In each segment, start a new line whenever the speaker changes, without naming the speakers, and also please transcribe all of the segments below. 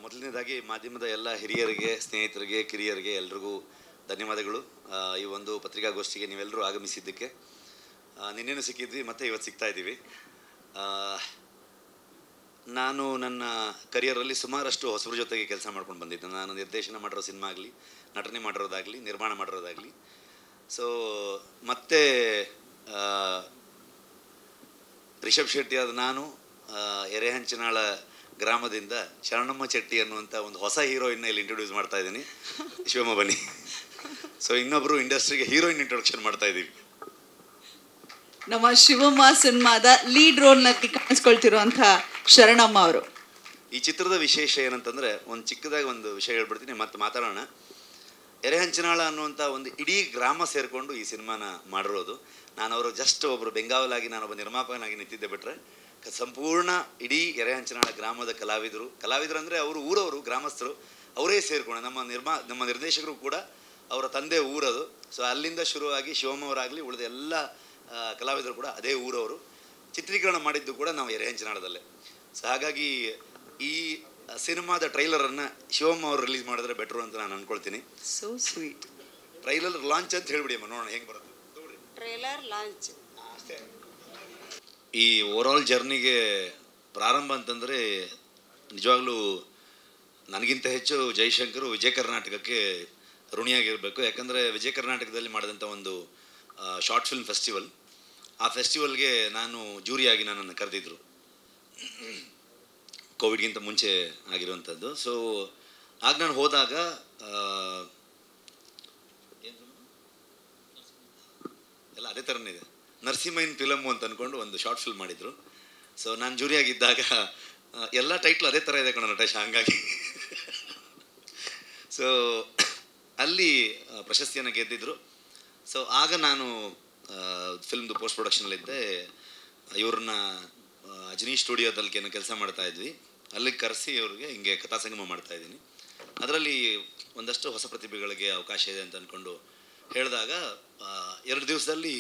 ಮೊದಲನೇದಾಗಿ ಮಾಧ್ಯಮದ ಎಲ್ಲ ಹಿರಿಯರಿಗೆ ಸ್ನೇಹಿತರಿಗೆ ಕಿರಿಯರಿಗೆ ಎಲ್ರಿಗೂ ಧನ್ಯವಾದಗಳು ಆ, ಈ ಒಂದು ಪತ್ರಿಕಾಗೋಷ್ಠಿಗೆ ನೀವೆಲ್ಲರೂ ಆಗಮಿಸಿದ್ದಕ್ಕೆ ಆ, ನಿನ್ನೆನೂ ಸಿಕ್ಕಿದ್ವಿ ಮತ್ತೆ ಇವತ್ತು ಸಿಗ್ತಾ ಇದ್ದೀವಿ ಆ, ನಾನು ನನ್ನ ಕರಿಯರಲ್ಲಿ ಸುಮಾರಷ್ಟು ಹೊಸಬ್ರ ಜೊತೆಗೆ ಕೆಲಸ ಮಾಡ್ಕೊಂಡು ಬಂದಿದ್ದೆ ನಾನು ನಿರ್ದೇಶನ ಮಾಡಿರೋ ಸಿನಿಮಾ ಆಗಲಿ ನಟನೆ ಮಾಡಿರೋದಾಗಲಿ ನಿರ್ಮಾಣ ಮಾಡಿರೋದಾಗಲಿ ಸೊ ಮತ್ತೆ ಆ, ರಿಷಬ್ ಶೆಟ್ಟಿ ಆದ ನಾನು ಆ, ಎರೆಹಂಚನಾಳ ಗ್ರಾಮದಿಂದ ಶರಣಮ್ಮ ಚೆಟ್ಟಿ ಅನ್ನುವಂಥ ಒಂದು ಹೊಸ ಹೀರೋಯಿನ್ನ ಇಲ್ಲಿ ಇಂಟ್ರೊಡ್ಯೂಸ್ ಮಾಡ್ತಾ ಇದ್ದೀನಿ ಶಿವಮ್ಮ ಬನ್ನಿ ಸೊ ಇನ್ನೊಬ್ಬರು ಇಂಡಸ್ಟ್ರಿಗೆ ಹೀರೋಯಿನ್ ಇಂಟ್ರೊಡಕ್ಷನ್ ಮಾಡ್ತಾ ಇದ್ದೀವಿ
ನಮ್ಮ ಶಿವಮ್ಮ ಸಿನಿಮಾದ ಲೀಡ್ ರೋಲ್ನಲ್ಲಿ ಕಾಣಿಸ್ಕೊಳ್ತಿರುವಂಥ ಶರಣಮ್ಮ ಅವರು
ಈ ಚಿತ್ರದ ವಿಶೇಷ ಏನಂತಂದರೆ ಒಂದು ಚಿಕ್ಕದಾಗಿ ಒಂದು ವಿಷಯ ಹೇಳ್ಬಿಡ್ತೀನಿ ಮತ್ತೆ ಮಾತಾಡೋಣ ಎರೆಹಂಚನಾಳ ಅನ್ನುವಂಥ ಒಂದು ಇಡೀ ಗ್ರಾಮ ಸೇರಿಕೊಂಡು ಈ ಸಿನಿಮಾನ ಮಾಡಿರೋದು ನಾನು ಅವರು ಜಸ್ಟ್ ಒಬ್ಬರು ಬೆಂಗಾವಲಾಗಿ ನಾನೊಬ್ಬ ನಿರ್ಮಾಪಕನಾಗಿ ನಿಂತಿದ್ದೆ ಬಿಟ್ಟರೆ ಕ- ಸಂಪೂರ್ಣ ಇಡೀ ಎರೆಹಂಚನಾಳ ಗ್ರಾಮದ ಕಲಾವಿದರು ಕಲಾವಿದರು ಅಂದರೆ ಅವರು ಊರವರು ಗ್ರಾಮಸ್ಥರು ಅವರೇ ಸೇರಿಕೊಂಡು ನಮ್ಮ ನಿರ್ಮಾ ನಮ್ಮ ನಿರ್ದೇಶಕರು ಕೂಡ ಅವರ ತಂದೆ ಊರದು ಸೊ ಅಲ್ಲಿಂದ ಶುರುವಾಗಿ ಶಿವಮ್ಮವರಾಗಲಿ ಉಳಿದ ಎಲ್ಲ ಆ, ಕಲಾವಿದರು ಕೂಡ ಅದೇ ಊರವರು ಚಿತ್ರೀಕರಣ ಮಾಡಿದ್ದು ಕೂಡ ನಾವು ಎರೆಹಂಚನಾಳದಲ್ಲೇ ಸೊ ಹಾಗಾಗಿ ಈ ಸಿನಿಮಾದ ಟ್ರೈಲರನ್ನು ಶಿವಮ್ಮ ಅವರು ರಿಲೀಸ್ ಮಾಡಿದ್ರೆ ಬೆಟ್ರು ಅಂತ ನಾನು ಅನ್ಕೊಳ್ತೀನಿ
ಸೋ ಸ್ವೀಟ್
ಟ್ರೈಲರ್ ಲಾಂಚ್ ಅಂತ ಹೇಳ್ಬಿಡಿ ಅಮ್ಮ ನೋಡೋಣ ಹೆಂಗೆ ಬರುತ್ತೆ ತಗೊಳ್ಳಿ.
ಟ್ರೇಲರ್ ಲಾಂಚ್
ಈ ಓವರಾಲ್ ಜರ್ನಿಗೆ ಪ್ರಾರಂಭ ಅಂತಂದರೆ ನಿಜವಾಗ್ಲೂ ನನಗಿಂತ ಹೆಚ್ಚು ಜೈಶಂಕರ್ ವಿಜಯ ಕರ್ನಾಟಕಕ್ಕೆ ಋಣಿಯಾಗಿರಬೇಕು ಯಾಕಂದರೆ ವಿಜಯ ಕರ್ನಾಟಕದಲ್ಲಿ ಮಾಡಿದಂಥ ಒಂದು ಶಾರ್ಟ್ ಫಿಲ್ಮ್ ಫೆಸ್ಟಿವಲ್ ಆ ಫೆಸ್ಟಿವಲ್ಗೆ ನಾನು ಜೂರಿಯಾಗಿ ನನ್ನನ್ನು ಕರೆದಿದ್ರು ಕೋವಿಡ್ಗಿಂತ ಮುಂಚೆ ಆಗಿರುವಂಥದ್ದು ಸೊ ಆಗ ನಾನು ಹೋದಾಗ ಆ, ಎಲ್ಲ ಅದೇ ಥರನೇ ಇದೆ ನರಸಿಂಹಯ್ಯನ ಫಿಲಮು ಅಂತ ಅಂದ್ಕೊಂಡು ಒಂದು ಶಾರ್ಟ್ ಫಿಲ್ಮ್ ಮಾಡಿದರು ಸೊ ನಾನು ಜೂರಿಯಾಗಿದ್ದಾಗ ಆ, ಎಲ್ಲ ಟೈಟ್ಲ್ ಅದೇ ಥರ ಇದೆ ಕಣ ನಟೇಶ ಹಂಗಾಗಿ ಸೊ ಅಲ್ಲಿ ಆ, ಪ್ರಶಸ್ತಿಯನ್ನು ಗೆದ್ದಿದ್ರು ಸೊ ಆಗ ನಾನು ಫಿಲ್ಮ್ದು ಪೋಸ್ಟ್ ಪ್ರೊಡಕ್ಷನಲ್ಲಿದ್ದೆ ಇವ್ರನ್ನ ಆ, ಅಜನಿ ಸ್ಟುಡಿಯೋದಲ್ಲಿ ಏನೋ ಕೆಲಸ ಮಾಡ್ತಾ ಇದ್ವಿ ಅಲ್ಲಿಗೆ ಕರೆಸಿ ಅವ್ರಿಗೆ ಹಿಂಗೆ ಕಥಾ ಸಂಗಮ ಮಾಡ್ತಾ ಇದ್ದೀನಿ ಅದರಲ್ಲಿ ಒಂದಷ್ಟು ಹೊಸ ಪ್ರತಿಭೆಗಳಿಗೆ ಅವಕಾಶ ಇದೆ ಅಂತ ಅಂದ್ಕೊಂಡು ಹೇಳಿದಾಗ ಆ, ಎರಡು ದಿವಸದಲ್ಲಿ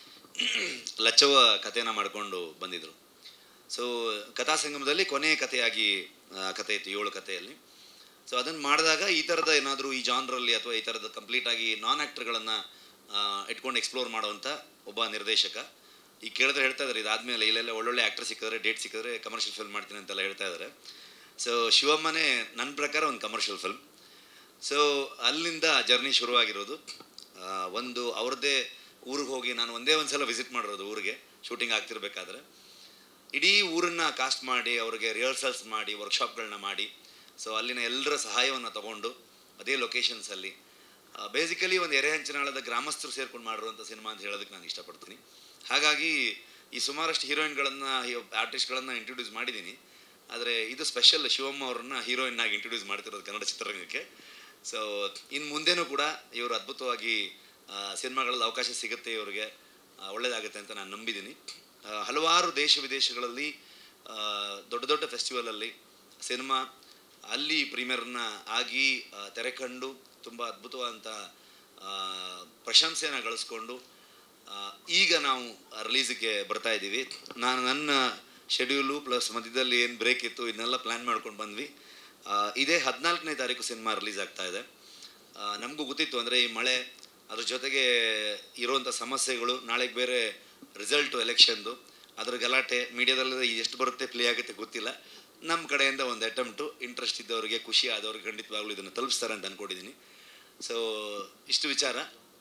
ಲಚ್ಚವ ಕಥೆನ ಮಾಡಿಕೊಂಡು ಬಂದಿದ್ದರು ಸೊ ಕಥಾ ಸಂಗಮದಲ್ಲಿ ಕೊನೆಯ ಕಥೆಯಾಗಿ ಆ, ಕಥೆ ಇತ್ತು ಏಳು ಕಥೆಯಲ್ಲಿ ಸೊ ಅದನ್ನು ಮಾಡಿದಾಗ ಈ ಥರದ ಏನಾದರೂ ಈ ಜಾನ್ರಲ್ಲಿ ಅಥವಾ ಈ ಥರದ ಕಂಪ್ಲೀಟಾಗಿ ನಾನ್ ಆ್ಯಕ್ಟರ್ಗಳನ್ನು ಇಟ್ಕೊಂಡು ಎಕ್ಸ್ಪ್ಲೋರ್ ಮಾಡುವಂಥ ಒಬ್ಬ ನಿರ್ದೇಶಕ ಈಗ ಕೇಳಿದ್ರೆ ಹೇಳ್ತಾ ಇದ್ದಾರೆ ಇದಾದಮೇಲೆ ಇಲ್ಲೆಲ್ಲ ಒಳ್ಳೊಳ್ಳೆ ಆ್ಯಕ್ಟರ್ ಸಿಕ್ಕಿದ್ರೆ ಡೇಟ್ ಸಿಕ್ಕಿದ್ರೆ ಕಮರ್ಷಿಯಲ್ ಫಿಲ್ಮ್ ಮಾಡ್ತೀನಿ ಅಂತೆಲ್ಲ ಹೇಳ್ತಾ ಇದ್ದಾರೆ ಸೊ ಶಿವಮ್ಮನೇ ನನ್ನ ಪ್ರಕಾರ ಒಂದು ಕಮರ್ಷಿಯಲ್ ಫಿಲ್ಮ್ ಸೊ ಅಲ್ಲಿಂದ ಜರ್ನಿ ಶುರುವಾಗಿರೋದು ಆ, ಒಂದು ಅವ್ರದ್ದೇ ಊರಿಗೆ ಹೋಗಿ ನಾನು ಒಂದೇ ಒಂದು ಸಲ ವಿಸಿಟ್ ಮಾಡಿರೋದು ಊರಿಗೆ ಶೂಟಿಂಗ್ ಆಗ್ತಿರ್ಬೇಕಾದ್ರೆ ಇಡೀ ಊರನ್ನ ಕಾಸ್ಟ್ ಮಾಡಿ ಅವ್ರಿಗೆ ರಿಹರ್ಸಲ್ಸ್ ಮಾಡಿ ವರ್ಕ್ಶಾಪ್ಗಳನ್ನ ಮಾಡಿ ಸೊ ಅಲ್ಲಿನ ಎಲ್ಲರ ಸಹಾಯವನ್ನು ತಗೊಂಡು ಅದೇ ಲೊಕೇಶನ್ಸಲ್ಲಿ ಬೇಸಿಕಲಿ ಒಂದು ಎರೆಹಂಚನಾಳದ ಗ್ರಾಮಸ್ಥರು ಸೇರ್ಕೊಂಡು ಮಾಡಿರುವಂಥ ಸಿನಿಮಾ ಅಂತ ಹೇಳೋದಕ್ಕೆ ನಾನು ಇಷ್ಟಪಡ್ತೀನಿ ಹಾಗಾಗಿ ಈ ಸುಮಾರಷ್ಟು ಹೀರೋಯಿನ್ಗಳನ್ನು ಆರ್ಟಿಸ್ಟ್ಗಳನ್ನು ಇಂಟ್ರೊಡ್ಯೂಸ್ ಮಾಡಿದ್ದೀನಿ ಆದರೆ ಇದು ಸ್ಪೆಷಲ್ ಶಿವಮ್ಮ ಅವ್ರನ್ನ ಹೀರೋಯಿನ್ ಆಗಿ ಇಂಟ್ರೊಡ್ಯೂಸ್ ಮಾಡ್ತಿರೋದು ಕನ್ನಡ ಚಿತ್ರರಂಗಕ್ಕೆ ಸೊ ಇನ್ನು ಮುಂದೆನೂ ಕೂಡ ಇವರು ಅದ್ಭುತವಾಗಿ ಸಿನಿಮಾಗಳಲ್ಲಿ ಅವಕಾಶ ಸಿಗುತ್ತೆ ಇವರಿಗೆ ಆ, ಒಳ್ಳೆಯದಾಗುತ್ತೆ ಅಂತ ನಾನು ನಂಬಿದ್ದೀನಿ ಆ, ಹಲವಾರು ದೇಶ ವಿದೇಶಗಳಲ್ಲಿ ಆ, ದೊಡ್ಡ ದೊಡ್ಡ ಫೆಸ್ಟಿವಲಲ್ಲಿ ಸಿನಿಮಾ ಅಲ್ಲಿ ಪ್ರೀಮಿಯರ್ನ ಆಗಿ ಆ, ತೆರೆ ಕಂಡು ತುಂಬ ಅದ್ಭುತವಾದಂಥ ಆ, ಪ್ರಶಂಸೆಯನ್ನು ಗಳಿಸ್ಕೊಂಡು ಆ, ಈಗ ನಾವು ರಿಲೀಸಿಗೆ ಬರ್ತಾ ಇದ್ದೀವಿ ನಾನು ನನ್ನ ಶೆಡ್ಯೂಲು ಪ್ಲಸ್ ಮಧ್ಯದಲ್ಲಿ ಏನು ಬ್ರೇಕ್ ಇತ್ತು ಇದನ್ನೆಲ್ಲ ಪ್ಲ್ಯಾನ್ ಮಾಡ್ಕೊಂಡು ಬಂದ್ವಿ ಆ, ಇದೇ ಹದಿನಾಲ್ಕನೇ ತಾರೀಕು ಸಿನಿಮಾ ರಿಲೀಸ್ ಆಗ್ತಾ ಇದೆ ನಮಗೂ ಗೊತ್ತಿತ್ತು ಅಂದರೆ ಈ ಮಳೆ ಅದ್ರ ಜೊತೆಗೆ ಇರುವಂಥ ಸಮಸ್ಯೆಗಳು ನಾಳೆಗೆ ಬೇರೆ ರಿಸಲ್ಟು ಎಲೆಕ್ಷನ್ದು ಅದ್ರ ಗಲಾಟೆ ಮೀಡಿಯಾದಲ್ಲಿ ಎಷ್ಟು ಬರುತ್ತೆ ಪ್ಲೇ ಆಗುತ್ತೆ ಗೊತ್ತಿಲ್ಲ ನಮ್ಮ ಕಡೆಯಿಂದ ಒಂದು ಅಟೆಂಪ್ಟು ಇಂಟ್ರೆಸ್ಟ್ ಇದ್ದವರಿಗೆ ಖುಷಿ ಆದವ್ರಿಗೆ ಖಂಡಿತವಾಗ್ಲೂ ಇದನ್ನು ತಲುಪಿಸ್ತಾರೆ ಅಂತ ಅಂದ್ಕೊಂಡಿದ್ದೀನಿ ಸೊ ಇಷ್ಟು ವಿಚಾರ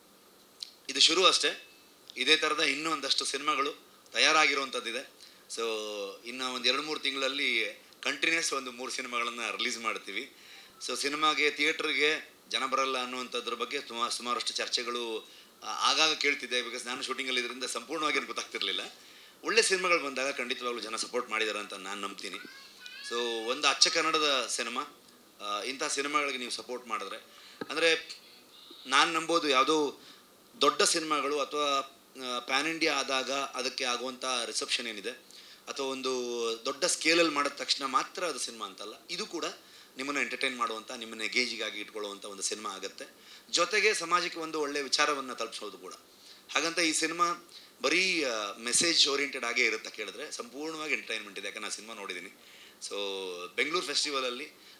ಇದು ಶುರು ಅಷ್ಟೇ ಇದೇ ಥರದ ಇನ್ನೂ ಒಂದಷ್ಟು ಸಿನಿಮಾಗಳು ತಯಾರಾಗಿರುವಂಥದ್ದಿದೆ ಸೊ ಇನ್ನು ಒಂದು ಎರಡು ಮೂರು ತಿಂಗಳಲ್ಲಿ ಕಂಟಿನ್ಯೂಸ್ ಒಂದು ಮೂರು ಸಿನಿಮಾಗಳನ್ನು ರಿಲೀಸ್ ಮಾಡ್ತೀವಿ ಸೊ ಸಿನಿಮಾಗೆ ಥಿಯೇಟ್ರಿಗೆ ಜನ ಬರಲ್ಲ ಅನ್ನುವಂಥದ್ರ ಬಗ್ಗೆ ಸುಮಾರು ಸುಮಾರಷ್ಟು ಚರ್ಚೆಗಳು ಆ, ಆಗಾಗ ಕೇಳ್ತಿದ್ದೆ ಬಿಕಾಸ್ ನಾನು ಶೂಟಿಂಗಲ್ಲಿ ಇದರಿಂದ ಸಂಪೂರ್ಣವಾಗಿ ಏನು ಗೊತ್ತಾಗ್ತಿರ್ಲಿಲ್ಲ ಒಳ್ಳೆ ಸಿನಿಮಾಗಳು ಬಂದಾಗ ಖಂಡಿತವಾಗ್ಲೂ ಜನ ಸಪೋರ್ಟ್ ಮಾಡಿದ್ದಾರೆ ಅಂತ ನಾನು ನಂಬ್ತೀನಿ ಸೊ ಒಂದು ಅಚ್ಚ ಕನ್ನಡದ ಸಿನಿಮಾ ಆ, ಇಂಥ ಸಿನಿಮಾಗಳಿಗೆ ನೀವು ಸಪೋರ್ಟ್ ಮಾಡಿದ್ರೆ ಅಂದರೆ ನಾನು ನಂಬೋದು ಯಾವುದೋ ದೊಡ್ಡ ಸಿನಿಮಾಗಳು ಅಥವಾ ಪ್ಯಾನ್ ಇಂಡಿಯಾ ಆದಾಗ ಅದಕ್ಕೆ ಆಗುವಂಥ ರಿಸೆಪ್ಷನ್ ಏನಿದೆ ಅಥವಾ ಒಂದು ದೊಡ್ಡ ಸ್ಕೇಲಲ್ಲಿ ಮಾಡಿದ ತಕ್ಷಣ ಮಾತ್ರ ಅದು ಸಿನಿಮಾ ಅಂತಲ್ಲ ಇದು ಕೂಡ ನಿಮ್ಮನ್ನು ಎಂಟರ್ಟೈನ್ ಮಾಡುವಂಥ ನಿಮ್ಮನ್ನು ಗೇಜಿಗಾಗಿ ಇಟ್ಕೊಳ್ಳುವಂಥ ಒಂದು ಸಿನಿಮಾ ಆಗುತ್ತೆ ಜೊತೆಗೆ ಸಮಾಜಕ್ಕೆ ಒಂದು ಒಳ್ಳೆಯ ವಿಚಾರವನ್ನು ತಲುಪಿಸೋದು ಕೂಡ ಹಾಗಂತ ಈ ಸಿನಿಮಾ ಬರೀ ಮೆಸೇಜ್ ಓರಿಯೆಂಟೆಡ್ ಆಗೇ ಇರುತ್ತೆ ಕೇಳಿದ್ರೆ ಸಂಪೂರ್ಣವಾಗಿ ಎಂಟರ್ಟೈನ್ಮೆಂಟ್ ಇದೆ ಯಾಕಂದ್ರೆ ನಾನು ಸಿನಿಮಾ ನೋಡಿದ್ದೀನಿ ಸೊ ಬೆಂಗಳೂರು ಫೆಸ್ಟಿವಲಲ್ಲಿ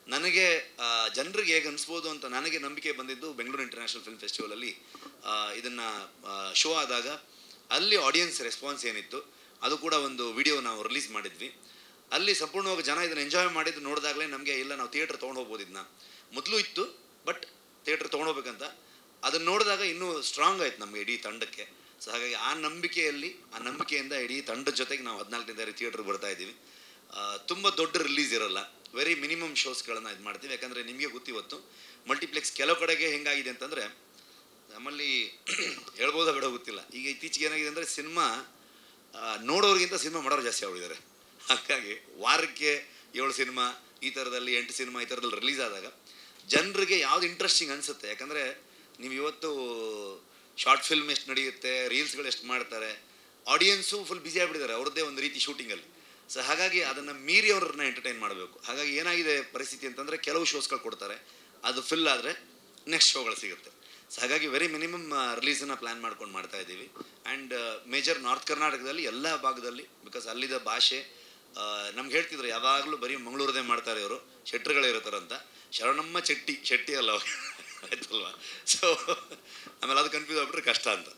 ನನಗೆ ಜನರಿಗೆ ಹೇಗೆ ಅನಿಸ್ಬೋದು ಅಂತ ನನಗೆ ನಂಬಿಕೆ ಬಂದಿದ್ದು ಬೆಂಗಳೂರು ಇಂಟರ್ನ್ಯಾಷನಲ್ ಫಿಲ್ಮ್ ಫೆಸ್ಟಿವಲಲ್ಲಿ ಇದನ್ನು ಶೋ ಆದಾಗ ಅಲ್ಲಿ ಆಡಿಯನ್ಸ್ ರೆಸ್ಪಾನ್ಸ್ ಏನಿತ್ತು ಅದು ಕೂಡ ಒಂದು ವಿಡಿಯೋ ನಾವು ರಿಲೀಸ್ ಮಾಡಿದ್ವಿ ಅಲ್ಲಿ ಸಂಪೂರ್ಣವಾಗಿ ಜನ ಇದನ್ನು ಎಂಜಾಯ್ ಮಾಡಿದ್ದು ನೋಡಿದಾಗಲೇ ನಮಗೆ ಇಲ್ಲ ನಾವು ಥಿಯೇಟ್ರ್ ತೊಗೊಂಡು ಹೋಗ್ಬೋದು ಇದನ್ನ ಮೊದಲು ಇತ್ತು ಬಟ್ ಥಿಯೇಟ್ರ್ ತೊಗೊಂಡೋಗ್ಬೇಕಂತ ಅದನ್ನು ನೋಡಿದಾಗ ಇನ್ನೂ ಸ್ಟ್ರಾಂಗ್ ಆಯ್ತು ನಮಗೆ ಇಡೀ ತಂಡಕ್ಕೆ ಸೊ ಹಾಗಾಗಿ ಆ ನಂಬಿಕೆಯಲ್ಲಿ ಆ ನಂಬಿಕೆಯಿಂದ ಇಡೀ ತಂಡದ ಜೊತೆಗೆ ನಾವು ಹದಿನಾಲ್ಕನೇ ತಾರೀಕು ಥಿಯೇಟ್ರಿಗೆ ಬರ್ತಾ ಇದ್ದೀವಿ ತುಂಬ ದೊಡ್ಡ ರಿಲೀಸ್ ಇರಲ್ಲ ವೆರಿ ಮಿನಿಮಮ್ ಶೋಸ್ಗಳನ್ನು ಇದು ಮಾಡ್ತೀವಿ ಯಾಕಂದರೆ ನಿಮಗೆ ಗೊತ್ತಿವತ್ತು ಮಲ್ಟಿಪ್ಲೆಕ್ಸ್ ಕೆಲವು ಕಡೆಗೆ ಹೆಂಗಾಗಿದೆ ಅಂತಂದರೆ ನಮ್ಮಲ್ಲಿ ಹೇಳ್ಬೋದಾ ಬೇಡ ಗೊತ್ತಿಲ್ಲ ಈಗ ಇತ್ತೀಚೆಗೆ ಏನಾಗಿದೆ ಅಂದರೆ ಸಿನಿಮಾ ನೋಡೋರಿಗಿಂತ ಸಿನಿಮಾ ಮಾಡೋರು ಜಾಸ್ತಿ ಆಗಿದ್ದಾರೆ ಹಾಗಾಗಿ ವಾರಕ್ಕೆ ಏಳು ಸಿನಿಮಾ ಈ ಥರದಲ್ಲಿ ಎಂಟು ಸಿನಿಮಾ ಈ ಥರದಲ್ಲಿ ರಿಲೀಸ್ ಆದಾಗ ಜನರಿಗೆ ಯಾವ್ದು ಇಂಟ್ರೆಸ್ಟಿಂಗ್ ಅನಿಸುತ್ತೆ ಯಾಕಂದರೆ ನೀವು ಇವತ್ತು ಶಾರ್ಟ್ ಫಿಲ್ಮ್ ಎಷ್ಟು ನಡೆಯುತ್ತೆ ರೀಲ್ಸ್ಗಳು ಎಷ್ಟು ಮಾಡ್ತಾರೆ ಆಡಿಯನ್ಸು ಫುಲ್ ಬ್ಯುಸಿ ಆಗಿಬಿಟ್ಟಿದ್ದಾರೆ ಅವ್ರದ್ದೇ ಒಂದು ರೀತಿ ಶೂಟಿಂಗಲ್ಲಿ ಸೊ ಹಾಗಾಗಿ ಅದನ್ನು ಮೀರಿ ಅವ್ರನ್ನ ಎಂಟರ್ಟೈನ್ ಮಾಡಬೇಕು ಹಾಗಾಗಿ ಏನಾಗಿದೆ ಪರಿಸ್ಥಿತಿ ಅಂತಂದರೆ ಕೆಲವು ಶೋಸ್ಗಳು ಕೊಡ್ತಾರೆ ಅದು ಫಿಲ್ ಆದರೆ ನೆಕ್ಸ್ಟ್ ಶೋಗಳು ಸಿಗುತ್ತೆ ಸೊ ಹಾಗಾಗಿ ವೆರಿ ಮಿನಿಮಮ್ ರಿಲೀಸನ್ನು ಪ್ಲ್ಯಾನ್ ಮಾಡ್ಕೊಂಡು ಮಾಡ್ತಾ ಇದ್ದೀವಿ ಆ್ಯಂಡ್ ಮೇಜರ್ ನಾರ್ತ್ ಕರ್ನಾಟಕದಲ್ಲಿ ಎಲ್ಲ ಭಾಗದಲ್ಲಿ ಬಿಕಾಸ್ ಅಲ್ಲಿದ್ದ ಭಾಷೆ ನಮ್ಗೆ ಹೇಳ್ತಿದ್ರು ಯಾವಾಗಲೂ ಬರೀ ಮಂಗಳೂರದೇ ಮಾಡ್ತಾರೆ ಇವರು ಶೆಟ್ರುಗಳೇ ಇರ್ತಾರಂತ ಶರಣಮ್ಮ ಚೆಟ್ಟಿ ಶೆಟ್ಟಿ ಅಲ್ಲ ಅವ್ರು. ಆಯ್ತಲ್ವಾ ಸೊ ಆಮೇಲೆ ಅದು ಕನ್ಫ್ಯೂಸ್ ಆಗ್ಬಿಟ್ರೆ ಕಷ್ಟ ಅಂತ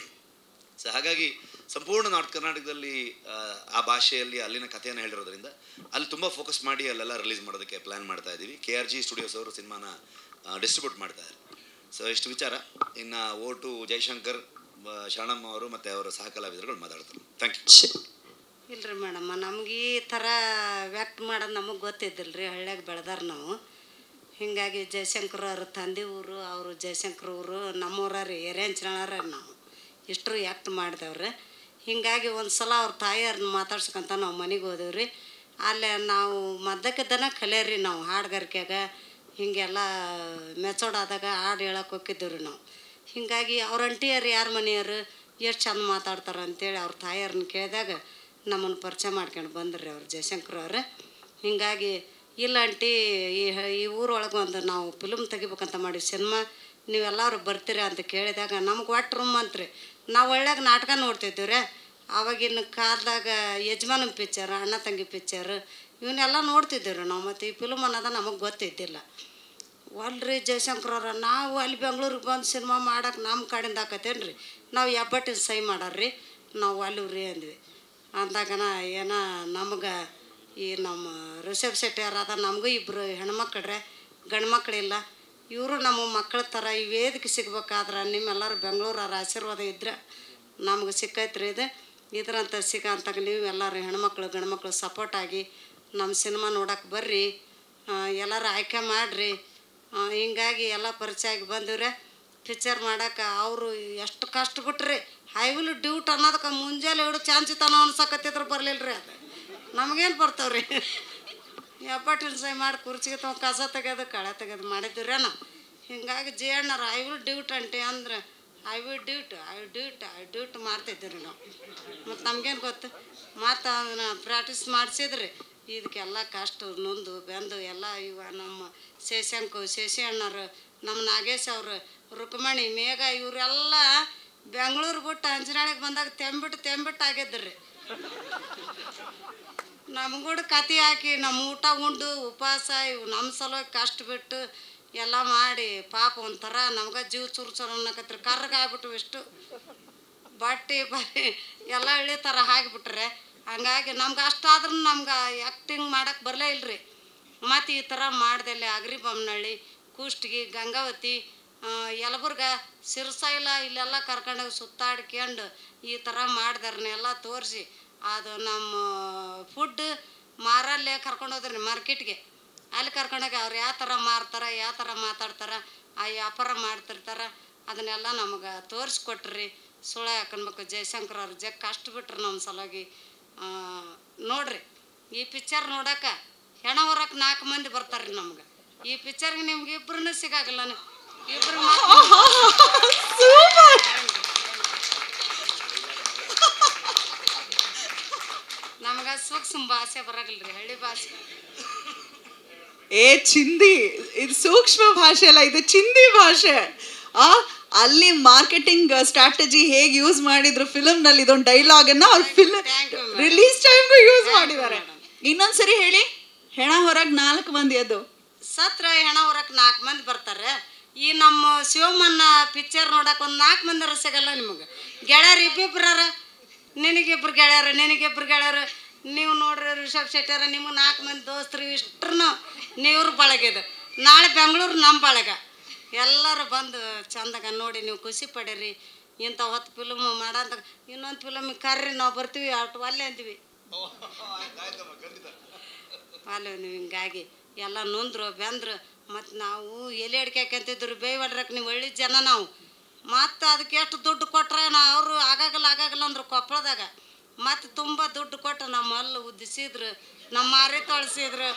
ಸೊ ಹಾಗಾಗಿ ಸಂಪೂರ್ಣ ನಾರ್ತ್ ಕರ್ನಾಟಕದಲ್ಲಿ ಆ, ಆ ಭಾಷೆಯಲ್ಲಿ ಅಲ್ಲಿನ ಕಥೆಯನ್ನು ಹೇಳಿರೋದ್ರಿಂದ ಅಲ್ಲಿ ತುಂಬ ಫೋಕಸ್ ಮಾಡಿ ಅಲ್ಲೆಲ್ಲ ರಿಲೀಸ್ ಮಾಡೋದಕ್ಕೆ ಪ್ಲ್ಯಾನ್ ಮಾಡ್ತಾ ಇದ್ದೀವಿ ಕೆ ಆರ್ ಜಿ ಸ್ಟುಡಿಯೋಸ್ ಅವರು ಸಿನಿಮಾನ ಡಿಸ್ಟ್ರಿಬ್ಯೂಟ್ ಮಾಡ್ತಾ ಇದ್ದಾರೆ ಸೊ ಇಷ್ಟು ವಿಚಾರ ಇನ್ನು ಓಟು ಜಯಶಂಕರ್ ಆ, ಶರಣಮ್ಮ ಅವರು ಮತ್ತು ಅವರ ಸಹ ಕಲಾವಿದರುಗಳು ಮಾತಾಡ್ತಾರೆ ಥ್ಯಾಂಕ್ ಯು
ಇಲ್ರಿ ಮೇಡಮ್ಮ ನಮ್ಗೆ ಈ ಥರ ವ್ಯಕ್ಟ್ ಮಾಡೋದು ನಮಗೆ ಗೊತ್ತಿದ್ದಿಲ್ಲ ರೀ ಹಳ್ಳ್ಯಾಗ ಬೆಳೆದಾರ ನಾವು ಹೀಗಾಗಿ ಜಯಶಂಕರ್ ಅವ್ರ ತಂದೆ ಊರು ಅವರು ಜಯಶಂಕರ್ ಊರು ನಮ್ಮೂರ ರೀ ಎರೆಂಚನರ ನಾವು ಇಷ್ಟರು ಆ್ಯಕ್ಟ್ ಮಾಡಿದೆವ್ರಿ ಹೀಗಾಗಿ ಒಂದು ಸಲ ಅವ್ರ ತಾಯಿಯವ್ರನ್ನ ಮಾತಾಡ್ಸ್ಕೊಂತ ನಾವು ಮನೆಗೆ ಹೋದೇವ್ರಿ ಅಲ್ಲೇ ನಾವು ಮದ್ದಕ್ಕಿದ್ದನ ಕಲಿಯರಿ ನಾವು ಹಾಡುಗಾರಿಕೆಯಾಗ ಹೀಗೆಲ್ಲ ಮೆಚೋಡಾದಾಗ ಹಾಡು ಹೇಳಕ್ಕೆ ಹೋಗಿದ್ದೀವಿ ರೀ ನಾವು ಹೀಗಾಗಿ ಅವ್ರ ಅಂಟಿಯರು ಯಾರ ಮನೆಯವರು ಎಷ್ಟು ಚಂದ ಮಾತಾಡ್ತಾರೆ ಅಂತೇಳಿ ಅವ್ರ ತಾಯಿಯವ್ರನ್ನ ಕೇಳಿದಾಗ ನಮ್ಮನ್ನು ಪರಿಚಯ ಮಾಡ್ಕೊಂಡು ಬಂದ್ರಿ ಅವ್ರು ಜಯಶಂಕರ್ ಅವ್ರು ಹೀಗಾಗಿ ಇಲ್ಲ ಆಂಟಿ ಈ ಹ- ಈ ಊರೊಳಗೆ ಒಂದು ನಾವು ಫಿಲ್ಮ್ ತೆಗಿಬೇಕಂತ ಮಾಡಿ ಸಿನಿಮಾ ನೀವೆಲ್ಲರೂ ಬರ್ತೀರಾ ಅಂತ ಕೇಳಿದಾಗ ನಮ್ಗೆ ಒಟ್ಟು ರೂಮ್ ಅಂತ್ರಿ ನಾವು ಒಳ್ಳೆಯಾಗ ನಾಟಕ ನೋಡ್ತಿದ್ದೀವಿ ರೀ ಆವಾಗಿನ ಕಾಲದಾಗ ಯಜಮಾನನ ಪಿಕ್ಚರ್ ಅಣ್ಣ ತಂಗಿ ಪಿಕ್ಚರ್ ಇವನ್ನೆಲ್ಲ ನೋಡ್ತಿದ್ದೀವಿ ರೀ ನಾವು ಮತ್ತು ಈ ಫಿಲ್ಮ್ ಅನ್ನೋದು ನಮಗೆ ಗೊತ್ತಿದ್ದಿಲ್ಲ ಅಲ್ರಿ ಜಯಶಂಕರ್ ಅವ್ರ ನಾವು ಅಲ್ಲಿ ಬೆಂಗ್ಳೂರಿಗೆ ಬಂದು ಸಿನಿಮಾ ಮಾಡಕ್ಕೆ ನಮ್ಮ ಕಡೆಯಿಂದ ಆಕತ್ತೇನು ರೀ ನಾವು ಹೆಬ್ಬಟ್ಟಿನ ಸೈ ಮಾಡಾರ್ರಿ ನಾವು ಅಲ್ಲಿ ರೀ ಅಂದ್ವಿ ಅಂದಾಗನ ಏನ ನಮಗೆ ಈ ನಮ್ಮ ರಿಷಬ್ ಶೆಟ್ಟಿ ಅದ ನಮಗೂ ಇಬ್ಬರು ಹೆಣ್ಮಕ್ಳ್ರೆ ಗಂಡು ಮಕ್ಕಳಿಲ್ಲ ಇವರು ನಮ್ಮ ಮಕ್ಕಳ ಥರ ಈ ವೇದಿಕೆ ಸಿಗ್ಬೇಕಾದ್ರೆ ನಿಮ್ಮೆಲ್ಲರೂ ಬೆಂಗಳೂರವ್ರ ಆಶೀರ್ವಾದ ಇದ್ರೆ ನಮ್ಗೆ ಸಿಕ್ಕೈತ್ರಿ ಇದು ಇದ್ರಂತ ಸಿಗಂತಾಗ ನೀವು ಎಲ್ಲರೂ ಹೆಣ್ಮಕ್ಳು ಗಂಡು ಮಕ್ಕಳು ಸಪೋರ್ಟ್ ಆಗಿ ನಮ್ಮ ಸಿನಿಮಾ ನೋಡಕ್ಕೆ ಬರ್ರಿ ಆ, ಎಲ್ಲರೂ ಆಯ್ಕೆ ಮಾಡಿರಿ ಹಿಂಗಾಗಿ ಎಲ್ಲ ಪರಿಚಯ ಆಗಿ ಬಂದಿವ್ರೆ ಪಿಕ್ಚರ್ ಮಾಡಕ್ಕೆ ಅವರು ಎಷ್ಟು ಕಷ್ಟ ಬಿಟ್ರಿ ಹೈವಿಲ್ ಡ್ಯೂಟ್ ಅನ್ನೋದಕ್ಕೆ ಮುಂಜಾನೆ ಹಿಡಿದು ಚಾನ್ಸಿತನ ಅನ್ಸಕತ್ತಿದ್ರು ಬರಲಿಲ್ಲ ರೀ ಅದು ನಮಗೇನು ಬರ್ತಾವ್ರಿ ಎಪ್ಪಟ್ಟಿನ ಸೈ ಮಾಡಿ ಕುರ್ಚಿಗೆ ತಗೊಂಡು ಕಸ ತೆಗೆದು ಕಳೆ ತೆಗೆದು ಮಾಡಿದ್ದೀವ್ರಿ ನಾವು ಹಿಂಗಾಗಿ ಜಿ ಅಣ್ಣರು ಐ ವಿಲ್ ಡ್ಯೂಟ್ ಅಂಟಿ ಅಂದ್ರೆ I will duet I duet I duet ಮಾಡ್ತಿದ್ದೀವಿ ನಾವು ಮತ್ತು ನಮ್ಗೇನು ಗೊತ್ತು ಮತ್ತು ಅದನ್ನ ಪ್ರಾಕ್ಟೀಸ್ ಮಾಡಿಸಿದ್ರಿ ಇದಕ್ಕೆಲ್ಲ ಕಷ್ಟ ನೊಂದು ಬೆಂದು ಎಲ್ಲ ಇವ ನಮ್ಮ ಶೇಷಂಕು ಶಶಿ ಅಣ್ಣರು ನಮ್ಮ ನಾಗೇಶ್ ಅವರು ರುಕ್ಮಣಿ ಮೇಘ ಇವರೆಲ್ಲ ಬೆಂಗಳೂರು ಬಿಟ್ಟು ಅಂಜನಾಳಿಗೆ ಬಂದಾಗ ತೆಂಬಿಟ್ಟು ತೆಂಬಿಟ್ಟು ಆಗಿದ್ರಿ ನಮ್ಗೂಡ ಕತೆ ಹಾಕಿ ನಮ್ಮ ಊಟ ಉಂಡು ಉಪವಾಸ ಇವು ನಮ್ಮ ಸಲುವಾಗಿ ಕಷ್ಟ ಬಿಟ್ಟು ಎಲ್ಲ ಮಾಡಿ ಪಾಪ ಒಂಥರ ನಮ್ಗೆ ಜೀವ ಚುರ್ಚುರ್ ಅನ್ನಕತ್ರಿ ಕರ್ಗಾಗ್ಬಿಟ್ಟು ಇಷ್ಟು ಬಟ್ಟೆ ಬರೀ ಎಲ್ಲ ಇಳಿ ಥರ ಹಾಕಿಬಿಟ್ರೆ ಹಂಗಾಗಿ ನಮ್ಗೆ ಅಷ್ಟಾದ್ರೂ ನಮ್ಗೆ ಆ್ಯಕ್ಟಿಂಗ್ ಮಾಡಕ್ಕೆ ಬರಲೇ ಇಲ್ರಿ ಮತ್ತು ಈ ಥರ ಮಾಡ್ದೆಲ್ಲಿ ಅಗ್ರಿ ಬೊಮ್ಮನಹಳ್ಳಿ ಕುಷ್ಟಗಿ ಗಂಗಾವತಿ ಆ, ಯಲಬುರ್ಗ ಸಿರ್ಸೈಲ ಇಲ್ಲೆಲ್ಲ ಕರ್ಕೊಂಡೋಗಿ ಸುತ್ತಾಡ್ಕೊಂಡು ಈ ಥರ ಮಾಡ್ದಾರನ್ನೆಲ್ಲ ತೋರಿಸಿ ಅದು ನಮ್ಮ ಫುಡ್ ಮಾರಲ್ಲೇ ಕರ್ಕೊಂಡು ಹೋದ್ರಿ ಮಾರ್ಕೆಟ್ಗೆ ಅಲ್ಲಿ ಕರ್ಕೊಂಡೋಗಿ ಅವ್ರು ಯಾವ ಥರ ಮಾರ್ತಾರೆ ಯಾವ ಥರ ಮಾತಾಡ್ತಾರೆ ಆ ವ್ಯಾಪಾರ ಮಾಡ್ತಿರ್ತಾರೆ ಅದನ್ನೆಲ್ಲ ನಮಗೆ ತೋರಿಸ್ಕೊಟ್ರಿ ಸುಳ್ಳ ಹಾಕನ್ಬೇಕು ಜಯಶಂಕರ್ ಅವ್ರು ಜಗ್ ಕಷ್ಟ ಬಿಟ್ರು ನಮ್ಮ ಸಲುವಾಗಿ ಆ, ನೋಡ್ರಿ ಈ ಪಿಕ್ಚರ್ ನೋಡಕ್ಕೆ ಹೆಣ ಹೊರಕ್ಕೆ ನಾಲ್ಕು ಮಂದಿ ಬರ್ತಾರೆ ನಮ್ಗೆ ಈ ಪಿಕ್ಚರ್ಗೆ ನಿಮ್ಗೆ ಇಬ್ಬರನ್ನೂ ಸಿಗಾಗಲ್ಲ ಇಬ್ಬರು ನಮ್ಗೆ ಸೂಕ್ಷ್ಮ ಭಾಷೆ ಬರಾಗಿಲ್ರಿ ಹಳ್ಳಿ ಭಾಷೆ
ಏ ಚಿಂದಿ ಇದು ಸೂಕ್ಷ್ಮ ಭಾಷೆ ಅಲ್ಲ ಇದು ಚಿಂದಿ ಭಾಷೆ ಆ ಅಲ್ಲಿ ಮಾರ್ಕೆಟಿಂಗ್ ಸ್ಟ್ರಾಟಜಿ ಹೇಗೆ ಯೂಸ್ ಮಾಡಿದ್ರು ಫಿಲಮ್ ನಲ್ಲಿ ಇದೊಂದು ಡೈಲಾಗ್ ಅನ್ನ ಅವ್ರ film
Thank you, madam.
Release ಟೈಮ್ಗೂ ಯೂಸ್
Thank you,
ಮಾಡಿದ್ದಾರೆ
madam.
ಇನ್ನೊಂದ್ಸರಿ ಹೇಳಿ ಹೆಣ ಹೊರಗ್ ನಾಲ್ಕು ಮಂದಿ ಅದು
ಸತ್ರ ಹೆಣ ಹೊರಕ್ಕೆ ನಾಲ್ಕು ಮಂದಿ ಬರ್ತಾರೆ ಈ ನಮ್ಮ ಶಿವಮನ್ನ ಪಿಕ್ಚರ್ ನೋಡಕ್ಕೆ ಒಂದು ನಾಲ್ಕು ಮಂದಿ ಸಿಗಲ್ಲ ನಿಮಗೆ ಗೆಳೆಯರು ಇಬ್ಬಿಬ್ರಾರ ನಿನಗಿಬ್ರು ಗೆಳೆಯರು ನಿನಗಿಬ್ರು ಗೆಳೆಯರು ನೀವು ನೋಡ್ರಿ ರಿಷಬ್ ಶೆಟ್ಟಾರ ನಿಮಗೆ ನಾಲ್ಕು ಮಂದಿ ದೋಸ್ತರು ಇಷ್ಟ್ರು ನೀವ್ರ ಬಳಗಿದೆ ನಾಳೆ ಬೆಂಗಳೂರು ನಮ್ಮ ಬಳಗ ಎಲ್ಲರೂ ಬಂದು ಚಂದಾಗ ನೋಡಿ ನೀವು ಖುಷಿ ಪಡೀರಿ ಇಂಥ ಹೊತ್ತು ಫಿಲ್ಮ್ ಮಾಡಂತ ಇನ್ನೊಂದು ಫಿಲಮಿಗೆ ಕರ್ರಿ ನಾವು ಬರ್ತೀವಿ ಅಷ್ಟು ಒಲ್ಲೆ ಅಂತೀವಿ ಅಲ್ಲ ನೀವು ಹಿಂಗಾಗಿ ಎಲ್ಲ ನೊಂದ್ರು ಬೆಂದ್ರು ಮತ್ತು ನಾವು ಎಲೆ ಅಡ್ಕ್ಯಾಕಂತಿದ್ರು ಬೇಯ್ ಹೊಡ್ರಕ್ಕೆ ನೀವು ಒಳ್ಳೆ ಜನ ನಾವು ಮತ್ತು ಅದಕ್ಕೆ ಎಷ್ಟು ದುಡ್ಡು ಕೊಟ್ರೆ ನಾ ಅವರು ಆಗಾಗಲ್ಲ ಆಗಾಗಲ್ಲ ಅಂದ್ರು ಕೊಪ್ಪಳದಾಗ ಮತ್ತು ತುಂಬ ದುಡ್ಡು ಕೊಟ್ಟು ನಮ್ಮ ಹಲ್ಲು ಉದ್ದಿಸಿದ್ರು ನಮ್ಮ ಮಾರಿ ತೊಳಸಿದ್ರು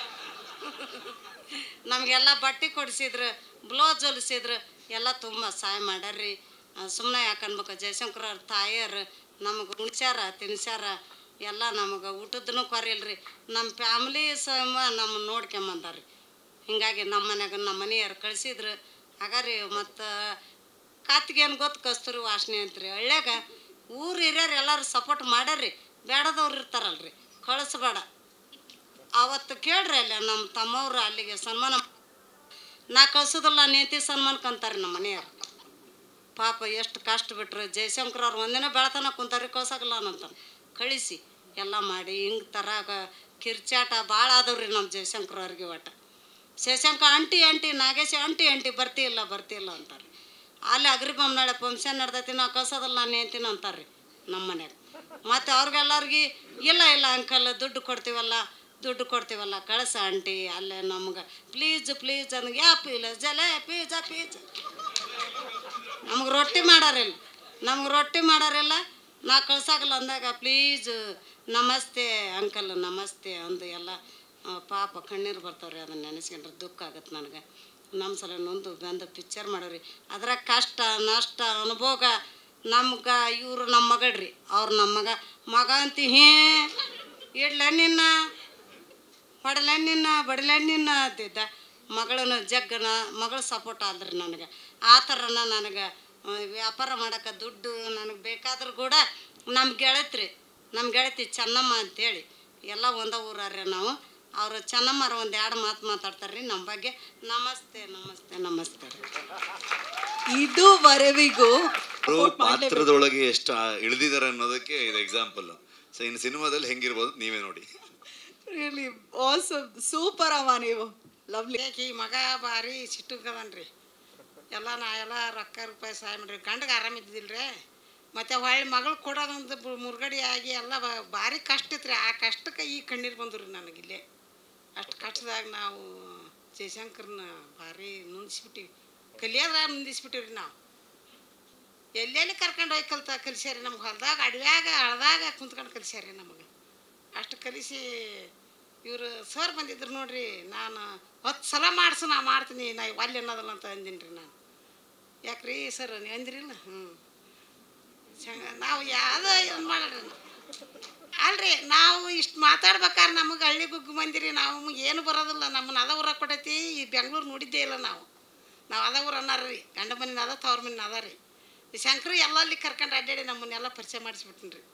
ನಮಗೆಲ್ಲ ಬಟ್ಟೆ ಕೊಡಿಸಿದ್ರು ಬ್ಲೌಸ್ ಹೊಲಿಸಿದ್ರು ಎಲ್ಲ ತುಂಬ ಸಹಾಯ ಮಾಡ್ಯಾರ್ರಿ ಸುಮ್ಮನೆ ಯಾಕೆ ಅನ್ಬೇಕು ಜಯಶಂಕರ್ ಅವ್ರ ತಾಯಿಯರು ನಮಗೆ ಉಣ್ಸ್ಯಾರ ತಿನ್ಸ್ಯಾರ ಎಲ್ಲ ನಮಗೆ ಊಟದೂ ಕೊರಿಲ್ರಿ ನಮ್ಮ ಫ್ಯಾಮ್ಲಿ ಸಮ ನಮ್ಮನ್ನು ನೋಡ್ಕೊಂಬಂದಾರ್ರಿ ಹಿಂಗಾಗಿ ನಮ್ಮ ಮನ್ಯಾಗ ನಮ್ಮ ಮನೆಯವ್ರು ಕಳಿಸಿದ್ರು ಹಾಗಾರಿ ಮತ್ತು ಕಾತಿಗೇನು ಗೊತ್ತು ಕಸ್ತೂರಿ ವಾಸನೆ ಅಂತ್ರಿ ಹಳ್ಳ್ಯಾಗ ಊರು ಹಿರಿಯರು ಎಲ್ಲರೂ ಸಪೋರ್ಟ್ ಮಾಡ್ಯಾರ್ರಿ ಬೇಡದವ್ರು ಇರ್ತಾರಲ್ರಿ ಕಳಿಸ್ಬೇಡ ಅವತ್ತು ಕೇಳ್ರಿ ಅಲ್ಲಿ ನಮ್ಮ ತಮ್ಮವ್ರು ಅಲ್ಲಿಗೆ ಸನ್ಮಾನ ನಾ ಕಳ್ಸೋದಿಲ್ಲ ನೇತಿ ಸನ್ಮಾನಕ್ಕಂತಾರೆ ನಮ್ಮ ಮನೆಯವ್ರು ಪಾಪ ಎಷ್ಟು ಕಷ್ಟ ಬಿಟ್ರು ಜಯಶಂಕರ್ ಅವ್ರು ಒಂದಿನ ಬೆಳತನ ಕುಂತಾರಿ ಕಳ್ಸಕ್ಕಲ್ಲ ಅನ್ನಂತಾನೆ ಕಳಿಸಿ ಎಲ್ಲ ಮಾಡಿ ಹಿಂಗೆ ಥರ ಕಿರ್ಚಾಟ ಭಾಳ ಆದವ್ರಿ ನಮ್ಮ ಜಯಶಂಕರ್ ಅವ್ರಿಗೆ ಒಟ್ಟು ಶಶಾಂಕ ಅಂಟಿ ಅಂಟಿ ನಾಗೇಶ ಅಂಟಿ ಅಂಟಿ ಬರ್ತಿಲ್ಲ ಬರ್ತಿಲ್ಲ ಅಂತಾರೆ ಅಲ್ಲಿ ಅಗ್ರಿಬಮ್ ನಾಳೆ ಫಂಕ್ಷನ್ ನಡ್ದೈತಿ ನಾ ಕಳ್ಸೋದಲ್ಲ ನಾನು ಏಂತೀನಿ ಅಂತಾರೆ ನಮ್ಮ ಮನ್ಯಾಗ ಮತ್ತು ಅವ್ರಿಗೆಲ್ಲರಿಗೆ ಇಲ್ಲ ಇಲ್ಲ ಅಂಕಲ್ ದುಡ್ಡು ಕೊಡ್ತೀವಲ್ಲ ದುಡ್ಡು ಕೊಡ್ತೀವಲ್ಲ ಕಳ್ಸ ಆಂಟಿ ಅಲ್ಲೇ ನಮ್ಗೆ ಪ್ಲೀಸ್ ಪ್ಲೀಸ್ ನನಗೆ ಯಾ ಪೀಲ ಜಲೆ ಪೀಜ ಪೀಜ ನಮ್ಗೆ ರೊಟ್ಟಿ ಮಾಡಾರಿಲ್ಲ ನಮ್ಗೆ ರೊಟ್ಟಿ ಮಾಡಾರಿಲ್ಲ ನಾ ಕಳ್ಸಾಕಲ್ಲ ಅಂದಾಗ ಪ್ಲೀಸ್ ನಮಸ್ತೆ ಅಂಕಲ್ ನಮಸ್ತೆ ಅಂದು ಎಲ್ಲ ಆ, ಪಾಪ ಕಣ್ಣೀರು ಬರ್ತಾವ್ರಿ ಅದನ್ನ ನೆನೆಸ್ಕೊಂಡ್ರೆ ದುಃಖ ಆಗತ್ತೆ ನನಗೆ ನಮ್ಮ ಸಲ ನೊಂದು ಬಂದು ಪಿಕ್ಚರ್ ಮಾಡೋರಿ ಅದ್ರಾಗ ಕಷ್ಟ ನಷ್ಟ ಅನುಭೋಗ ನಮ್ಗೆ ಇವರು ನಮ್ಮ ಮಗಳ್ರಿ ಅವ್ರು ನಮ್ಮ ಮಗ ಮಗ ಅಂತಿ ಹೇ ಇಡ್ಲ ನಿನ್ನ ಹೊಡಲ ನಿನ್ನ ಬಡಲ ನಿನ್ನ ಅಂತಿದ್ದ ಮಗಳನ್ನ ಜಗ್ಗನ ಮಗಳ ಸಪೋರ್ಟ್ ಆದ್ರಿ ನನಗೆ ಆ ಥರನ ನನಗೆ ಆ, ವ್ಯಾಪಾರ ಮಾಡೋಕೆ ದುಡ್ಡು ನನಗೆ ಬೇಕಾದ್ರೂ ಕೂಡ ನಮ್ಮ ಗೆಳತ್ರಿ ನಮ್ಮ ಗೆಳತಿ ಚೆನ್ನಮ್ಮ ಅಂತೇಳಿ ಎಲ್ಲ ಒಂದ ಊರಾರ್ರಿ ನಾವು ಅವರು ಚೆನ್ನಮ್ಮರ ಒಂದು ಎರಡು ಮಾತು ಮಾತಾಡ್ತಾರೆ ರೀ ನಮ್ಮ ಬಗ್ಗೆ ನಮಸ್ತೆ ನಮಸ್ತೆ ನಮಸ್ತೆ ರೀ
ಇದುವರೆವಿಗೂ
ಅವರು ಪಾತ್ರದೊಳಗೆ ಎಷ್ಟು ಇಳಿದಿದ್ದಾರೆ ಅನ್ನೋದಕ್ಕೆ ಇದು ಎಕ್ಸಾಂಪಲ್ ಸೊ ಇನ್ನು ಸಿನಿಮಾದಲ್ಲಿ ಹೆಂಗಿರ್ಬೋದು ನೀವೇ ನೋಡಿ
ರಿಯಲಿ ಆಸಮ್ ಸೂಪರ್ ಅಮ್ಮ ನೀವು ಲವ್ಲಿ
ಈ ಮಗ ಭಾರಿ ಸಿಟ್ಟುಗದನ್ರಿ ಎಲ್ಲ ನಾ ಎಲ್ಲ ರೊಕ್ಕ ರೂಪಾಯಿ ಸಹಾಯ ಮಾಡ್ರಿ ಗಂಡಗೆ ಆರಾಮಿದ್ದಿಲ್ಲ ರೀ ಮತ್ತು ಹೊಳ್ಳಿ ಮಗಳು ಕೊಡೋದೊಂದು ಬು- ಮುರುಗಡೆ ಆಗಿ ಎಲ್ಲ ಬ- ಭಾರಿ ಕಷ್ಟ ಇತ್ತು ರೀ ಆ ಕಷ್ಟಕ್ಕೆ ಈ ಕಣ್ಣೀರು ಬಂದ್ರು ರೀ ನನಗಿಲ್ಲೇ ಅಷ್ಟು ಕಷ್ಟದಾಗ ನಾವು ಜಯಶಂಕರ್ನ ಭಾರಿ ನೊಂದಿಸ್ಬಿಟ್ಟಿವಿ ಕಲಿಯೋದ್ರಾಗ ನೊಂದಿಸ್ಬಿಟ್ಟಿವಿ ರೀ ನಾವು ಎಲ್ಲೆಲ್ಲಿ ಕರ್ಕೊಂಡು ಹೋಗಿ ಕಲ್ತ ಕಲಿಸ್ಯಾರಿ ನಮ್ಗೆ ಹೊಲ್ದಾಗ ಅಡವ್ಯಾಗ ಹಳ್ದಾಗ ಕುಂತ್ಕೊಂಡು ಕಲಿಸ್ಯಾರಿ ನಮಗೆ ಅಷ್ಟು ಕಲಿಸಿ ಇವರು ಸರ್ ಬಂದಿದ್ರು ನೋಡ್ರಿ ನಾನು ಹತ್ತು ಸಲ ಮಾಡಿಸು ನಾ ಮಾಡ್ತೀನಿ ನಾ ಒಲ್ಲೆ ಅನ್ನೋದಲ್ಲ ಅಂತ ಅಂದಿನಿ ರೀ ನಾನು ಯಾಕ್ರಿ ಸರ್ ನೀವು ಅಂದಿರಿಲ್ಲ ಹ್ಞೂ ಚಂಗ ನಾವು ಯಾವುದೋ ಇದು ಮಾಡ್ರಿ ಅಲ್ರಿ ನಾವು ಇಷ್ಟು ಮಾತಾಡ್ಬೇಕಾದ್ರೆ ನಮಗೆ ಹಳ್ಳಿ ಗುಗ್ಗು ಮಂದಿರಿ ನಾವು ಏನು ಬರೋದಿಲ್ಲ ನಮ್ಮನ್ನ ಅದ ಊರಾಗ ಕೊಟ್ಟೈತಿ ಈ ಬೆಂಗ್ಳೂರು ನೋಡಿದ್ದೇ ಇಲ್ಲ ನಾವು ನಾವು ಅದ ಊರು ಅನ್ನಾರ ರೀ ಗಂಡ ಮನಿನ ಅದ ತವ್ರ ಮನಿನ ಅದ ರೀ ಈ ಶಂಕರು ಎಲ್ಲಲ್ಲಿ ಕರ್ಕೊಂಡು ಅಡ್ಡಾಡಿ ನಮ್ಮನ್ನೆಲ್ಲ ಪರಿಚಯ ಮಾಡಿಸ್ಬಿಟ್ಟಿನಿ ರೀ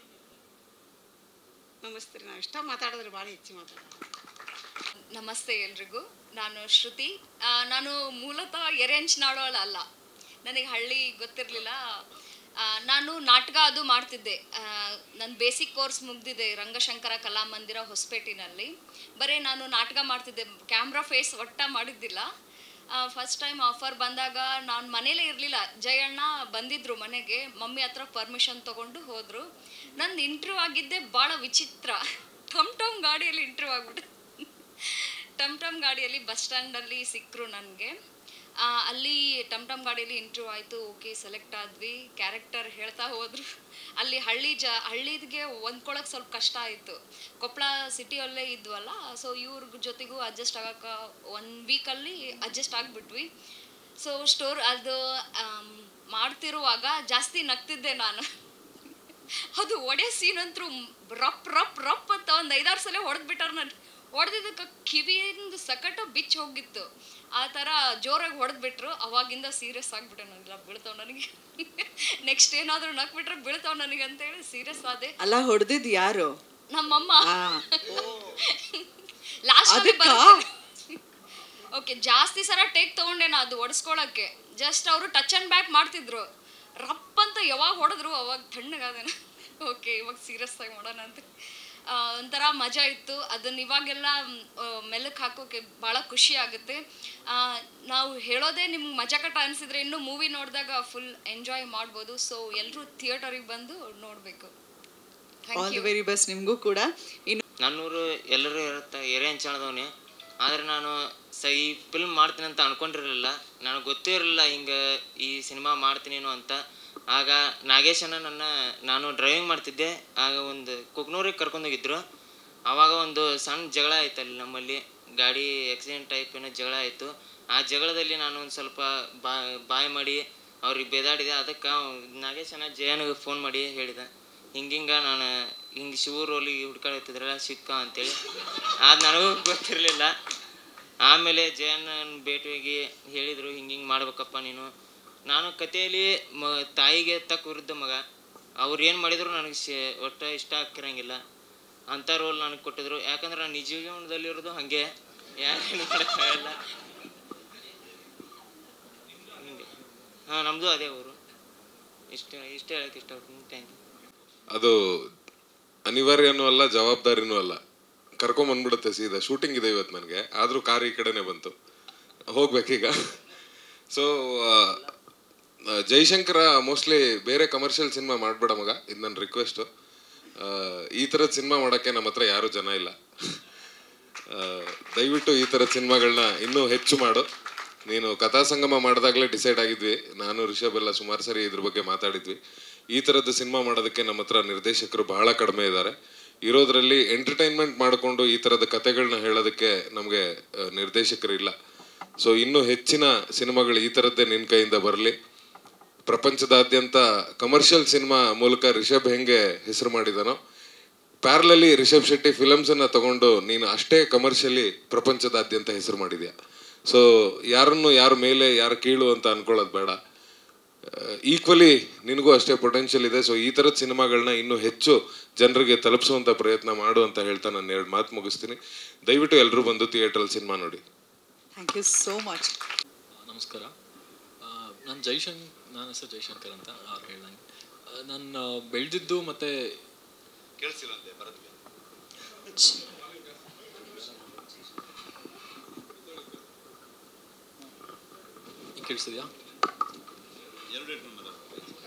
ನಮಸ್ತೆ ರೀ ನಾವು ಇಷ್ಟ ಮಾತಾಡಿದ್ರಿ ಭಾಳ ಹೆಚ್ಚು ಮಾತಾಡೋದು
ನಮಸ್ತೆ ಎಲ್ರಿಗೂ ನಾನು ಶ್ರುತಿ ಆ, ನಾನು ಮೂಲತಃ ಎರೆಂಚ್ನಾಡೋಳ ಅಲ್ಲ ನನಗೆ ಹಳ್ಳಿ ಗೊತ್ತಿರಲಿಲ್ಲ ನಾನು ನಾಟಕ ಅದು ಮಾಡ್ತಿದ್ದೆ ನನ್ನ ಬೇಸಿಕ್ ಕೋರ್ಸ್ ಮುಗ್ದಿದೆ ರಂಗಶಂಕರ ಕಲಾಮಂದಿರ ಹೊಸಪೇಟಿನಲ್ಲಿ ಬರೀ ನಾನು ನಾಟಕ ಮಾಡ್ತಿದ್ದೆ ಕ್ಯಾಮ್ರಾ ಫೇಸ್ ಒಟ್ಟ ಮಾಡಿದ್ದಿಲ್ಲ ಫಸ್ಟ್ ಟೈಮ್ ಆಫರ್ ಬಂದಾಗ ನಾನು ಮನೇಲೇ ಇರಲಿಲ್ಲ ಜಯಣ್ಣ ಬಂದಿದ್ರು ಮನೆಗೆ ಮಮ್ಮಿ ಹತ್ರ ಪರ್ಮಿಷನ್ ತೊಗೊಂಡು ಹೋದರು ನಂದು ಇಂಟ್ರ್ಯೂ ಆಗಿದ್ದೆ ಭಾಳ ವಿಚಿತ್ರ ಟಮ್ ಟಮ್ ಗಾಡಿಯಲ್ಲಿ ಇಂಟ್ರ್ಯೂ ಆಗ್ಬಿಟ್ಟು ಟಮ್ ಟಮ್ ಗಾಡಿಯಲ್ಲಿ ಬಸ್ ಸ್ಟ್ಯಾಂಡಲ್ಲಿ ಸಿಕ್ಕರು ನನಗೆ ಅಲ್ಲಿ ಟಮ್ ಟಮ್ ಗಾಡಿಯಲ್ಲಿ ಇಂಟ್ರ್ಯೂ ಆಯಿತು ಓಕೆ ಸೆಲೆಕ್ಟ್ ಆದ್ವಿ ಕ್ಯಾರೆಕ್ಟರ್ ಹೇಳ್ತಾ ಹೋದರು ಅಲ್ಲಿ ಹಳ್ಳಿ ಜ ಹಳ್ಳಿಗೆ ಹೊಂದ್ಕೊಳಕ್ಕೆ ಸ್ವಲ್ಪ ಕಷ್ಟ ಆಯಿತು ಕೊಪ್ಪಳ ಸಿಟಿಯಲ್ಲೇ ಇದ್ವಲ್ಲ ಸೊ ಇವ್ರ ಜೊತೆಗೂ ಅಡ್ಜಸ್ಟ್ ಆಗಕ್ಕೆ ಒನ್ ವೀಕಲ್ಲಿ ಅಡ್ಜಸ್ಟ್ ಆಗಿಬಿಟ್ವಿ ಸೊ ಸ್ಟೋರ್ ಅದು ಆಮ್, ಮಾಡ್ತಿರುವಾಗ ಜಾಸ್ತಿ ನಗ್ತಿದ್ದೆ ನಾನು ಅದು ಒಡೆ ಸೀನ್ ಅಂತೂ ರಪ್ ರಪ್ ರಪ್ ಅಂತ ಒಂದು ಐದಾರು ಸಲ ಹೊಡೆದ್ಬಿಟ್ಟಾರ ನಾನು ಹೊಡೆದಿದ್ದಕ್ಕೆ ಕಿವಿಯಿಂದ ಸಕಟ ಬಿಚ್ಚಿ ಹೋಗಿತ್ತು ಆ ಥರ ಜೋರಾಗಿ ಹೊಡೆದ್ಬಿಟ್ರು ಅವಾಗಿಂದ ಸೀರಿಯಸ್ ಆಗಿಬಿಟ್ಟೆ ನನಗೆಲ್ಲ ಬೀಳ್ತಾವ ನನಗೆ ನೆಕ್ಸ್ಟ್ ಏನಾದರೂ ನಕ್ಬಿಟ್ರೆ ಬೀಳ್ತಾವ ನನಗೆ ಅಂತೇಳಿ ಸೀರಿಯಸ್ ಆದೆ
ಅಲ್ಲ ಹೊಡೆದಿದ್ ಯಾರು
ನಮ್ಮಮ್ಮ
ಆ.
ಲಾಸ್ಟ್
ಅದಕ್ಕಾ?
ಓಕೆ ಜಾಸ್ತಿ ಸಲ ಟೇಕ್ ತೊಗೊಂಡೇನ ಅದು ಒಡಿಸ್ಕೊಳಕ್ಕೆ ಜಸ್ಟ್ ಅವರು ಟಚ್ ಆ್ಯಂಡ್ ಬ್ಯಾಕ್ ಮಾಡ್ತಿದ್ರು ರಪ್ ಅಂತ ಯಾವಾಗ ಹೊಡೆದ್ರು ಅವಾಗ ತಣ್ಣಗಾದೇನ ಓಕೆ ಇವಾಗ ಸೀರಿಯಸ್ ಆಗಿ ಮಾಡೋಣ ಅಂತ ಆ, ಒಂಥರ ಮಜಾ ಇತ್ತು ಅದನ್ನ ಇವಾಗೆಲ್ಲ ಮೆಲ್ಲಕ್ಕೆ ಹಾಕೋಕೆ ಭಾಳ ಖುಷಿ ಆಗುತ್ತೆ ಆ, ನಾವು ಹೇಳೋದೇ ನಿಮ್ಗೆ ಮಜಾಕಟ ಅನಿಸಿದ್ರೆ ಇನ್ನು ಮೂವಿ ನೋಡಿದಾಗ ಫುಲ್ ಎಂಜಾಯ್ ಮಾಡ್ಬೋದು ಸೊ ಎಲ್ಲರೂ ಥಿಯೇಟರಿಗೆ ಬಂದು ನೋಡಬೇಕು
all
thank
the
you
very best ನಿಮಗೂ ಕೂಡ ಇನ್ನು
ನನ್ನೂರು ಎಲ್ಲರೂ ಇರುತ್ತೆ ಏರಿಯಾ ಹಂಚಾಣದವನೇ ಆದರೆ ನಾನು ಸ ಈ ಫಿಲ್ಮ್ ಮಾಡ್ತೀನಿ ಅಂತ ಅನ್ಕೊಂಡಿರಲಿಲ್ಲ ನನಗೆ ಗೊತ್ತೇ ಇರಲಿಲ್ಲ ಹಿಂಗೆ ಈ ಸಿನಿಮಾ ಮಾಡ್ತೀನೇನೋ ಅಂತ ಆಗ ನಾಗೇಶನ ನನ್ನ ನಾನು ಡ್ರೈವಿಂಗ್ ಮಾಡ್ತಿದ್ದೆ ಆಗ ಒಂದು ಕುಕ್ನೂರಿಗೆ ಕರ್ಕೊಂಡೋಗಿದ್ರು ಆವಾಗ ಒಂದು ಸಣ್ಣ ಜಗಳ ಆಯ್ತು ಅಲ್ಲಿ ನಮ್ಮಲ್ಲಿ ಗಾಡಿ ಆಕ್ಸಿಡೆಂಟ್ ಟೈಪ್ ಏನೋ ಜಗಳ ಆಯಿತು ಆ ಜಗಳದಲ್ಲಿ ನಾನು ಒಂದು ಸ್ವಲ್ಪ ಬಾ ಬಾಯ್ ಮಾಡಿ ಅವ್ರಿಗೆ ಬೇದಾಡಿದೆ ಅದಕ್ಕೆ ನಾಗೇಶನ ಜಯನಿಗೆ ಫೋನ್ ಮಾಡಿ ಹೇಳಿದೆ ಹಿಂಗಿಂಗ ನಾನು ಹಿಂಗೆ ಶಿವೂರಲ್ಲಿ ಹುಡ್ಕಾಡ್ತಿದ್ರಲ್ಲ ಸಿಕ್ಕ ಅಂತೇಳಿ ಅದು ನನಗೂ ಗೊತ್ತಿರಲಿಲ್ಲ ಆಮೇಲೆ ಜಯನ್ ಭೇಟಿಯಾಗಿ ಹೇಳಿದರು ಹಿಂಗೆ ಹಿಂಗೆ ಮಾಡ್ಬೇಕಪ್ಪ ನೀನು ನಾನು ಕಥೆಯಲ್ಲಿ ಮ ತಾಯಿಗೆ ತಕ್ಕ ವಿರುದ್ಧ ಮಗ ಅವ್ರು ಏನು ಮಾಡಿದ್ರು ನನಗೆ ಶೇ ಒಟ್ಟು ಇಷ್ಟ ಆಗ್ತಿರಂಗಿಲ್ಲ ಅಂಥ ರೋಲ್ ನನಗೆ ಕೊಟ್ಟಿದ್ರು ಯಾಕಂದ್ರೆ ನಾನು ನಿಜ ಜೀವನದಲ್ಲಿರೋದು ಹಾಗೆ ಯಾರೇನು ಮಾಡೋಕ್ಕಾಗಲ್ಲ ಹಾಂ ನಮ್ಮದು ಅದೇ ಊರು ಇಷ್ಟ ಇಷ್ಟ ಹೇಳಕ್ಕೆ ಇಷ್ಟಪಡ್ತೀನಿ ಥ್ಯಾಂಕ್ ಯು
ಅದು ಅನಿವಾರ್ಯನೂ ಅಲ್ಲ ಜವಾಬ್ದಾರಿನೂ ಅಲ್ಲ ಕರ್ಕೊಂಬಂದ್ಬಿಡುತ್ತೆ ಸೀದಾ ಶೂಟಿಂಗ್ ಇದೆ ಇವತ್ತು ನನಗೆ ಆದರೂ ಕಾರ್ ಈ ಕಡೆನೇ ಬಂತು ಹೋಗ್ಬೇಕೀಗ ಸೊ ಜೈಶಂಕರ ಮೋಸ್ಟ್ಲಿ ಬೇರೆ ಕಮರ್ಷಿಯಲ್ ಸಿನಿಮಾ ಮಾಡಬೇಡ ಮಗ ಇದು ನನ್ನ ರಿಕ್ವೆಸ್ಟು ಈ ಥರದ ಸಿನಿಮಾ ಮಾಡೋಕ್ಕೆ ನಮ್ಮ ಹತ್ರ ಯಾರೂ ಜನ ಇಲ್ಲ ಆ, ದಯವಿಟ್ಟು ಈ ಥರದ ಸಿನಿಮಾಗಳನ್ನ ಇನ್ನೂ ಹೆಚ್ಚು ಮಾಡು ನೀನು ಕಥಾ ಸಂಗಮ ಮಾಡಿದಾಗಲೇ ಡಿಸೈಡ್ ಆಗಿದ್ವಿ ನಾನು ರಿಷಬ್ ಎಲ್ಲ ಸುಮಾರು ಸರಿ ಇದ್ರ ಬಗ್ಗೆ ಮಾತಾಡಿದ್ವಿ ಈ ಥರದ್ದು ಸಿನಿಮಾ ಮಾಡೋದಕ್ಕೆ ನಮ್ಮ ಹತ್ರ ನಿರ್ದೇಶಕರು ಬಹಳ ಕಡಿಮೆ ಇದ್ದಾರೆ ಇರೋದ್ರಲ್ಲಿ ಎಂಟರ್ಟೈನ್ಮೆಂಟ್ ಮಾಡಿಕೊಂಡು ಈ ಥರದ ಕಥೆಗಳನ್ನ ಹೇಳೋದಕ್ಕೆ ನಮಗೆ ನಿರ್ದೇಶಕರಿಲ್ಲ ಸೊ ಇನ್ನೂ ಹೆಚ್ಚಿನ ಸಿನಿಮಾಗಳು ಈ ಥರದ್ದೇ ನಿನ್ನ ಕೈಯಿಂದ ಬರಲಿ ಪ್ರಪಂಚದಾದ್ಯಂತ ಕಮರ್ಷಿಯಲ್ ಸಿನಿಮಾ ಮೂಲಕ ರಿಷಬ್ ಹೆಂಗೆ ಹೆಸರು ಮಾಡಿದಾನೋ ಪ್ಯಾರಲಲ್ಲಿ ರಿಷಬ್ ಶೆಟ್ಟಿ ಫಿಲಮ್ಸ್ ಅನ್ನ ತಗೊಂಡು ನೀನು ಅಷ್ಟೇ ಕಮರ್ಷಿಯಲಿ ಪ್ರಪಂಚದಾದ್ಯಂತ ಹೆಸರು ಮಾಡಿದ್ಯಾ ಸೊ ಯಾರನ್ನು ಯಾರ ಮೇಲೆ ಯಾರ ಕೀಳು ಅಂತ ಅನ್ಕೊಳ್ಳೋದು ಬೇಡ ಈಕ್ವಲಿ ನಿನಗೂ ಅಷ್ಟೇ ಪೊಟೆನ್ಷಿಯಲ್ ಇದೆ ಸೊ ಈ ಥರದ ಸಿನಿಮಾಗಳನ್ನ ಇನ್ನೂ ಹೆಚ್ಚು ಜನರಿಗೆ ತಲುಪಿಸುವಂಥ ಪ್ರಯತ್ನ ಮಾಡು ಅಂತ ಹೇಳ್ತಾ ನಾನು ಎರಡು ಮಾತು ಮುಗಿಸ್ತೀನಿ ದಯವಿಟ್ಟು ಎಲ್ಲರೂ ಬಂದು ಥಿಯೇಟ್ರಲ್ಲಿ ಸಿನಿಮಾ ನೋಡಿ
ಥ್ಯಾಂಕ್ ಯು ಸೋ ಮಚ್
ನಮಸ್ಕಾರ ನಾನು ಜೈಶಂಕ್ ನನ್ನ ಹೆಸರು ಜೈಶಂಕರ್ ಅಂತ ಅವ್ರು ಹೇಳ್ದಂಗೆ ನಾನು ಬೆಳೆದಿದ್ದು ಮತ್ತು
ಕೇಳಿಸಿಲ್ಲಂತೆ ಭರತ್ಗೆ
ಕೇಳಿಸಿದ್ಯಾ
ಎರಡು ಇಟ್ಕೊಂಡು ಮಾತಾಡು.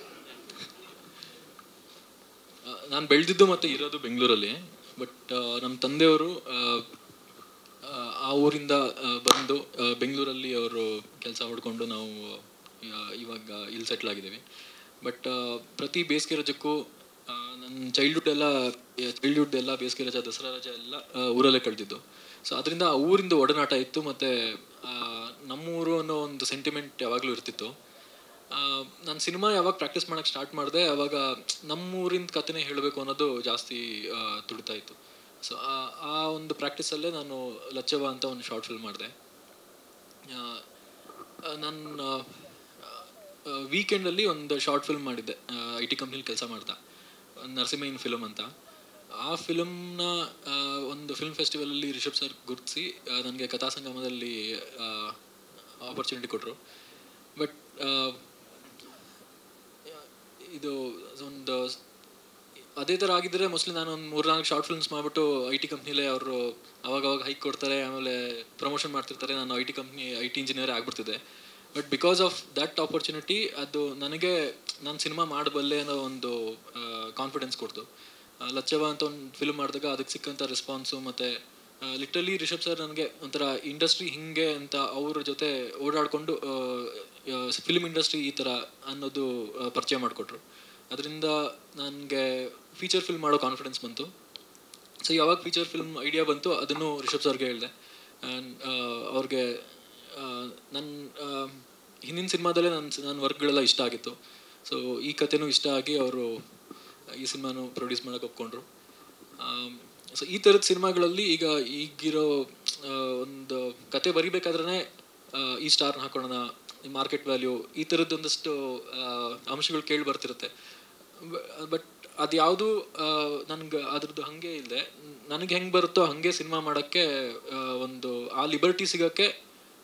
ನಾನು ಬೆಳೆದಿದ್ದು ಮತ್ತು ಇರೋದು ಬೆಂಗಳೂರಲ್ಲಿ ಬಟ್ ನಮ್ಮ ತಂದೆಯವರು ಆ, ಆ, ಆ ಊರಿಂದ ಆ, ಬಂದು ಆ, ಬೆಂಗಳೂರಲ್ಲಿ ಅವರು ಕೆಲಸ ಹೊಡ್ಕೊಂಡು ನಾವು ಆ, ಇವಾಗ ಇಲ್ಲಿ ಸೆಟ್ಲ್ ಆಗಿದ್ದೀವಿ ಬಟ್ ಪ್ರತಿ ಬೇಸಿಗೆ ರಜಕ್ಕೂ ಆ, ನನ್ನ ಚೈಲ್ಡ್ಹುಡ್ ಎಲ್ಲ ಚೈಲ್ಡ್ಹುಡ್ ಎಲ್ಲ ಬೇಸಿಗೆ ರಜೆ ದಸರಾ ರಜೆ ಎಲ್ಲ ಆ, ಊರಲ್ಲೇ ಕಳೆದಿದ್ದು ಸೊ ಅದರಿಂದ ಆ ಊರಿಂದ ಒಡನಾಟ ಇತ್ತು ಮತ್ತು ನಮ್ಮೂರು ಅನ್ನೋ ಒಂದು ಸೆಂಟಿಮೆಂಟ್ ಯಾವಾಗಲೂ ಇರ್ತಿತ್ತು ನಾನು ಸಿನಿಮಾ ಯಾವಾಗ ಪ್ರಾಕ್ಟೀಸ್ ಮಾಡೋಕ್ಕೆ ಸ್ಟಾರ್ಟ್ ಮಾಡಿದೆ ಅವಾಗ ನಮ್ಮೂರಿನ ಕಥೆನೇ ಹೇಳಬೇಕು ಅನ್ನೋದು ಜಾಸ್ತಿ ಆ, ತುಡಿತಾ ಇತ್ತು ಸೊ ಆ ಒಂದು ಪ್ರಾಕ್ಟೀಸಲ್ಲೇ ನಾನು ಲಚ್ಚವ ಅಂತ ಒಂದು ಶಾರ್ಟ್ ಫಿಲ್ಮ್ ಮಾಡಿದೆ ನನ್ನ ವೀಕೆಂಡಲ್ಲಿ ಒಂದು ಶಾರ್ಟ್ ಫಿಲ್ಮ್ ಮಾಡಿದ್ದೆ ಐ ಟಿ ಕಂಪ್ನಿಲಿ ಕೆಲಸ ಮಾಡ್ತಾ ನರಸಿಂಹಯ್ಯನ ಫಿಲಮ್ ಅಂತ ಆ ಫಿಲಮ್ನ ಒಂದು ಫಿಲ್ಮ್ ಫೆಸ್ಟಿವಲಲ್ಲಿ ರಿಷಬ್ ಸರ್ ಗುರುತಿಸಿ ನನಗೆ ಕಥಾ ಸಂಗಮದಲ್ಲಿ ಆಪರ್ಚುನಿಟಿ ಕೊಟ್ಟರು ಬಟ್ ಇದು ಒಂದು ಅದೇ ಥರ ಆಗಿದ್ದರೆ ಮೋಸ್ಟ್ಲಿ ನಾನು ಒಂದು ಮೂರ್ನಾಲ್ಕು ಶಾರ್ಟ್ ಫಿಲ್ಮ್ಸ್ ಮಾಡಿಬಿಟ್ಟು ಐ ಟಿ ಕಂಪ್ನಿಲೇ ಅವರು ಅವಾಗ ಅವಾಗ ಹೈಕ್ ಕೊಡ್ತಾರೆ ಆಮೇಲೆ ಪ್ರಮೋಷನ್ ಮಾಡ್ತಿರ್ತಾರೆ ನಾನು I T company I T engineer ಆಗ್ಬಿಡ್ತಿದ್ದೆ but because of that opportunity ಅದು ನನಗೆ ನಾನು ಸಿನಿಮಾ ಮಾಡಬಲ್ಲೆ ಅನ್ನೋ ಒಂದು ಕಾನ್ಫಿಡೆನ್ಸ್ ಕೊಡ್ತು ಆ, ಲಚ್ಚವ ಅಂತ ಒಂದು ಫಿಲ್ಮ್ ಮಾಡಿದಾಗ ಅದಕ್ಕೆ ಸಿಕ್ಕಂಥ ರೆಸ್ಪಾನ್ಸು ಮತ್ತು ಲಿಟ್ರಲಿ ರಿಷಬ್ ಸರ್ ನನಗೆ ಒಂಥರ ಇಂಡಸ್ಟ್ರಿ ಹಿಂಗೆ ಅಂತ ಅವ್ರ ಜೊತೆ ಓಡಾಡಿಕೊಂಡು ಫಿಲ್ಮ್ ಇಂಡಸ್ಟ್ರಿ ಈ ಥರ ಅನ್ನೋದು ಆ, ಪರಿಚಯ ಮಾಡಿಕೊಟ್ರು ಅದರಿಂದ ನನಗೆ ಫೀಚರ್ ಫಿಲ್ಮ್ ಮಾಡೋ ಕಾನ್ಫಿಡೆನ್ಸ್ ಬಂತು ಸೊ ಯಾವಾಗ ಫೀಚರ್ ಫಿಲ್ಮ್ ಐಡಿಯಾ ಬಂತು ಅದನ್ನು ರಿಷಬ್ ಸರ್ಗೆ ಹೇಳಿದೆ ಆ್ಯಂಡ್ ಅವ್ರಿಗೆ ನನ್ನ ಹಿಂದಿನ ಸಿನಿಮಾದಲ್ಲೇ ನನ್ನ ನನ್ನ ವರ್ಕ್ಗಳೆಲ್ಲ ಇಷ್ಟ ಆಗಿತ್ತು ಸೊ ಈ ಕಥೆನೂ ಇಷ್ಟ ಆಗಿ ಅವರು ಈ ಸಿನಿಮಾನು ಪ್ರೊಡ್ಯೂಸ್ ಮಾಡೋಕೆ ಒಪ್ಕೊಂಡ್ರು ಸೊ ಈ ಥರದ ಸಿನಿಮಾಗಳಲ್ಲಿ ಈಗ ಈಗಿರೋ ಆ, ಒಂದು ಕತೆ ಬರಿಬೇಕಾದ್ರೆ ಈ ಸ್ಟಾರ್ನ ಹಾಕೊಳ್ಳೋಣ ಈ ಮಾರ್ಕೆಟ್ ವ್ಯಾಲ್ಯೂ ಈ ಥರದ್ದೊಂದಷ್ಟು ಆ, ಅಂಶಗಳು ಕೇಳಿ ಬರ್ತಿರುತ್ತೆ ಬಟ್ ಅದು ಯಾವುದು ನನಗೆ ಅದ್ರದ್ದು ಹಾಗೆ ಇದೆ ನನಗೆ ಹೆಂಗೆ ಬರುತ್ತೋ ಹಾಗೆ ಸಿನಿಮಾ ಮಾಡೋಕ್ಕೆ ಆ, ಒಂದು ಆ ಲಿಬರ್ಟಿ ಸಿಗೋಕ್ಕೆ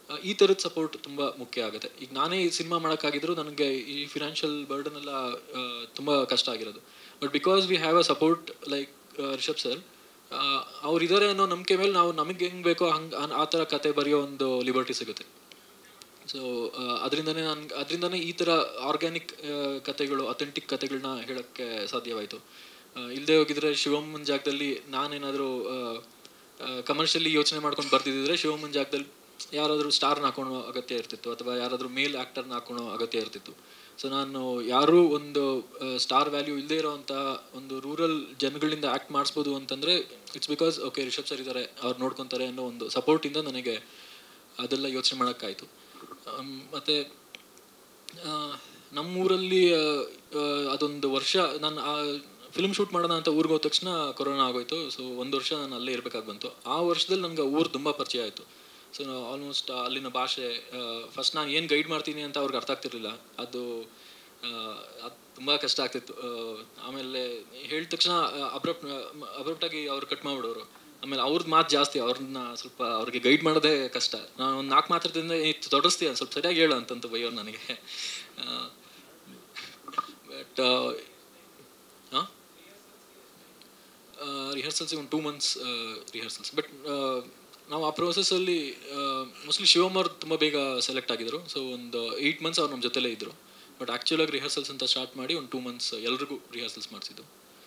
ಆ, ಈ ಥರದ ಸಪೋರ್ಟ್ ತುಂಬ ಮುಖ್ಯ ಆಗುತ್ತೆ ಈಗ ನಾನೇ ಈ ಸಿನಿಮಾ ಮಾಡೋಕ್ಕಾಗಿದ್ರು ನನಗೆ ಈ ಫಿನಾನ್ಷಿಯಲ್ ಬರ್ಡನ್ ಎಲ್ಲ ಆ, ತುಂಬ ಕಷ್ಟ ಆಗಿರೋದು but because we have a support like Rishab sir ಅವ್ರು ಇದ್ದಾರೆ ಅನ್ನೋ ನಂಬಿಕೆ ಮೇಲೆ ನಾವು ನಮಗೆ ಹೆಂಗೆ ಬೇಕೋ ಹಂಗೆ ಆ ಥರ ಕತೆ ಬರೆಯೋ ಒಂದು ಲಿಬರ್ಟಿ ಸಿಗುತ್ತೆ ಸೊ ಅದರಿಂದನೇ ನಾನು ಅದರಿಂದನೇ ಈ ಥರ ಆರ್ಗ್ಯಾನಿಕ್ ಕತೆಗಳು ಅಥೆಂಟಿಕ್ ಕತೆಗಳನ್ನ ಹೇಳೋಕ್ಕೆ ಸಾಧ್ಯವಾಯಿತು ಇಲ್ಲದೆ ಹೋಗಿದ್ರೆ ಶಿವಮ್ಮನ ಜಾಗದಲ್ಲಿ ನಾನೇನಾದರೂ ಕಮರ್ಷಿಯಲಿ ಯೋಚನೆ ಮಾಡ್ಕೊಂಡು ಬರ್ತಿದ್ದಿದ್ರೆ ಶಿವಮ್ಮನ ಜಾಗದಲ್ಲಿ ಯಾರಾದರೂ ಸ್ಟಾರ್ನ ಹಾಕೊಳೋ ಅಗತ್ಯ ಇರ್ತಿತ್ತು ಅಥವಾ ಯಾರಾದರೂ ಮೇಲ್ ಆ್ಯಕ್ಟರ್ನ ಹಾಕೊಳೋ ಅಗತ್ಯ ಇರ್ತಿತ್ತು ಸೊ ನಾನು ಯಾರೂ ಒಂದು ಸ್ಟಾರ್ ವ್ಯಾಲ್ಯೂ ಇಲ್ಲದೇ ಇರೋವಂಥ ಒಂದು ರೂರಲ್ ಜನಗಳಿಂದ ಆ್ಯಕ್ಟ್ ಮಾಡಿಸ್ಬೋದು ಅಂತಂದರೆ it's because okay Rishab sir ಇದ್ದಾರೆ ಅವ್ರು ನೋಡ್ಕೊತಾರೆ ಅನ್ನೋ ಒಂದು ಸಪೋರ್ಟಿಂದ ನನಗೆ ಅದೆಲ್ಲ ಯೋಚನೆ ಮಾಡೋಕ್ಕಾಯಿತು ಮತ್ತು ನಮ್ಮೂರಲ್ಲಿ ಆ, ಆ, ಅದೊಂದು ವರ್ಷ ನಾನು ಆ ಫಿಲ್ಮ್ ಶೂಟ್ ಮಾಡೋಣ ಅಂತ ಊರಿಗೆ ಹೋದ ತಕ್ಷಣ ಕೊರೋನಾ ಆಗೋಯ್ತು ಸೊ ಒಂದು ವರ್ಷ ನಾನು ಅಲ್ಲೇ ಇರಬೇಕಾಗಿ ಬಂತು ಆ ವರ್ಷದಲ್ಲಿ ನನಗೆ ಊರು ತುಂಬ ಪರಿಚಯ ಆಯಿತು ಸೊ ಆಲ್ಮೋಸ್ಟ್ ಅಲ್ಲಿನ ಭಾಷೆ ಫಸ್ಟ್ ನಾನು ಏನು ಗೈಡ್ ಮಾಡ್ತೀನಿ ಅಂತ ಅವ್ರಿಗೆ ಅರ್ಥ ಆಗ್ತಿರ್ಲಿಲ್ಲ ಅದು ಅದು ತುಂಬ ಕಷ್ಟ ಆಗ್ತಿತ್ತು ಆ, ಆಮೇಲೆ ಹೇಳಿದ ತಕ್ಷಣ ಅಬ್ರಪ್ಟ್ ಅಬ್ರಪ್ಟಾಗಿ ಅವ್ರು ಕಟ್ ಮಾಡಿಬಿಡೋರು ಆಮೇಲೆ ಅವ್ರದ್ದು ಮಾತು ಜಾಸ್ತಿ ಅವ್ರನ್ನ ಸ್ವಲ್ಪ ಅವ್ರಿಗೆ ಗೈಡ್ ಮಾಡೋದೇ ಕಷ್ಟ ನಾನು ಒಂದು ನಾಲ್ಕು ಮಾತಾಡ್ತಿದ್ದೆ ತೊಡಸ್ತೀಯ ಸ್ವಲ್ಪ ಸರಿಯಾಗಿ ಹೇಳು ಅಂತಂತ ಬೈಯೋರು ನನಗೆ ಬಟ್ ಹಾಂ ರಿಹರ್ಸಲ್ಸ್ ಒಂದು ಟೂ ಮಂತ್ಸ್ ರಿಹರ್ಸಲ್ಸ್ ಬಟ್ ನಾವು ಆ ಪ್ರೋಸೆಸ್ಸಲ್ಲಿ ಮೋಸ್ಟ್ಲಿ ಶಿವಮರ್ ತುಂಬ ಬೇಗ ಸೆಲೆಕ್ಟ್ ಆಗಿದ್ರು ಸೊ ಒಂದು ಏಯ್ಟ್ ಮಂತ್ಸ್ ಅವ್ರು ನಮ್ಮ ಜೊತೆಲೇ ಇದ್ದರು ಬಟ್ ಆ್ಯಕ್ಚುಲಾಗಿ ರಿಹರ್ಸಲ್ಸ್ ಅಂತ ಸ್ಟಾರ್ಟ್ ಮಾಡಿ ಒಂದು ಟೂ ಮಂತ್ಸ್ ಎಲ್ರಿಗೂ ರಿಹರ್ಸಲ್ಸ್ ಮಾಡಿಸಿದ್ದು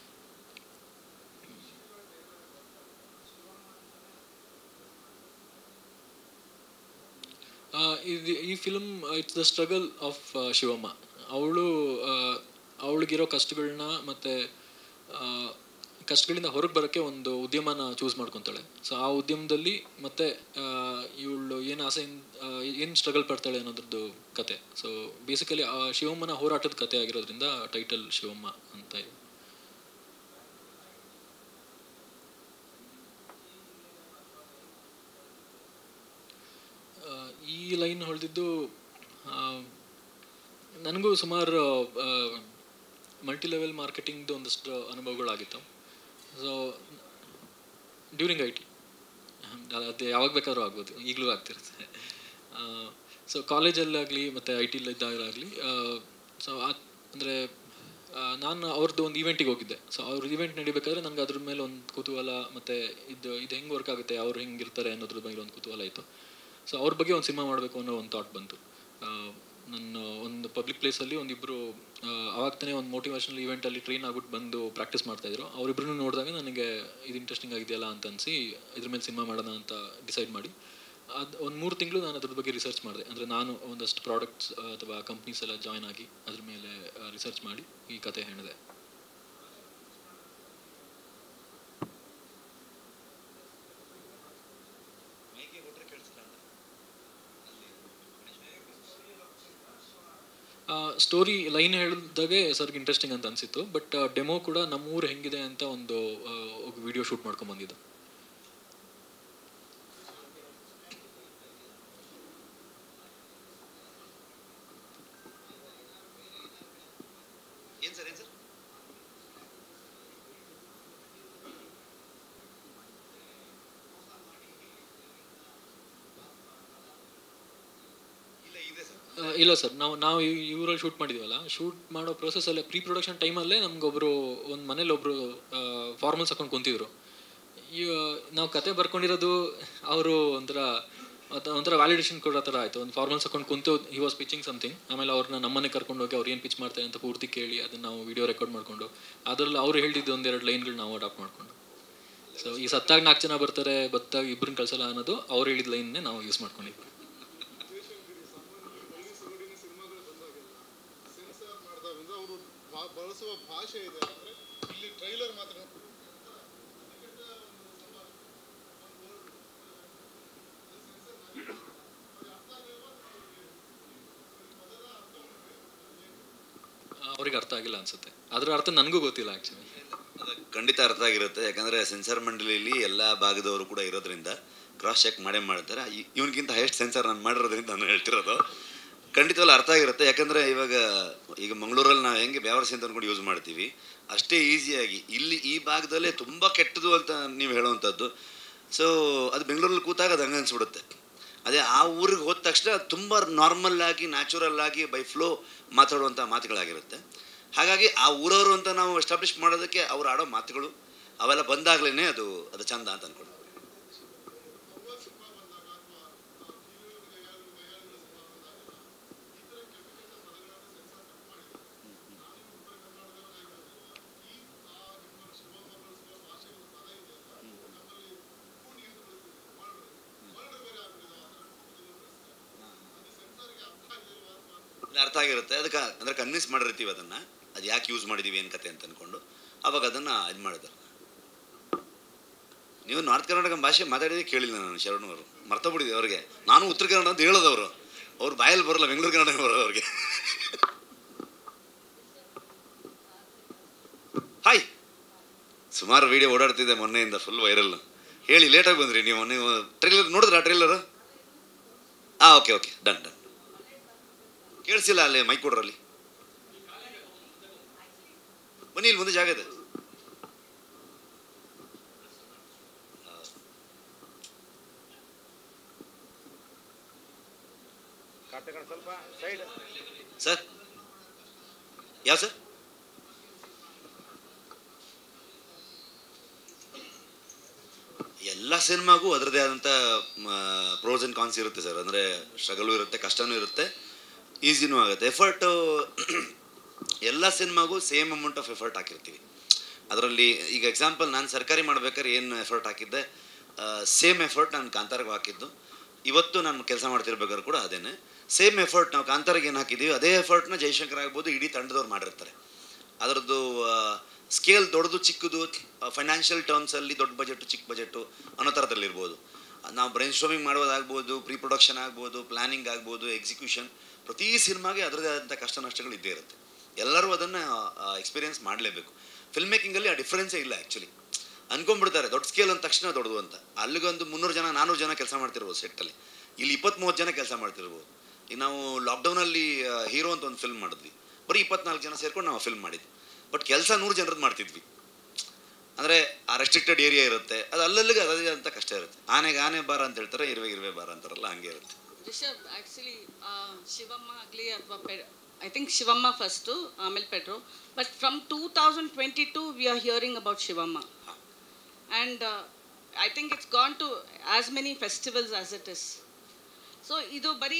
ಇದು ಈ film it's the struggle of Shivamma ಅವಳು ಅವಳಿಗಿರೋ ಕಷ್ಟಗಳನ್ನ ಮತ್ತು ಕಷ್ಟಗಳಿಂದ ಹೊರಗೆ ಬರೋಕ್ಕೆ ಒಂದು ಉದ್ಯಮನ ಚೂಸ್ ಮಾಡ್ಕೊತಾಳೆ ಸೊ ಆ ಉದ್ಯಮದಲ್ಲಿ ಮತ್ತೆ ಇವಳು ಏನು ಆಸೆ ಏನು ಸ್ಟ್ರಗಲ್ ಪಡ್ತಾಳೆ ಅನ್ನೋದ್ರದ್ದು ಕತೆ ಸೊ ಬೇಸಿಕಲಿ ಶಿವಮ್ಮನ ಹೋರಾಟದ ಕತೆ ಆಗಿರೋದ್ರಿಂದ ಟೈಟಲ್ ಶಿವಮ್ಮ ಅಂತ ಇದೆ ಆ, ಈ ಲೈನ್ ಹೊಳೆದಿದ್ದು ನನಗೂ ಸುಮಾರು ಮಲ್ಟಿ ಲೆವೆಲ್ ಮಾರ್ಕೆಟಿಂಗ್ದು ಒಂದಷ್ಟು ಅನುಭವಗಳಾಗಿತ್ತು ಸೊ ಡ್ಯೂರಿಂಗ್ ಐ ಟಿ ಅದು ಯಾವಾಗ ಬೇಕಾದ್ರೂ ಆಗ್ಬೋದು ಈಗಲೂ ಆಗ್ತಿರುತ್ತೆ ಸೊ ಕಾಲೇಜಲ್ಲಾಗಲಿ ಮತ್ತು ಐ ಟಿಲಿದ್ದಾಗಲಾಗಲಿ ಸೊ ಅಂದರೆ ನಾನು ಅವ್ರದ್ದು ಒಂದು ಈವೆಂಟಿಗೆ ಹೋಗಿದ್ದೆ ಸೊ ಅವ್ರ ಈವೆಂಟ್ ನಡಿಬೇಕಾದ್ರೆ ನನಗೆ ಅದ್ರ ಮೇಲೆ ಒಂದು ಕುತೂಹಲ ಮತ್ತು ಇದು ಇದು ಹೆಂಗೆ ವರ್ಕ್ ಆಗುತ್ತೆ ಅವ್ರು ಹೆಂಗಿರ್ತಾರೆ ಅನ್ನೋದ್ರ ಬಗ್ಗೆ ಒಂದು ಕುತೂಹಲ ಇತ್ತು ಸೊ ಅವ್ರ ಬಗ್ಗೆ ಒಂದು ಸಿನಿಮಾ ಮಾಡಬೇಕು ಅನ್ನೋ ಒಂದು ಥಾಟ್ ಬಂತು ಆ, ನನ್ನ ಒಂದು ಪಬ್ಲಿಕ್ ಪ್ಲೇಸಲ್ಲಿ ಒಂದಿಬ್ಬರು ಅವಾಗ ತಾನೇ ಒಂದು ಮೋಟಿವೇಶನಲ್ ಈವೆಂಟಲ್ಲಿ ಟ್ರೈನ್ ಆಗ್ಬಿಟ್ಟು ಬಂದು ಪ್ರಾಕ್ಟೀಸ್ ಮಾಡ್ತಾಯಿದ್ರು ಅವರಿಬ್ಬರನ್ನು ನೋಡಿದಾಗ ನನಗೆ ಇದು ಇಂಟ್ರೆಸ್ಟಿಂಗ್ ಆಗಿದೆಯಲ್ಲ ಅಂತ ಅನಿಸಿ ಇದ್ರ ಮೇಲೆ ಸಿನಿಮಾ ಮಾಡೋಣ ಅಂತ ಡಿಸೈಡ್ ಮಾಡಿ ಅದು ಒಂದು ಮೂರು ತಿಂಗಳು ನಾನು ಅದ್ರ ಬಗ್ಗೆ ರಿಸರ್ಚ್ ಮಾಡಿದೆ ಅಂದರೆ ನಾನು ಒಂದಷ್ಟು ಪ್ರಾಡಕ್ಟ್ಸ್ ಅಥವಾ ಕಂಪ್ನೀಸ್ ಎಲ್ಲ ಜಾಯ್ನ್ ಆಗಿ ಅದ್ರ ಮೇಲೆ ರಿಸರ್ಚ್ ಮಾಡಿ ಈ ಕತೆ ಹೇಳಿದೆ ಸ್ಟೋರಿ ಲೈನ್ ಹೇಳಿದಾಗೆ ಸರ್ಗೆ ಇಂಟ್ರೆಸ್ಟಿಂಗ್ ಅಂತ ಅನಿಸಿತ್ತು ಬಟ್ ಡೆಮೋ ಕೂಡ ನಮ್ಮೂರು ಹೆಂಗಿದೆ ಅಂತ ಒಂದು ವಿಡಿಯೋ ಶೂಟ್ ಮಾಡ್ಕೊಂಡು ಬಂದಿದ್ದು
ಏನು ಸರ್ ಏನು ಸರ್ ಇಲ್ಲ ಇದೆ ಸರ್
ಆ, ಇಲ್ಲ ಸರ್ ನಾವು ನಾವು ಇವರಲ್ಲಿ ಶೂಟ್ ಮಾಡಿದ್ದೀವಲ್ಲ ಶೂಟ್ ಮಾಡೋ ಪ್ರೊಸೆಸಲ್ಲೇ ಪ್ರೀ ಪ್ರೊಡಕ್ಷನ್ ಟೈಮಲ್ಲೇ ನಮಗೊಬ್ಬರು ಒಂದು ಮನೇಲಿ ಒಬ್ಬರು ಫಾರ್ಮಲ್ಸ್ ಹಾಕೊಂಡು ಕುಂತಿದ್ರು ಈಗ ನಾವು ಕತೆ ಬರ್ಕೊಂಡಿರೋದು ಅವರು ಒಂಥರ ಅದ್- ಒಂಥರ ವ್ಯಾಲಿಡೇಷನ್ ಕೊಡೋ ಥರ ಆಯಿತು ಒಂದು ಫಾರ್ಮಲ್ಸ್ ಹಾಕೊಂಡು ಕುಂತು ಹಿ ವಾಸ್ ಪಿಚಿಂಗ್ ಸಮಥಿಂಗ್ ಆಮೇಲೆ ಅವ್ರನ್ನ ನಮ್ಮನೆ ಕರ್ಕೊಂಡು ಹೋಗಿ ಅವ್ರು ಏನು ಪಿಚ್ ಮಾಡ್ತಾರೆ ಅಂತ ಪೂರ್ತಿ ಕೇಳಿ ಅದನ್ನು ನಾವು ವಿಡಿಯೋ ರೆಕಾರ್ಡ್ ಮಾಡಿಕೊಂಡು ಅದರಲ್ಲಿ ಅವ್ರು ಹೇಳಿದ್ದು ಒಂದೆರಡು ಲೈನ್ಗಳು ನಾವು ಅಡಾಪ್ಟ್ ಮಾಡಿಕೊಂಡು ಸೊ ಈ ಸತ್ತಾಗ ನಾಲ್ಕು ಜನ ಬರ್ತಾರೆ ಬತ್ತಾಗ ಇಬ್ಬರನ್ನ ಕಳ್ಸಲ್ಲ ಅನ್ನೋದು ಅವ್ರು ಹೇಳಿದ ಲೈನ್ನೇ ನಾವು ಯೂಸ್ ಮಾಡ್ಕೊಂಡಿದ್ವಿ
ಅವರು ಬಳಸುವ ಭಾಷೆ ಇದೆ ಅಂದ್ರೆ ಇಲ್ಲಿ ಟ್ರೈಲರ್ ಮಾತ್ರ
ಅವ್ರಿಗೆ ಅರ್ಥ ಆಗಿಲ್ಲ ಅನ್ಸುತ್ತೆ ಅದರ ಅರ್ಥ ನನಗೂ ಗೊತ್ತಿಲ್ಲ ಆ್ಯಕ್ಚುಲಿ
ಅದು ಖಂಡಿತ ಅರ್ಥ ಆಗಿರುತ್ತೆ ಯಾಕಂದರೆ ಸೆನ್ಸಾರ್ ಮಂಡಳಿಯಲ್ಲಿ ಎಲ್ಲ ಭಾಗದವರು ಕೂಡ ಇರೋದ್ರಿಂದ ಕ್ರಾಸ್ ಚೆಕ್ ಮಾಡೇ ಮಾಡ್ತಾರೆ ಇ- ಇವನಿಗಿಂತ ಹೈಯೆಸ್ಟ್ ಸೆನ್ಸಾರ್ ನಾನು ಮಾಡಿರೋದ್ರಿಂದ ನಾನು ಹೇಳ್ತಿರೋದು ಖಂಡಿತವಲ್ಲ ಅರ್ಥ ಆಗಿರುತ್ತೆ ಯಾಕಂದರೆ ಇವಾಗ ಈಗ ಮಂಗಳೂರಲ್ಲಿ ನಾವು ಹೆಂಗೆ ಬ್ಯಾವರ್ಸಿ ಅಂತ ಅನ್ಕೊಂಡು ಯೂಸ್ ಮಾಡ್ತೀವಿ ಅಷ್ಟೇ ಈಸಿಯಾಗಿ ಇಲ್ಲಿ ಈ ಭಾಗದಲ್ಲೇ ತುಂಬ ಕೆಟ್ಟದು ಅಂತ ನೀವು ಹೇಳುವಂಥದ್ದು ಸೊ ಅದು ಬೆಂಗಳೂರಲ್ಲಿ ಕೂತಾಗ ಅದು ಹಂಗೆ ಅನ್ಸ್ಬಿಡುತ್ತೆ ಅದೇ ಆ ಊರಿಗೆ ಹೋದ ತಕ್ಷಣ ತುಂಬ ನಾರ್ಮಲ್ ಆಗಿ ನ್ಯಾಚುರಲ್ ಆಗಿ ಬೈ ಫ್ಲೋ ಮಾತಾಡುವಂಥ ಮಾತುಗಳಾಗಿರುತ್ತೆ ಹಾಗಾಗಿ ಆ ಊರವರು ಅಂತ ನಾವು ಎಸ್ಟಾಬ್ಲಿಷ್ ಮಾಡೋದಕ್ಕೆ ಅವ್ರು ಆಡೋ ಮಾತುಗಳು ಅವೆಲ್ಲ ಬಂದಾಗಲೇ ಅದು ಅದು ಚಂದ ಅಂತ ಅನ್ಕೊಂಡು ಇಲ್ಲ, ಅರ್ಥ ಆಗಿರುತ್ತೆ ಅದಕ್ಕೆ ಅಂದರೆ ಕನ್ವಿನ್ಸ್ ಮಾಡಿರ್ತೀವಿ ಅದನ್ನು ಅದು ಯಾಕೆ ಯೂಸ್ ಮಾಡಿದ್ದೀವಿ ಏನು ಕತೆ ಅಂತ ಅಂದ್ಕೊಂಡು ಅವಾಗ ಅದನ್ನು ಇದು ಮಾಡಿದ್ದಾರೆ ನೀವು ನಾರ್ತ್ ಕರ್ನಾಟಕ ಭಾಷೆ ಮಾತಾಡಿದ್ರೆ ಕೇಳಿಲ್ಲ ನಾನು ಶರಣು ಅವರು ಮರ್ತೋಗ್ಬಿಟ್ಟಿದ್ದೆ ಅವ್ರಿಗೆ ನಾನು ಉತ್ತರ ಕನ್ನಡ ಅಂತ ಹೇಳೋದವರು ಅವ್ರು ಬಾಯಲ್ಲಿ ಬರಲ್ಲ ಬೆಂಗಳೂರು ಕನ್ನಡ ಬರೋದು ಅವ್ರಿಗೆ ಹಾಯ್ ಸುಮಾರು ವಿಡಿಯೋ ಓಡಾಡ್ತಿದ್ದೆ ಮೊನ್ನೆಯಿಂದ ಫುಲ್ ವೈರಲ್ ಹೇಳಿ ಲೇಟಾಗಿ ಬಂದ್ರಿ ನೀವು ಮೊನ್ನೆ ಟ್ರೈಲರ್ ನೋಡಿದ್ರಾ ಟ್ರೈಲರ್ ಹಾಂ ಓಕೆ ಓಕೆ ಡನ್ ಡನ್ ಕೇಳಿಸಿಲ್ಲ ಅಲ್ಲಿ ಮೈಕ್ ಕೊಡ್ರಲ್ಲಿ ಬನ್ನಿ ಇಲ್ಲಿ ಮುಂದೆ ಜಾಗ ಇದೆ ಸರ್ ಯಾವ ಸರ್ ಎಲ್ಲ ಸಿನಿಮಾಗೂ ಅದರದೇ ಆದಂಥ ಪ್ರೋಸ್ ಆ್ಯಂಡ್ ಕಾನ್ಸ್ ಇರುತ್ತೆ ಸರ್ ಅಂದರೆ ಸ್ಟ್ರಗಲು ಇರುತ್ತೆ ಕಷ್ಟನೂ ಇರುತ್ತೆ ಈಸಿನೂ ಆಗುತ್ತೆ ಎಫರ್ಟು ಎಲ್ಲ ಸಿನಿಮಾಗೂ ಸೇಮ್ ಅಮೌಂಟ್ ಆಫ್ ಎಫರ್ಟ್ ಹಾಕಿರ್ತೀವಿ ಅದರಲ್ಲಿ ಈಗ ಎಕ್ಸಾಂಪಲ್ ನಾನು ಸರ್ಕಾರಿ ಮಾಡ್ಬೇಕಾದ್ರೆ ಏನು ಎಫರ್ಟ್ ಹಾಕಿದ್ದೆ ಸೇಮ್ ಎಫರ್ಟ್ ನಾನು ಕಾಂತಾರಿಗೆ ಹಾಕಿದ್ದು ಇವತ್ತು ನಾನು ಕೆಲಸ ಮಾಡ್ತಿರ್ಬೇಕಾದ್ರೆ ಕೂಡ ಅದೇನೆ ಸೇಮ್ ಎಫರ್ಟ್ ನಾವು ಕಾಂತಾರಿಗೆ ಏನು ಹಾಕಿದ್ದೀವಿ ಅದೇ ಎಫರ್ಟ್ನ ಜೈಶಂಕರ್ ಆಗ್ಬೋದು ಇಡೀ ತಂಡದವ್ರು ಮಾಡಿರ್ತಾರೆ ಅದರದ್ದು ಸ್ಕೇಲ್ ದೊಡ್ಡದು ಚಿಕ್ಕದು ಫೈನಾನ್ಷಿಯಲ್ ಟರ್ಮ್ಸಲ್ಲಿ ದೊಡ್ಡ ಬಜೆಟು ಚಿಕ್ಕ ಬಜೆಟು ಅನ್ನೋ ಥರದಲ್ಲಿರ್ಬೋದು ನಾವು ಬ್ರೈನ್ ಸ್ಟ್ರೋಮಿಂಗ್ ಮಾಡೋದಾಗ್ಬೋದು ಪ್ರೀ ಪ್ರೊಡಕ್ಷನ್ ಆಗ್ಬೋದು ಪ್ಲ್ಯಾನಿಂಗ್ ಆಗ್ಬೋದು ಎಕ್ಸಿಕ್ಯೂಷನ್ ಪ್ರತಿ ಸಿನಿಮಾಗೆ ಅದರದೇ ಆದಂಥ ಕಷ್ಟ ನಷ್ಟಗಳು ಇದ್ದೇ ಇರುತ್ತೆ ಎಲ್ಲರೂ ಅದನ್ನು ಎಕ್ಸ್ಪೀರಿಯನ್ಸ್ ಮಾಡಲೇಬೇಕು ಫಿಲ್ಮ್ ಮೇಕಿಂಗಲ್ಲಿ ಆ ಡಿಫ್ರೆನ್ಸೇ ಇಲ್ಲ ಆ್ಯಕ್ಚುಲಿ ಅನ್ಕೊಂಡ್ಬಿಡ್ತಾರೆ ದೊಡ್ಡ ಸ್ಕೇಲ್ ಅಂದ ತಕ್ಷಣ ದೊಡ್ಡದು ಅಂತ ಅಲ್ಲಿಗೊಂದು ಮುನ್ನೂರು ಜನ ನಾನ್ನೂರು ಜನ ಕೆಲಸ ಮಾಡ್ತಿರ್ಬೋದು ಸೆಟ್ಟಲ್ಲಿ ಇಲ್ಲಿ ಇಪ್ಪತ್ತ್ ಮೂವತ್ತು ಜನ ಕೆಲಸ ಮಾಡ್ತಿರ್ಬೋದು ಈಗ ನಾವು ಲಾಕ್ಡೌನಲ್ಲಿ ಹೀರೋ ಅಂತ ಒಂದು ಫಿಲ್ಮ್ ಮಾಡಿದ್ವಿ ಬರೀ ಇಪ್ಪತ್ನಾಲ್ಕು ಜನ ಸೇರ್ಕೊಂಡು ನಾವು ಫಿಲ್ಮ್ ಮಾಡಿದ್ವಿ ಬಟ್ ಕೆಲಸ ನೂರು ಜನರದ್ದು ಮಾಡ್ತಿದ್ವಿ ಅಂದರೆ ಆ ರೆಸ್ಟ್ರಿಕ್ಟೆಡ್ ಏರಿಯಾ ಇರುತ್ತೆ ಅದು ಅಲ್ಲಲ್ಲಿಗೆ ಅದೇ ಅಂತ ಕಷ್ಟ ಇರುತ್ತೆ ಆನೆಗೆ ಆನೆ ಬಾರ ಅಂತ ಹೇಳ್ತಾರೆ ಇರುವೆ ಇರುವೆ ಬಾರ ಅಂತಾರಲ್ಲ ಹಂಗೆ ಇರುತ್ತೆ
ರಿಷಬ್ ಆ್ಯಕ್ಚುಲಿ ಶಿವಮ್ಮ ಆಗಲಿ ಅಥವಾ ಪೆ ಐ ಥಿಂಕ್ ಶಿವಮ್ಮ ಫಸ್ಟು ಆಮೇಲೆ Pedro but from two thousand twenty two we are hearing about Shivamma and I think it's gone to as many festivals as it is so ಇದು ಬರೀ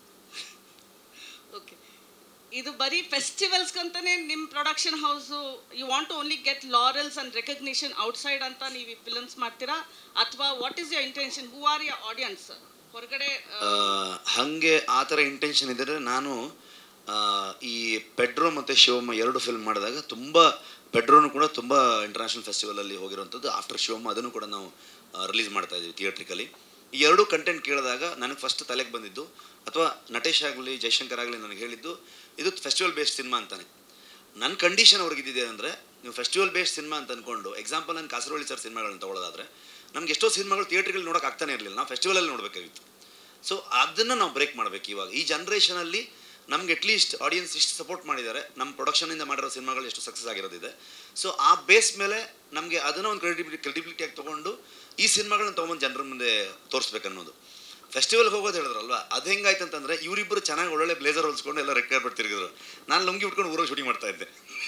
ಓಕೆ ಇದು ಬರೀ ಫೆಸ್ಟಿವಲ್ಸ್ಗಂತಾನೆ ನಿಮ್ಮ production house you want to only get laurels and recognition outside ಅಂತ ನೀವು ಈ films ಮಾಡ್ತೀರಾ ಅಥವಾ what is your intention who are your audience ಹೊರಗಡೆ
ಆ, ಹಾಗೆ ಆ ಥರ ಇಂಟೆನ್ಷನ್ ಇದ್ದರೆ ನಾನು ಆ, ಈ ಪೆಡ್ರೋ ಮತ್ತು ಶಿವಮ್ಮ ಎರಡು ಫಿಲ್ಮ್ ಮಾಡಿದಾಗ ತುಂಬ ಪೆಡ್ರೋನು ಕೂಡ ತುಂಬ ಇಂಟರ್ನ್ಯಾಷನಲ್ ಫೆಸ್ಟಿವಲಲ್ಲಿ ಹೋಗಿರೋಂಥದ್ದು ಆಫ್ಟರ್ ಶಿವಮ್ಮ ಅದನ್ನು ಕೂಡ ನಾವು ರಿಲೀಸ್ ಮಾಡ್ತಾ ಇದ್ದೀವಿ ಥಿಯೇಟ್ರಿಕಲಿ ಈ ಎರಡು ಕಂಟೆಂಟ್ ಕೇಳಿದಾಗ ನನಗೆ ಫಸ್ಟ್ ತಲೆಗೆ ಬಂದಿದ್ದು ಅಥವಾ ನಟೇಶ್ ಆಗಲಿ ಜಯಶಂಕರ್ ಆಗಲಿ ನನಗೆ ಹೇಳಿದ್ದು ಇದು ಫೆಸ್ಟಿವಲ್ ಬೇಸ್ಡ್ ಸಿನಿಮಾ ಅಂತಾನೆ ನನ್ನ ಕಂಡೀಷನ್ ಅವ್ರಿಗೆ ಇದ್ದಿದೆ ಅಂದರೆ ನೀವು ಫೆಸ್ಟಿವಲ್ ಬೇಸ್ಡ್ ಸಿನಿಮಾ ಅಂತ ಅಂದ್ಕೊಂಡು ಎಕ್ಸಾಂಪಲ್ ನಾನು ಕಾಸರವಳ್ಳಿ ಸರ್ ಸಿನಿಮಾಗಳನ್ನ ತೊಗೊಳೋದಾದ್ರೆ ನಮ್ಗೆ ಎಷ್ಟೋ ಸಿನಿಮಾಗಳು ಥಿಯೇಟ್ರಿಗೆ ನೋಡೋಕೆ ಆಗ್ತಾನೆ ಇರಲಿಲ್ಲ ನಾವು ಫೆಸ್ಟಿವಲಲ್ಲಿ ನೋಡಬೇಕಾಗಿತ್ತು ಸೊ ಅದನ್ನು ನಾವು ಬ್ರೇಕ್ ಮಾಡಬೇಕು ಇವಾಗ ಈ ಜನ್ರೇಷನಲ್ಲಿ ನಮ್ಗೆ ಅಟ್ಲೀಸ್ಟ್ ಆಡಿಯನ್ಸ್ ಇಷ್ಟು ಸಪೋರ್ಟ್ ಮಾಡಿದ್ದಾರೆ ನಮ್ಮ ಪ್ರೊಡಕ್ಷನಿಂದ ಮಾಡಿರೋ ಸಿನಿಮಾಗಳು ಎಷ್ಟು ಸಕ್ಸಸ್ ಆಗಿರೋದಿದೆ ಸೊ ಆ ಬೇಸ್ ಮೇಲೆ ನಮಗೆ ಅದನ್ನು ಒಂದು ಕ್ರೆಡಿಬಿಲಿಟಿ ಕ್ರೆಡಿಬಿಲಿಟಿಯಾಗಿ ತೊಗೊಂಡು ಈ ಸಿನಿಮಾಗಳನ್ನ ತೊಗೊಂಬಂದು ಜನರ ಮುಂದೆ ತೋರಿಸ್ಬೇಕನ್ನೋದು ಫೆಸ್ಟಿವಲ್ಗೆ ಹೋಗೋದು ಹೇಳಿದ್ರಲ್ವಾ ಅದು ಹೆಂಗಾಯ್ತು ಅಂತಂದರೆ ಇವರಿಬ್ಬರು ಚೆನ್ನಾಗಿ ಒಳ್ಳೊಳ್ಳೆ ಬ್ಲೇಸರ್ ಹೊಲ್ಸ್ಕೊಂಡು ಎಲ್ಲ ರೆಡ್ ಕಾರ್ಪೆಟ್ ತಿರುಗಿದ್ರು ನಾನು ಲುಂಗಿ ಉಟ್ಕೊಂಡು ಊರಾಗ ಶೂಟಿಂಗ್ ಮಾಡ್ತಾ ಇದ್ದೆ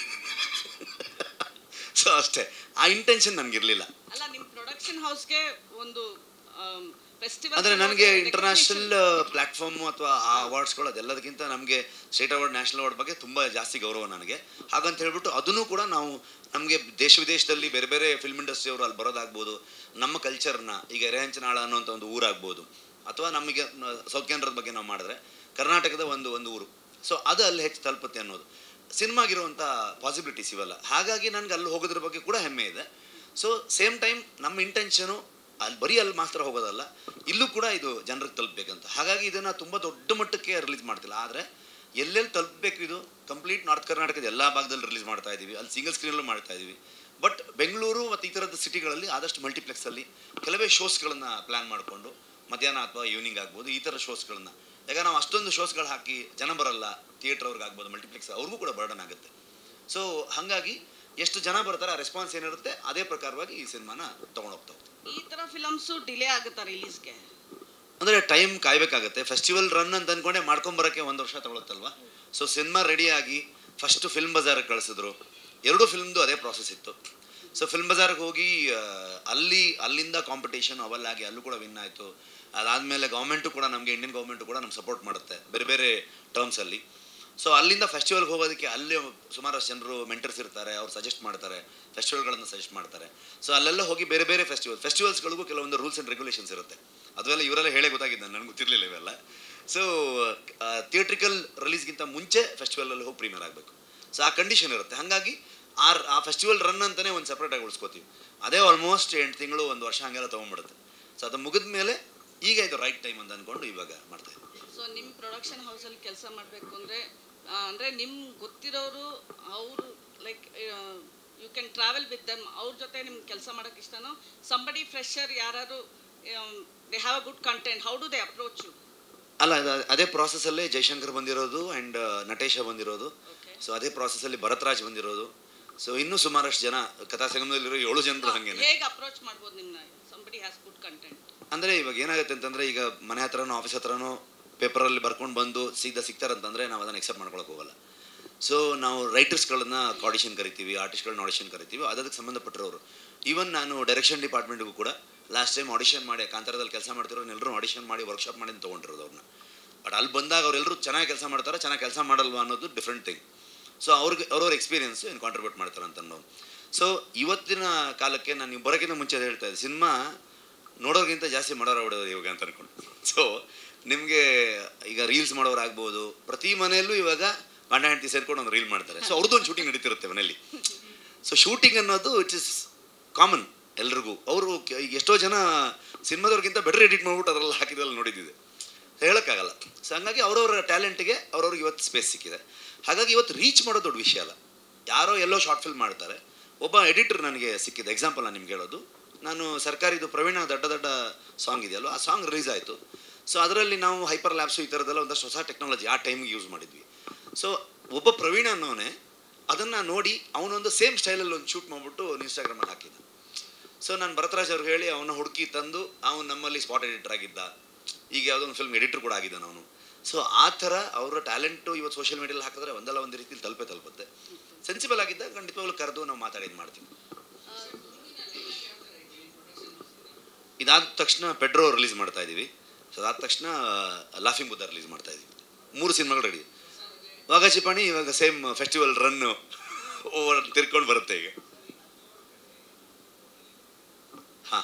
ಸೊ ಅಷ್ಟೇ ಆ ಇಂಟೆನ್ಷನ್ ನನಗಿರಲಿಲ್ಲ
ಅಲ್ಲ ನಿಮ್ಮ ಪ್ರೊಡಕ್ಷನ್ ಹೌಸ್ಗೆ ಒಂದು ಫೆಸ್ಟಿವಲ್
ಅಂದರೆ ನನಗೆ ಇಂಟರ್ನ್ಯಾಷನಲ್ ಪ್ಲ್ಯಾಟ್ಫಾರ್ಮು ಅಥವಾ ಆ ಅವಾರ್ಡ್ಸ್ಗಳು ಅದೆಲ್ಲದಕ್ಕಿಂತ ನಮಗೆ ಸ್ಟೇಟ್ ಅವಾರ್ಡ್ ನ್ಯಾಷನಲ್ ಅವಾರ್ಡ್ ಬಗ್ಗೆ ತುಂಬ ಜಾಸ್ತಿ ಗೌರವ ನನಗೆ ಹಾಗಂತ ಹೇಳ್ಬಿಟ್ಟು ಅದನ್ನು ಕೂಡ ನಾವು ನಮಗೆ ದೇಶ ವಿದೇಶದಲ್ಲಿ ಬೇರೆ ಬೇರೆ ಫಿಲ್ಮ್ ಇಂಡಸ್ಟ್ರಿಯವರು ಅಲ್ಲಿ ಬರೋದಾಗ್ಬೋದು ನಮ್ಮ ಕಲ್ಚರ್ನ ಈಗ ಎರೆಹಂಚನಾಳ ಅನ್ನೋಂಥ ಒಂದು ಊರಾಗ್ಬೋದು ಅಥವಾ ನಮಗೆ ಸೌತ್ ಕೇಂದ್ರದ ಬಗ್ಗೆ ನಾವು ಮಾಡಿದ್ರೆ ಕರ್ನಾಟಕದ ಒಂದು ಒಂದು ಊರು ಸೊ ಅದು ಅಲ್ಲಿ ಹೆಚ್ಚು ತಲುಪುತ್ತೆ ಅನ್ನೋದು ಸಿನಿಮಾಗಿರುವಂಥ ಪಾಸಿಬಿಲಿಟೀಸ್ ಇವೆಲ್ಲ ಹಾಗಾಗಿ ನನಗೆ ಅಲ್ಲಿ ಹೋಗೋದ್ರ ಬಗ್ಗೆ ಕೂಡ ಹೆಮ್ಮೆ ಇದೆ ಸೊ ಸೇಮ್ ಟೈಮ್ ನಮ್ಮ ಇಂಟೆನ್ಷನು ಅಲ್ಲಿ ಬರೀ ಅಲ್ಲಿ ಮಾತ್ರ ಹೋಗೋದಲ್ಲ ಇಲ್ಲೂ ಕೂಡ ಇದು ಜನರಿಗೆ ತಲುಪಬೇಕಂತ ಹಾಗಾಗಿ ಇದನ್ನು ತುಂಬ ದೊಡ್ಡ ಮಟ್ಟಕ್ಕೆ ರಿಲೀಸ್ ಮಾಡ್ತಿಲ್ಲ ಆದರೆ ಎಲ್ಲೆಲ್ಲಿ ತಲುಪಬೇಕು ಇದು ಕಂಪ್ಲೀಟ್ ನಾರ್ತ್ ಕರ್ನಾಟಕದ ಎಲ್ಲ ಭಾಗದಲ್ಲಿ ರಿಲೀಸ್ ಮಾಡ್ತಾ ಇದ್ದೀವಿ ಅಲ್ಲಿ ಸಿಂಗಲ್ ಸ್ಕ್ರೀನಲ್ಲೂ ಮಾಡ್ತಾ ಇದ್ದೀವಿ ಬಟ್ ಬೆಂಗಳೂರು ಮತ್ತು ಈ ಥರದ ಸಿಟಿಗಳಲ್ಲಿ ಆದಷ್ಟು ಮಲ್ಟಿಪ್ಲೆಕ್ಸಲ್ಲಿ ಕೆಲವೇ ಶೋಸ್ಗಳನ್ನು ಪ್ಲ್ಯಾನ್ ಮಾಡಿಕೊಂಡು ಮಧ್ಯಾಹ್ನ ಅಥವಾ ಈವ್ನಿಂಗ್ ಆಗ್ಬೋದು ಈ ಥರ ಶೋಸ್ಗಳನ್ನ ಯಾಕೆ ನಾವು ಅಷ್ಟೊಂದು ಶೋಸ್ಗಳು ಹಾಕಿ ಜನ ಬರಲ್ಲ ಥಿಯೇಟ್ರ್ ಅವ್ರಿಗೆ ಆಗ್ಬೋದು ಮಲ್ಟಿಪ್ಲೆಕ್ಸ್ ಅವ್ರಿಗೂ ಕೂಡ ಬರ್ಡನ್ ಆಗುತ್ತೆ ಸೊ ಹಾಗಾಗಿ ಎಷ್ಟು ಜನ ಬರ್ತಾರೆ ಆ ರೆಸ್ಪಾನ್ಸ್ ಏನಿರುತ್ತೆ ಅದೇ ಪ್ರಕಾರವಾಗಿ ಈ ಸಿನಿಮಾನ ತೊಗೊಂಡೋಗ್ತಾ ಹೋಗ್ತೀವಿ
ಈ ಥರ ಫಿಲಮ್ಸು ಡಿಲೇ ಆಗುತ್ತಾ ರಿಲೀಸ್ಗೆ
ಅಂದರೆ ಟೈಮ್ ಕಾಯ್ಬೇಕಾಗತ್ತೆ ಫೆಸ್ಟಿವಲ್ ರನ್ ಅಂತ ಅಂದ್ಕೊಂಡೆ ಮಾಡ್ಕೊಂಬರೋಕ್ಕೆ ಒಂದು ವರ್ಷ ತಗೊಳುತ್ತಲ್ವಾ ಸೊ ಸಿನಿಮಾ ರೆಡಿಯಾಗಿ ಫಸ್ಟ್ ಫಿಲ್ಮ್ ಬಜಾರ್ಗೆ ಕಳಿಸಿದ್ರು ಎರಡೂ ಫಿಲ್ಮ್ದು ಅದೇ ಪ್ರಾಸೆಸ್ ಇತ್ತು ಸೊ ಫಿಲ್ಮ್ ಬಜಾರ್ಗೆ ಹೋಗಿ ಆ, ಅಲ್ಲಿ ಅಲ್ಲಿಂದ ಕಾಂಪಿಟೇಷನ್ ಅವೆಲ್ಲಾಗಿ ಅಲ್ಲೂ ಕೂಡ ವಿನ್ ಆಯಿತು ಅದಾದಮೇಲೆ ಗೌರ್ಮೆಂಟು ಕೂಡ ನಮಗೆ ಇಂಡಿಯನ್ ಗೌರ್ಮೆಂಟು ಕೂಡ ನಮ್ಗೆ ಸಪೋರ್ಟ್ ಮಾಡುತ್ತೆ ಬೇರೆ ಬೇರೆ ಟರ್ಮ್ಸಲ್ಲಿ ಸೊ ಅಲ್ಲಿಂದ ಫೆಸ್ಟಿವಲ್ಗೆ ಹೋಗೋದಕ್ಕೆ ಅಲ್ಲಿ ಸುಮಾರಷ್ಟು ಜನರು ಮೆಂಟರ್ಸ್ ಇರ್ತಾರೆ ಅವ್ರು ಸಜೆಸ್ಟ್ ಮಾಡ್ತಾರೆ ಫೆಸ್ಟಿವಲ್ಗಳನ್ನು ಸಜೆಸ್ಟ್ ಮಾಡ್ತಾರೆ ಸೊ ಅಲ್ಲೆಲ್ಲ ಹೋಗಿ ಬೇರೆ ಬೇರೆ ಫೆಸ್ಟಿವಲ್ ಫೆಸ್ಟಿವಲ್ಸ್ಗಳಿಗೂ ಕೆಲವೊಂದು ರೂಲ್ಸ್ ಆ್ಯಂಡ್ ರೆಗ್ಯುಲೇಷನ್ಸ್ ಇರುತ್ತೆ ಅದೆಲ್ಲ ಇವರೆಲ್ಲ ಹೇಳೇ ಗೊತ್ತಾಗಿದ್ದು ನನಗೆ ಗೊತ್ತಿರಲಿಲ್ಲ ಇವೆಲ್ಲ ಸೊ ಥಿಯೇಟ್ರಿಕಲ್ ರಿಲೀಸ್ಗಿಂತ ಮುಂಚೆ ಫೆಸ್ಟಿವಲಲ್ಲಿ ಹೋಗಿ ಪ್ರೀಮಿಯರ್ ಆಗಬೇಕು ಸೊ ಆ ಕಂಡೀಷನ್ ಇರುತ್ತೆ ಹಾಗಾಗಿ ಆ ಆ ಫೆಸ್ಟಿವಲ್ ರನ್ ಅಂತಲೇ ಒಂದು ಸಪ್ರೇಟಾಗಿ ಉಳಿಸ್ಕೋತೀವಿ ಅದೇ ಆಲ್ಮೋಸ್ಟ್ ಎಂಟು ತಿಂಗಳು ಒಂದು ವರ್ಷ ಹಂಗೆಲ್ಲ ತೊಗೊಂಡ್ಬಿಡುತ್ತೆ ಸೊ ಅದು ಮುಗಿದ ಮೇಲೆ ಈಗ ಇದು ರೈಟ್ ಟೈಮ್ ಅಂತ ಅಂದ್ಕೊಂಡು ಇವಾಗ ಮಾಡ್ತಾ ಇದ್ದೀವಿ
ಸೊ ನಿಮ್ಮ ಪ್ರೊಡಕ್ಷನ್ ಹೌಸಲ್ಲಿ ಕೆಲಸ ಮಾಡಬೇಕು ಅಂದರೆ ಅಂದರೆ ನಿಮ್ಗೆ ಗೊತ್ತಿರೋರು ಅವರು like you can travel with them ಅವ್ರ ಜೊತೆ ನಿಮ್ಗೆ ಕೆಲಸ ಮಾಡೋಕ್ಕೆ ಇಷ್ಟನೋ ಸಂಬಡಿ ಫ್ರೆಶರ್ ಯಾರು they have a good content how do they approach you
ಅಲ್ಲ ಅದು- ಅದೇ ಪ್ರಾಸೆಸ್ಸಲ್ಲೇ ಜೈಶಂಕರ್ ಬಂದಿರೋದು ಆ್ಯಂಡ್ ನಟೇಶ ಬಂದಿರೋದು ಸೊ ಅದೇ ಪ್ರಾಸೆಸ್ಸಲ್ಲಿ ಭರತ್ರಾಜ್ ಬಂದಿರೋದು ಸೊ ಇನ್ನೂ ಸುಮಾರಷ್ಟು ಜನ ಕಥಾ ಸಂಗಮದಲ್ಲಿರೋ ಏಳು ಜನರು ಹಾಗೇನೆ
ಹೇಗೆ ಅಪ್ರೋಚ್ ಮಾಡ್ಬೋದು ನಿಮ್ಮನ್ನ ಸಂಬಡಿ ಹ್ಯಾಸ್ ಗುಡ್ ಕಂಟೆಂಟ್
ಅಂದರೆ ಇವಾಗ ಏನಾಗುತ್ತೆ ಅಂತಂದರೆ ಈಗ ಮನೆ ಹತ್ರನೋ ಆಫೀಸ್ ಹತ್ರನೋ ಪೇಪರಲ್ಲಿ ಬರ್ಕೊಂಡು ಬಂದು ಸೀದಾ ಸಿಗ್ತಾರಂತಂದರೆ ನಾವು ಅದನ್ನು ಎಕ್ಸೆಪ್ಟ್ ಮಾಡ್ಕೊಳಕ್ಕೆ ಹೋಗಲ್ಲ ಸೊ ನಾವು ರೈಟರ್ಸ್ಗಳನ್ನ ಆಡಿಷನ್ ಕರಿತೀವಿ ಆರ್ಟಿಸ್ಟ್ಗಳನ್ನ ಆಡಿಷನ್ ಕರಿತೀವಿ ಅದಕ್ಕೆ ಸಂಬಂಧಪಟ್ಟಿರೋರು ಈವನ್ ನಾನು ಡೈರೆಕ್ಷನ್ ಡಿಪಾರ್ಟ್ಮೆಂಟ್ಗೂ ಕೂಡ ಲಾಸ್ಟ್ ಟೈಮ್ ಆಡಿಷನ್ ಮಾಡಿ ಕಾಂತಾರದಲ್ಲಿ ಕೆಲಸ ಮಾಡ್ತಿರೋರು ಎಲ್ಲರೂ ಆಡಿಷನ್ ಮಾಡಿ ವರ್ಕ್ಶಾಪ್ ಮಾಡಿ ತೊಗೊಂಡಿರೋದು ಅವ್ರನ್ನ ಬಟ್ ಅಲ್ಲಿ ಬಂದಾಗ ಅವರೆಲ್ಲರೂ ಚೆನ್ನಾಗಿ ಕೆಲಸ ಮಾಡ್ತಾರೆ ಚೆನ್ನಾಗಿ ಕೆಲಸ ಮಾಡಲ್ವಾ ಅನ್ನೋದು ಡಿಫ್ರೆಂಟ್ ಥಿಂಗ್ ಸೊ ಅವ್ರಿಗೆ ಅವ್ರವ್ರ ಎಕ್ಸ್ಪೀರಿಯನ್ಸ್ ಏನು ಕಾಂಟ್ರಿಬ್ಯೂಟ್ ಮಾಡ್ತಾರೆ ಅಂತ ಅನ್ನೋದು ಸೊ ಇವತ್ತಿನ ಕಾಲಕ್ಕೆ ನಾನು ನೀವು ಬರೋಕ್ಕಿಂತ ಮುಂಚೆ ಅದ್ ಹೇಳ್ತಾ ಇದ್ದೆ ಸಿನಿಮಾ ನೋಡೋರ್ಗಿಂತ ಜಾಸ್ತಿ ಮಾಡೋರು ಬಿಡೋದು ಇವಾಗ ಅಂತ ಅನ್ಕೊಂಡು ಸೊ ನಿಮಗೆ ಈಗ ರೀಲ್ಸ್ ಮಾಡೋರು ಆಗ್ಬೋದು ಪ್ರತಿ ಮನೆಯಲ್ಲೂ ಇವಾಗ ಗಂಡ ಹೆಂಡತಿ ಸೇರ್ಕೊಂಡು ಒಂದು ರೀಲ್ ಮಾಡ್ತಾರೆ ಸೊ ಅವ್ರದ್ದು ಒಂದು ಶೂಟಿಂಗ್ ನಡೀತಿರುತ್ತೆ ಮನೆಯಲ್ಲಿ ಸೊ ಶೂಟಿಂಗ್ ಅನ್ನೋದು ಇಟ್ಸ್ ಇಸ್ ಕಾಮನ್ ಎಲ್ರಿಗೂ ಅವರು ಈಗ ಎಷ್ಟೋ ಜನ ಸಿನಿಮಾದವ್ರಿಗಿಂತ ಬೆಟರ್ ಎಡಿಟ್ ಮಾಡ್ಬಿಟ್ಟು ಅದರಲ್ಲಿ ಹಾಕಿದ್ರಲ್ಲಿ ನೋಡಿದ್ದಿದೆ ಹೇಳೋಕ್ಕಾಗಲ್ಲ ಸೊ ಹಂಗಾಗಿ ಅವ್ರವ್ರ ಟ್ಯಾಲೆಂಟ್ಗೆ ಅವ್ರವ್ರಿಗೆ ಇವತ್ತು ಸ್ಪೇಸ್ ಸಿಕ್ಕಿದೆ ಹಾಗಾಗಿ ಇವತ್ತು ರೀಚ್ ಮಾಡೋದು ದೊಡ್ಡ ವಿಷಯ ಅಲ್ಲ ಯಾರೋ ಎಲ್ಲೋ ಶಾರ್ಟ್ ಫಿಲ್ಮ್ ಮಾಡ್ತಾರೆ ಒಬ್ಬ ಎಡಿಟರ್ ನನಗೆ ಸಿಕ್ಕಿದೆ ಎಕ್ಸಾಂಪಲ್ ನಾನು ನಿಮ್ಗೆ ಹೇಳೋದು ನಾನು ಸರ್ಕಾರಿದು ಪ್ರವೀಣ ದೊಡ್ಡ ದೊಡ್ಡ ಸಾಂಗ್ ಇದೆಯಲ್ವ ಆ ಸಾಂಗ್ ರಿಲೀಸ್ ಆಯಿತು ಸೊ ಅದರಲ್ಲಿ ನಾವು ಹೈಪರ್ ಲ್ಯಾಬ್ಸು ಈ ಥರದ್ದೆಲ್ಲ ಒಂದಷ್ಟು ಹೊಸ ಟೆಕ್ನಾಲಜಿ ಆ ಟೈಮಿಗೆ ಯೂಸ್ ಮಾಡಿದ್ವಿ ಸೊ ಒಬ್ಬ ಪ್ರವೀಣ ಅನ್ನೋನೆ ಅದನ್ನು ನೋಡಿ ಅವನೊಂದು ಸೇಮ್ ಸ್ಟೈಲಲ್ಲಿ ಒಂದು ಶೂಟ್ ಮಾಡಿಬಿಟ್ಟು ಇನ್ಸ್ಟಾಗ್ರಾಮಲ್ಲಿ ಹಾಕಿದ್ದ ಸೊ ನಾನು ಭರತರಾಜ್ ಅವ್ರಿಗೆ ಹೇಳಿ ಅವನ ಹುಡುಕಿ ತಂದು ಅವನು ನಮ್ಮಲ್ಲಿ ಸ್ಪಾಟ್ ಎಡಿಟರ್ ಆಗಿದ್ದ ಈಗ ಯಾವುದೋ ಒಂದು ಫಿಲ್ಮ್ ಎಡಿಟರ್ ಕೂಡ ಆಗಿದ್ದಾನೆ ಅವನು ಸೊ ಆ ಥರ ಅವರ ಟ್ಯಾಲೆಂಟು ಇವತ್ತು ಸೋಷಿಯಲ್ ಮೀಡಿಯಲ್ಲಿ ಹಾಕಿದ್ರೆ ಒಂದಲ್ಲ ಒಂದು ರೀತಿಲಿ ತಲುಪೆ ತಲುಪುತ್ತೆ ಸೆನ್ಸಿಬಲ್ ಆಗಿದ್ದ ಖಂಡಿತವಾಗ್ಲೂ ಕರೆದು ನಾವು ಮಾತಾಡಿದ್ದು ಮಾಡ್ತೀವಿ ಇದಾದ ತಕ್ಷಣ ಪೆಡ್ರೋ ರಿಲೀಸ್ ಮಾಡ್ತಾ ಇದ್ದೀವಿ ಸೊ ಅದಾದ ತಕ್ಷಣ ಲಾಫಿಂಗ್ ಬುದ್ಧ ರಿಲೀಸ್ ಮಾಡ್ತಾ ಇದ್ದೀವಿ ಮೂರು ಸಿನಿಮಾಗಳು ರೆಡಿ ವಾಗ ಚಿಪಾಣಿ ಇವಾಗ ಸೇಮ್ ಫೆಸ್ಟಿವಲ್ ರನ್ನು ಓವರ್ ತಿರ್ಕೊಂಡು ಬರುತ್ತೆ ಈಗ ಹಾಂ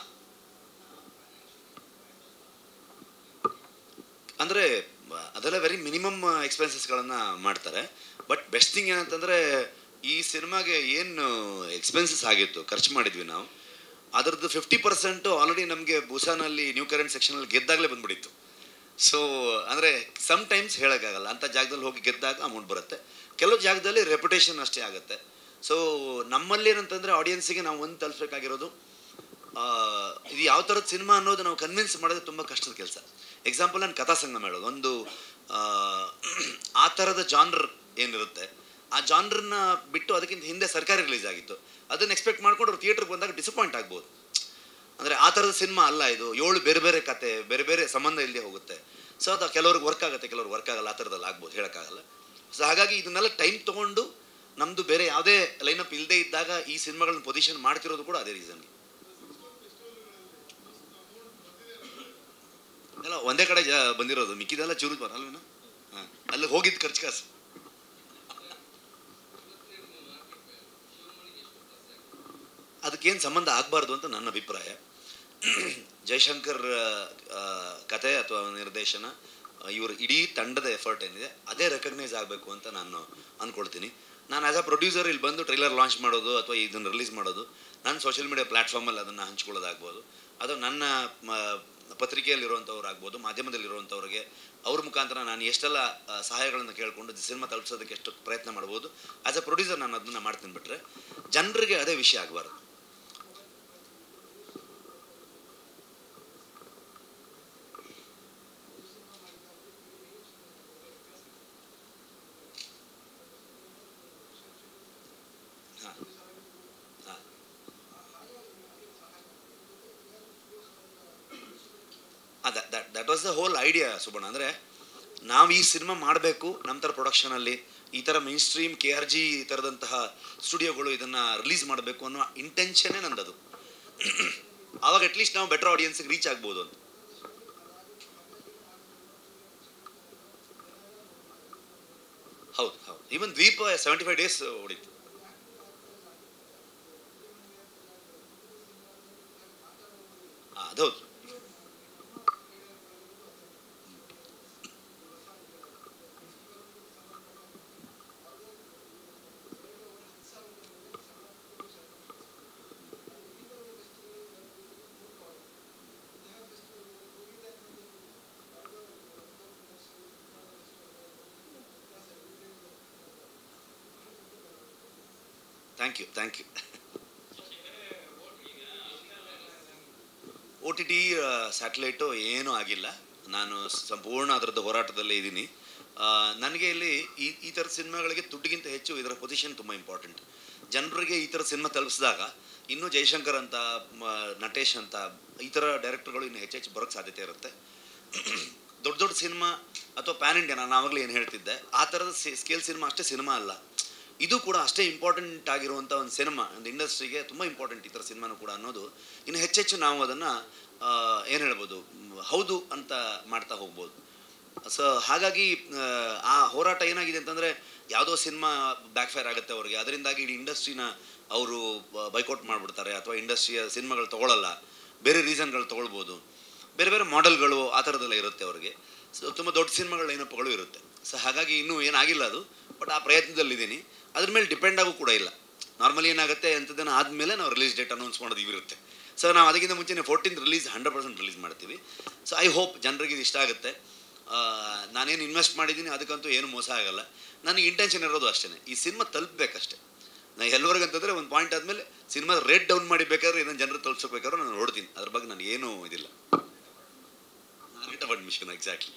ಅಂದರೆ ಅದೆಲ್ಲ ವೆರಿ ಮಿನಿಮಮ್ ಎಕ್ಸ್ಪೆನ್ಸಸ್ಗಳನ್ನು ಮಾಡ್ತಾರೆ ಬಟ್ ಬೆಸ್ಟ್ ಥಿಂಗ್ ಏನಂತಂದರೆ ಈ ಸಿನಿಮಾಗೆ ಏನು ಎಕ್ಸ್ಪೆನ್ಸಸ್ ಆಗಿತ್ತು ಖರ್ಚು ಮಾಡಿದ್ವಿ ನಾವು ಅದರದ್ದು ಫಿಫ್ಟಿ ಪರ್ಸೆಂಟು ಆಲ್ರೆಡಿ ನಮಗೆ ಬೂಸಾನಲ್ಲಿ ನ್ಯೂ ಕರೆಂಟ್ ಸೆಕ್ಷನಲ್ಲಿ ಗೆದ್ದಾಗಲೇ ಬಂದ್ಬಿಟ್ಟಿತ್ತು ಸೊ ಅಂದರೆ ಸಮ್ ಟೈಮ್ಸ್ ಹೇಳೋಕ್ಕಾಗಲ್ಲ ಅಂಥ ಜಾಗದಲ್ಲಿ ಹೋಗಿ ಗೆದ್ದಾಗ ಅಮೌಂಟ್ ಬರುತ್ತೆ ಕೆಲವು ಜಾಗದಲ್ಲಿ ರೆಪ್ಯುಟೇಷನ್ ಅಷ್ಟೇ ಆಗುತ್ತೆ ಸೊ ನಮ್ಮಲ್ಲಿ ಏನಂತಂದರೆ ಆಡಿಯನ್ಸಿಗೆ ನಾವು ಒಂದು ತಲುಪಬೇಕಾಗಿರೋದು ಆ, ಇದು ಯಾವ ಥರದ ಸಿನಿಮಾ ಅನ್ನೋದು ನಾವು ಕನ್ವಿನ್ಸ್ ಮಾಡೋದು ತುಂಬ ಕಷ್ಟದ ಕೆಲಸ ಎಕ್ಸಾಂಪಲ್ ನಾನು ಕಥಾ ಸಂಗಮ ಹೇಳೋದು ಒಂದು ಆ, ಆ ಥರದ ಜಾನ್ರ್ ಏನಿರುತ್ತೆ ಆ ಜಾನ್ರನ್ನ ಬಿಟ್ಟು ಅದಕ್ಕಿಂತ ಹಿಂದೆ ಸರ್ಕಾರಿ ರಿಲೀಸ್ ಆಗಿತ್ತು ಅದನ್ನು ಎಕ್ಸ್ಪೆಕ್ಟ್ ಮಾಡ್ಕೊಂಡು ಅವ್ರು ಥಿಯೇಟ್ರಿಗೆ ಬಂದಾಗ ಡಿಸಪಾಯಿಂಟ್ ಆಗ್ಬೋದು ಅಂದರೆ ಆ ಥರದ ಸಿನಿಮಾ ಅಲ್ಲ ಇದು ಏಳು ಬೇರೆ ಬೇರೆ ಕತೆ ಬೇರೆ ಬೇರೆ ಸಂಬಂಧ ಇಲ್ಲದೆ ಹೋಗುತ್ತೆ ಸೊ ಅದು ಕೆಲವ್ರಿಗೆ ವರ್ಕ್ ಆಗುತ್ತೆ ಕೆಲವ್ರಿಗೆ ವರ್ಕ್ ಆಗಲ್ಲ ಆ ಥರದಲ್ಲಿ ಆಗ್ಬೋದು ಹೇಳೋಕ್ಕಾಗಲ್ಲ ಸೊ ಹಾಗಾಗಿ ಇದನ್ನೆಲ್ಲ ಟೈಮ್ ತೊಗೊಂಡು ನಮ್ಮದು ಬೇರೆ ಯಾವುದೇ ಲೈನಪ್ ಇಲ್ಲದೆ ಇದ್ದಾಗ ಈ ಸಿನಿಮಾಗಳನ್ನ ಪೊಸಿಷನ್ ಮಾಡ್ತಿರೋದು ಕೂಡ ಅದೇ ರೀಸನ್ಗೆ ಎಲ್ಲ ಒಂದೇ ಕಡೆ ಜಾ ಬಂದಿರೋದು ಮಿಕ್ಕಿದೆಲ್ಲ ಚೂರು ಬರಲ್ವೇನೋ ಹಾಂ ಅಲ್ಲಿ ಹೋಗಿದ್ದು ಖರ್ಚು ಕಾಸು ಅದಕ್ಕೇನು ಸಂಬಂಧ ಆಗಬಾರ್ದು ಅಂತ ನನ್ನ ಅಭಿಪ್ರಾಯ ಜಯಶಂಕರ್ ಆ, ಕತೆ ಅಥವಾ ನಿರ್ದೇಶನ ಇವ್ರ ಇಡೀ ತಂಡದ ಎಫರ್ಟ್ ಏನಿದೆ ಅದೇ ರೆಕಗ್ನೈಸ್ ಆಗಬೇಕು ಅಂತ ನಾನು ಅಂದ್ಕೊಳ್ತೀನಿ ನಾನು ಆ್ಯಸ್ ಅ ಪ್ರೊಡ್ಯೂಸರ್ ಇಲ್ಲಿ ಬಂದು ಟ್ರೈಲರ್ ಲಾಂಚ್ ಮಾಡೋದು ಅಥವಾ ಇದನ್ನು ರಿಲೀಸ್ ಮಾಡೋದು ನಾನು ಸೋಷಿಯಲ್ ಮೀಡಿಯಾ ಪ್ಲ್ಯಾಟ್ಫಾರ್ಮಲ್ಲಿ ಅದನ್ನು ಹಂಚ್ಕೊಳ್ಳೋದಾಗ್ಬೋದು ಅದು ನನ್ನ ಮ- ಪತ್ರಿಕೆಯಲ್ಲಿರುವಂಥವ್ರು ಆಗ್ಬೋದು ಮಾಧ್ಯಮದಲ್ಲಿರುವಂಥವ್ರಿಗೆ ಅವ್ರ ಮುಖಾಂತರ ನಾನು ಎಷ್ಟೆಲ್ಲ ಆ, ಸಹಾಯಗಳನ್ನು ಕೇಳಿಕೊಂಡು ಸಿನಿಮಾ ತಲುಪಿಸೋದಕ್ಕೆ ಎಷ್ಟು ಪ್ರಯತ್ನ ಮಾಡ್ಬೋದು ಆ್ಯಸ್ ಅ ಪ್ರೊಡ್ಯೂಸರ್ ನಾನು ಅದನ್ನು ಮಾಡ್ತೀನಿ ಬಿಟ್ಟರೆ ಜನರಿಗೆ ಅದೇ ವಿಷಯ ಆಗಬಾರ್ದು ಹಾಂ ಹಾಂ that that was the whole idea Subanna ಅಂದರೆ ನಾವು ಈ ಸಿನಿಮಾ ಮಾಡಬೇಕು ನಮ್ಮ ಥರ ಪ್ರೊಡಕ್ಷನಲ್ಲಿ ಈ ಥರ main stream K R G ಈ ಥರದಂತಹ ಸ್ಟುಡಿಯೋಗಳು ಇದನ್ನು ರಿಲೀಸ್ ಮಾಡಬೇಕು ಅನ್ನೋ ಇಂಟೆನ್ಷನ್ನೇ ನಂದದು ಆವಾಗ ಅಟ್ಲೀಸ್ಟ್ ನಾವು ಬೆಟರ್ ಆಡಿಯನ್ಸ್ಗೆ ರೀಚ್ ಆಗ್ಬೋದು ಅಂತ ಹೌದು ಹೌದು ಈವನ್ ದ್ವೀಪ ಸೆವೆಂಟಿ ಫೈವ್ ಡೇಸ್ ಓಡಿತ್ತು ಆ, ಅದೌದು thank you thank you O T T satellite ಏನೂ ಆಗಿಲ್ಲ ನಾನು ಸಂಪೂರ್ಣ ಅದರದ್ದು ಹೋರಾಟದಲ್ಲೇ ಇದ್ದೀನಿ ಆ, ನನಗೆ ಇಲ್ಲಿ ಈ ಈ ಥರ ಸಿನಿಮಾಗಳಿಗೆ ದುಡ್ಡಿಗಿಂತ ಹೆಚ್ಚು ಇದರ ಪೊಸಿಷನ್ ತುಂಬ ಇಂಪಾರ್ಟೆಂಟ್ ಜನರಿಗೆ ಈ ಥರ ಸಿನಿಮಾ ತಲುಪಿಸಿದಾಗ ಇನ್ನೂ ಜಯಶಂಕರ್ ಅಂತ ಮ- ನಟೇಶ್ ಅಂತ ಈ ಥರ ಡೈರೆಕ್ಟರ್ಗಳು ಇನ್ನು ಹೆಚ್ಚೆಚ್ಚು ಬರೋಕ್ಕೆ ಸಾಧ್ಯತೆ ಇರುತ್ತೆ ದೊಡ್ಡ ದೊಡ್ಡ ಸಿನಿಮಾ ಅಥವಾ ಪ್ಯಾನ್ ಇಂಡಿಯಾ ನಾನು ಆವಾಗಲೇ ಏನು ಹೇಳ್ತಿದ್ದೆ ಆ ಥರದ ಸ್ಕೇಲ್ ಸಿನಿಮಾ ಅಷ್ಟೇ ಸಿನಿಮಾ ಅಲ್ಲ ಇದು ಕೂಡ ಅಷ್ಟೇ ಇಂಪಾರ್ಟೆಂಟ್ ಆಗಿರುವಂಥ ಒಂದು ಸಿನಿಮಾ ಒಂದು ಇಂಡಸ್ಟ್ರಿಗೆ ತುಂಬ ಇಂಪಾರ್ಟೆಂಟ್ ಈ ಥರ ಸಿನಿಮಾನು ಕೂಡ ಅನ್ನೋದು ಇನ್ನು ಹೆಚ್ಚೆಚ್ಚು ನಾವು ಅದನ್ನು ಏನು ಹೇಳ್ಬೋದು ಮ್, ಹೌದು ಅಂತ ಮಾಡ್ತಾ ಹೋಗ್ಬೋದು ಸೊ ಹಾಗಾಗಿ ಆ, ಆ ಹೋರಾಟ ಏನಾಗಿದೆ ಅಂತಂದರೆ ಯಾವುದೋ ಸಿನಿಮಾ ಬ್ಯಾಕ್ ಫೈರ್ ಆಗುತ್ತೆ ಅವ್ರಿಗೆ ಅದರಿಂದಾಗಿ ಇಡೀ ಇಂಡಸ್ಟ್ರಿನ ಅವರು ಬೈಕೌಟ್ ಮಾಡಿಬಿಡ್ತಾರೆ ಅಥವಾ ಇಂಡಸ್ಟ್ರಿಯ ಸಿನಿಮಾಗಳು ತೊಗೊಳಲ್ಲ ಬೇರೆ ರೀಸನ್ಗಳು ತೊಗೊಳ್ಬೋದು ಬೇರೆ ಬೇರೆ ಮಾಡೆಲ್ಗಳು ಆ ಥರದ್ದೆಲ್ಲ ಇರುತ್ತೆ ಅವ್ರಿಗೆ ಸೊ ತುಂಬ ದೊಡ್ಡ ಸಿನಿಮಾಗಳ ಏನಪ್ಪಗಳು ಇರುತ್ತೆ ಸೊ ಹಾಗಾಗಿ ಇನ್ನೂ ಏನಾಗಿಲ್ಲ ಅದು ಬಟ್ ಆ ಪ್ರಯತ್ನದಲ್ಲಿದ್ದೀನಿ ಅದ್ರ ಮೇಲೆ ಡಿಪೆಂಡ್ ಆಗು ಕೂಡ ಇಲ್ಲ ನಾರ್ಮಲಿ ಏನಾಗುತ್ತೆ ಅಂಥದ್ದನ್ನು ಆದಮೇಲೆ ನಾವು ರಿಲೀಸ್ ಡೇಟ್ ಅನೌನ್ಸ್ ಮಾಡೋದು ಇವಿರುತ್ತೆ ಸೊ ನಾವು ಅದಕ್ಕಿಂತ ಮುಂಚೆನೇ fourteen release hundred percent release ಮಾಡ್ತೀವಿ ಸೊ ಐ ಹೋಪ್ ಜನರಿಗೆ ಇದು ಇಷ್ಟ ಆಗುತ್ತೆ ಆ, ನಾನೇನು ಇನ್ವೆಸ್ಟ್ ಮಾಡಿದ್ದೀನಿ ಅದಕ್ಕಂತೂ ಏನು ಮೋಸ ಆಗಲ್ಲ ನನಗೆ ಇಂಟೆನ್ಷನ್ ಇರೋದು ಅಷ್ಟೇ ಈ ಸಿನಿಮಾ ತಲುಪಬೇಕಷ್ಟೇ ನಾ ಎಲ್ಲರಿಗಂತಂದರೆ ಒಂದು ಪಾಯಿಂಟ್ ಆದಮೇಲೆ ಸಿನಿಮಾ ರೇಟ್ ಡೌನ್ ಮಾಡಿ ಬೇಕಾದ್ರೆ ಇದನ್ನು ಜನರು ತಲುಪಿಸ್ಬೇಕಾದ್ರೆ ನಾನು ನೋಡ್ತೀನಿ ಅದ್ರ ಬಗ್ಗೆ ನಾನು ಏನೂ ಇದಿಲ್ಲ target of admission exactly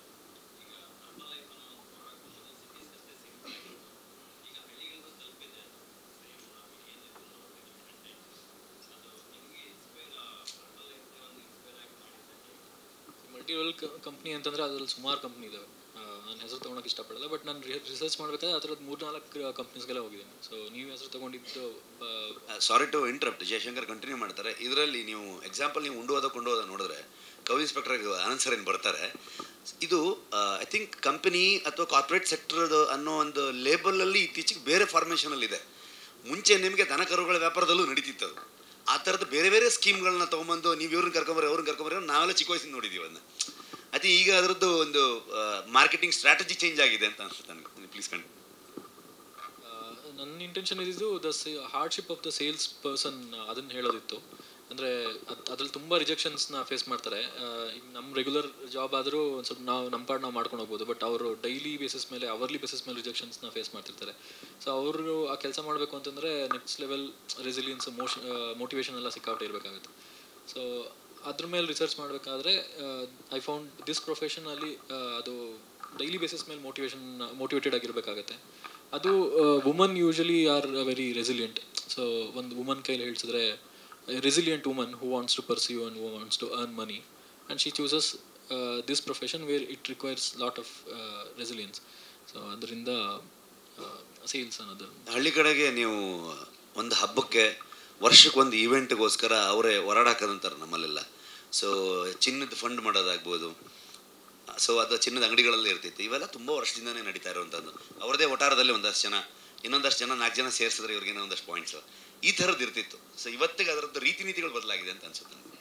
multilevel company ಅಂತಂದ್ರೆ ಅದ್ರಲ್ಲಿ ಸುಮಾರು ಕಂಪ್ನಿ ಇದಾವೆ ನಾನು ಹೆಸರು ತೊಗೊಳಕ್ಕೆ ಇಷ್ಟಪಡಲ್ಲ ಬಟ್ ನಾನು ರಿಸರ್ಚ್ ಮಾಡಬೇಕಾದ್ರೆ ಆ ಥರದ್ದು ಮೂರು ನಾಲ್ಕು ಕಂಪ್ನೀಸ್ಗೆಲ್ಲ ಹೋಗಿದ್ದೀನಿ ಸೊ ನೀವು ಹೆಸರು ತೊಗೊಂಡಿದ್ದು
sorry to interrupt Jayashankar continue ಮಾಡ್ತಾರೆ ಇದರಲ್ಲಿ ನೀವು ಎಕ್ಸಾಂಪಲ್ ನೀವು ಉಂಡುವಾದ ಕೊಂಡೋದ ನೋಡಿದ್ರೆ ಕವಿ ಇನ್ಸ್ಪೆಕ್ಟರ್ ಆನಂದ್ ಸರ್ ಏನು ಬರ್ತಾರೆ ಇದು ಐ ಥಿಂಕ್ ಕಂಪನಿ ಅಥವಾ ಕಾರ್ಪೊರೇಟ್ ಸೆಕ್ಟರ್ ಅನ್ನೋ ಒಂದು ಲೇಬಲಲ್ಲಿ ಇತ್ತೀಚೆಗೆ ಬೇರೆ ಫಾರ್ಮೇಷನಲ್ಲಿ ಇದೆ ಮುಂಚೆ ನಿಮಗೆ ದನ ಕರುಗಳ ವ್ಯಾಪಾರದಲ್ಲೂ ನಡೀತಿತ್ತು ಅದು ಆ ಥರದ ಬೇರೆ ಬೇರೆ ಸ್ಕೀಮ್ಗಳನ್ನ ತೊಗೊಂಬಂದು ನೀವು ಇವ್ರನ್ನ ಕರ್ಕೊಂಬರ್ರಿ ಅವ್ರನ್ನ ಕರ್ಕೊಂಬರ್ರಿ ಅಂತ ನಾವೆಲ್ಲ ಚಿಕ್ಕ ವಯಸ್ಸಿಂದ ನೋಡಿದ್ದೀವಿ ಅದನ್ನ ಅತಿ ಈಗ ಅದರದ್ದು ಒಂದು ಮಾರ್ಕೆಟಿಂಗ್ ಸ್ಟ್ರಾಟಜಿ ಚೇಂಜ್ ಆಗಿದೆ ಅಂತ ಅನ್ಸುತ್ತೆ ನನಗೆ ಪ್ಲೀಸ್ ಕಂಡು
ನನ್ನ ಇಂಟೆನ್ಷನ್ ಇದ್ದಿದ್ದು the hardship of the sales person ಅದನ್ನು ಹೇಳೋದಿತ್ತು ಅಂದರೆ ಅದು ಅದ್ರಲ್ಲಿ ತುಂಬ ರಿಜೆಕ್ಷನ್ಸ್ನ ಫೇಸ್ ಮಾಡ್ತಾರೆ ಆ, ಈಗ ನಮ್ಮ ರೆಗ್ಯುಲರ್ ಜಾಬ್ ಆದರೂ ಒಂದು ಸ್ವಲ್ಪ ನಾವು ನಮ್ಮ ಪಾಡ್ ನಾವು ಮಾಡ್ಕೊಂಡು ಹೋಗ್ಬೋದು ಬಟ್ ಅವರು ಡೈಲಿ ಬೇಸಿಸ್ ಮೇಲೆ ಅವರ್ಲಿ ಬೇಸಿಸ್ ಮೇಲೆ ರಿಜೆಕ್ಷನ್ಸ್ನ ಫೇಸ್ ಮಾಡ್ತಿರ್ತಾರೆ ಸೊ ಅವರು ಆ ಕೆಲಸ ಮಾಡಬೇಕು ಅಂತಂದರೆ next level resilience motion motivation ಎಲ್ಲ ಸಿಕ್ಕಾಪಟ್ಟೆ ಇರಬೇಕಾಗುತ್ತೆ ಸೊ ಅದ್ರ ಮೇಲೆ ರಿಸರ್ಚ್ ಮಾಡಬೇಕಾದ್ರೆ ಐ ಫೌಂಡ್ ದಿಸ್ ಪ್ರೊಫೆಷನಲ್ಲಿ ಅದು ಡೈಲಿ ಬೇಸಿಸ್ ಮೇಲೆ ಮೋಟಿವೇಶನ್ ಮೋಟಿವೇಟೆಡ್ ಆಗಿರಬೇಕಾಗತ್ತೆ ಅದು woman usually are very resilient so ಒಂದು ವುಮನ್ ಕೈಲಿ ಹೇಳ್ಸಿದ್ರೆ resilient woman who wants to pursue and who wants to earn money and she chooses this profession where it requires lot of resilience so ಅದರಿಂದ sales ಅನ್ನೋದು
ಹಳ್ಳಿ ಕಡೆಗೆ ನೀವು ಒಂದು ಹಬ್ಬಕ್ಕೆ ವರ್ಷಕ್ಕೆ ಒಂದು ಈವೆಂಟ್ಗೋಸ್ಕರ ಅವರೇ ಹೊರಡಾಕದಂತಾರೆ ನಮ್ಮಲ್ಲೆಲ್ಲ ಸೊ ಚಿನ್ನದ ಫಂಡ್ ಮಾಡೋದಾಗ್ಬೋದು ಸೊ ಅದು ಚಿನ್ನದ ಅಂಗಡಿಗಳಲ್ಲಿ ಇರ್ತಿತ್ತು ಇವೆಲ್ಲ ತುಂಬ ವರ್ಷದಿಂದನೇ ನಡೀತಾ ಇರುವಂಥದ್ದು ಅವ್ರದೇ ಒಟಾರದಲ್ಲಿ ಒಂದಷ್ಟು ಜನ ಇನ್ನೊಂದಷ್ಟು ಜನ ನಾಲ್ಕು ಜನ ಸೇರಿಸಿದ್ರೆ ಇವ್ರಿಗೇನೋ ಒಂದಷ್ಟು ಪಾಯಿಂಟ್ಸ್ ಈ ಥರದ್ದು ಇರ್ತಿತ್ತು ಸೊ ಇವತ್ತಿಗೆ ಅದರದ್ದು ರೀತಿ ನೀತಿಗಳು ಬದಲಾಗಿದೆ ಅಂತ ಅನ್ಸುತ್ತೆ ನನಗೆ.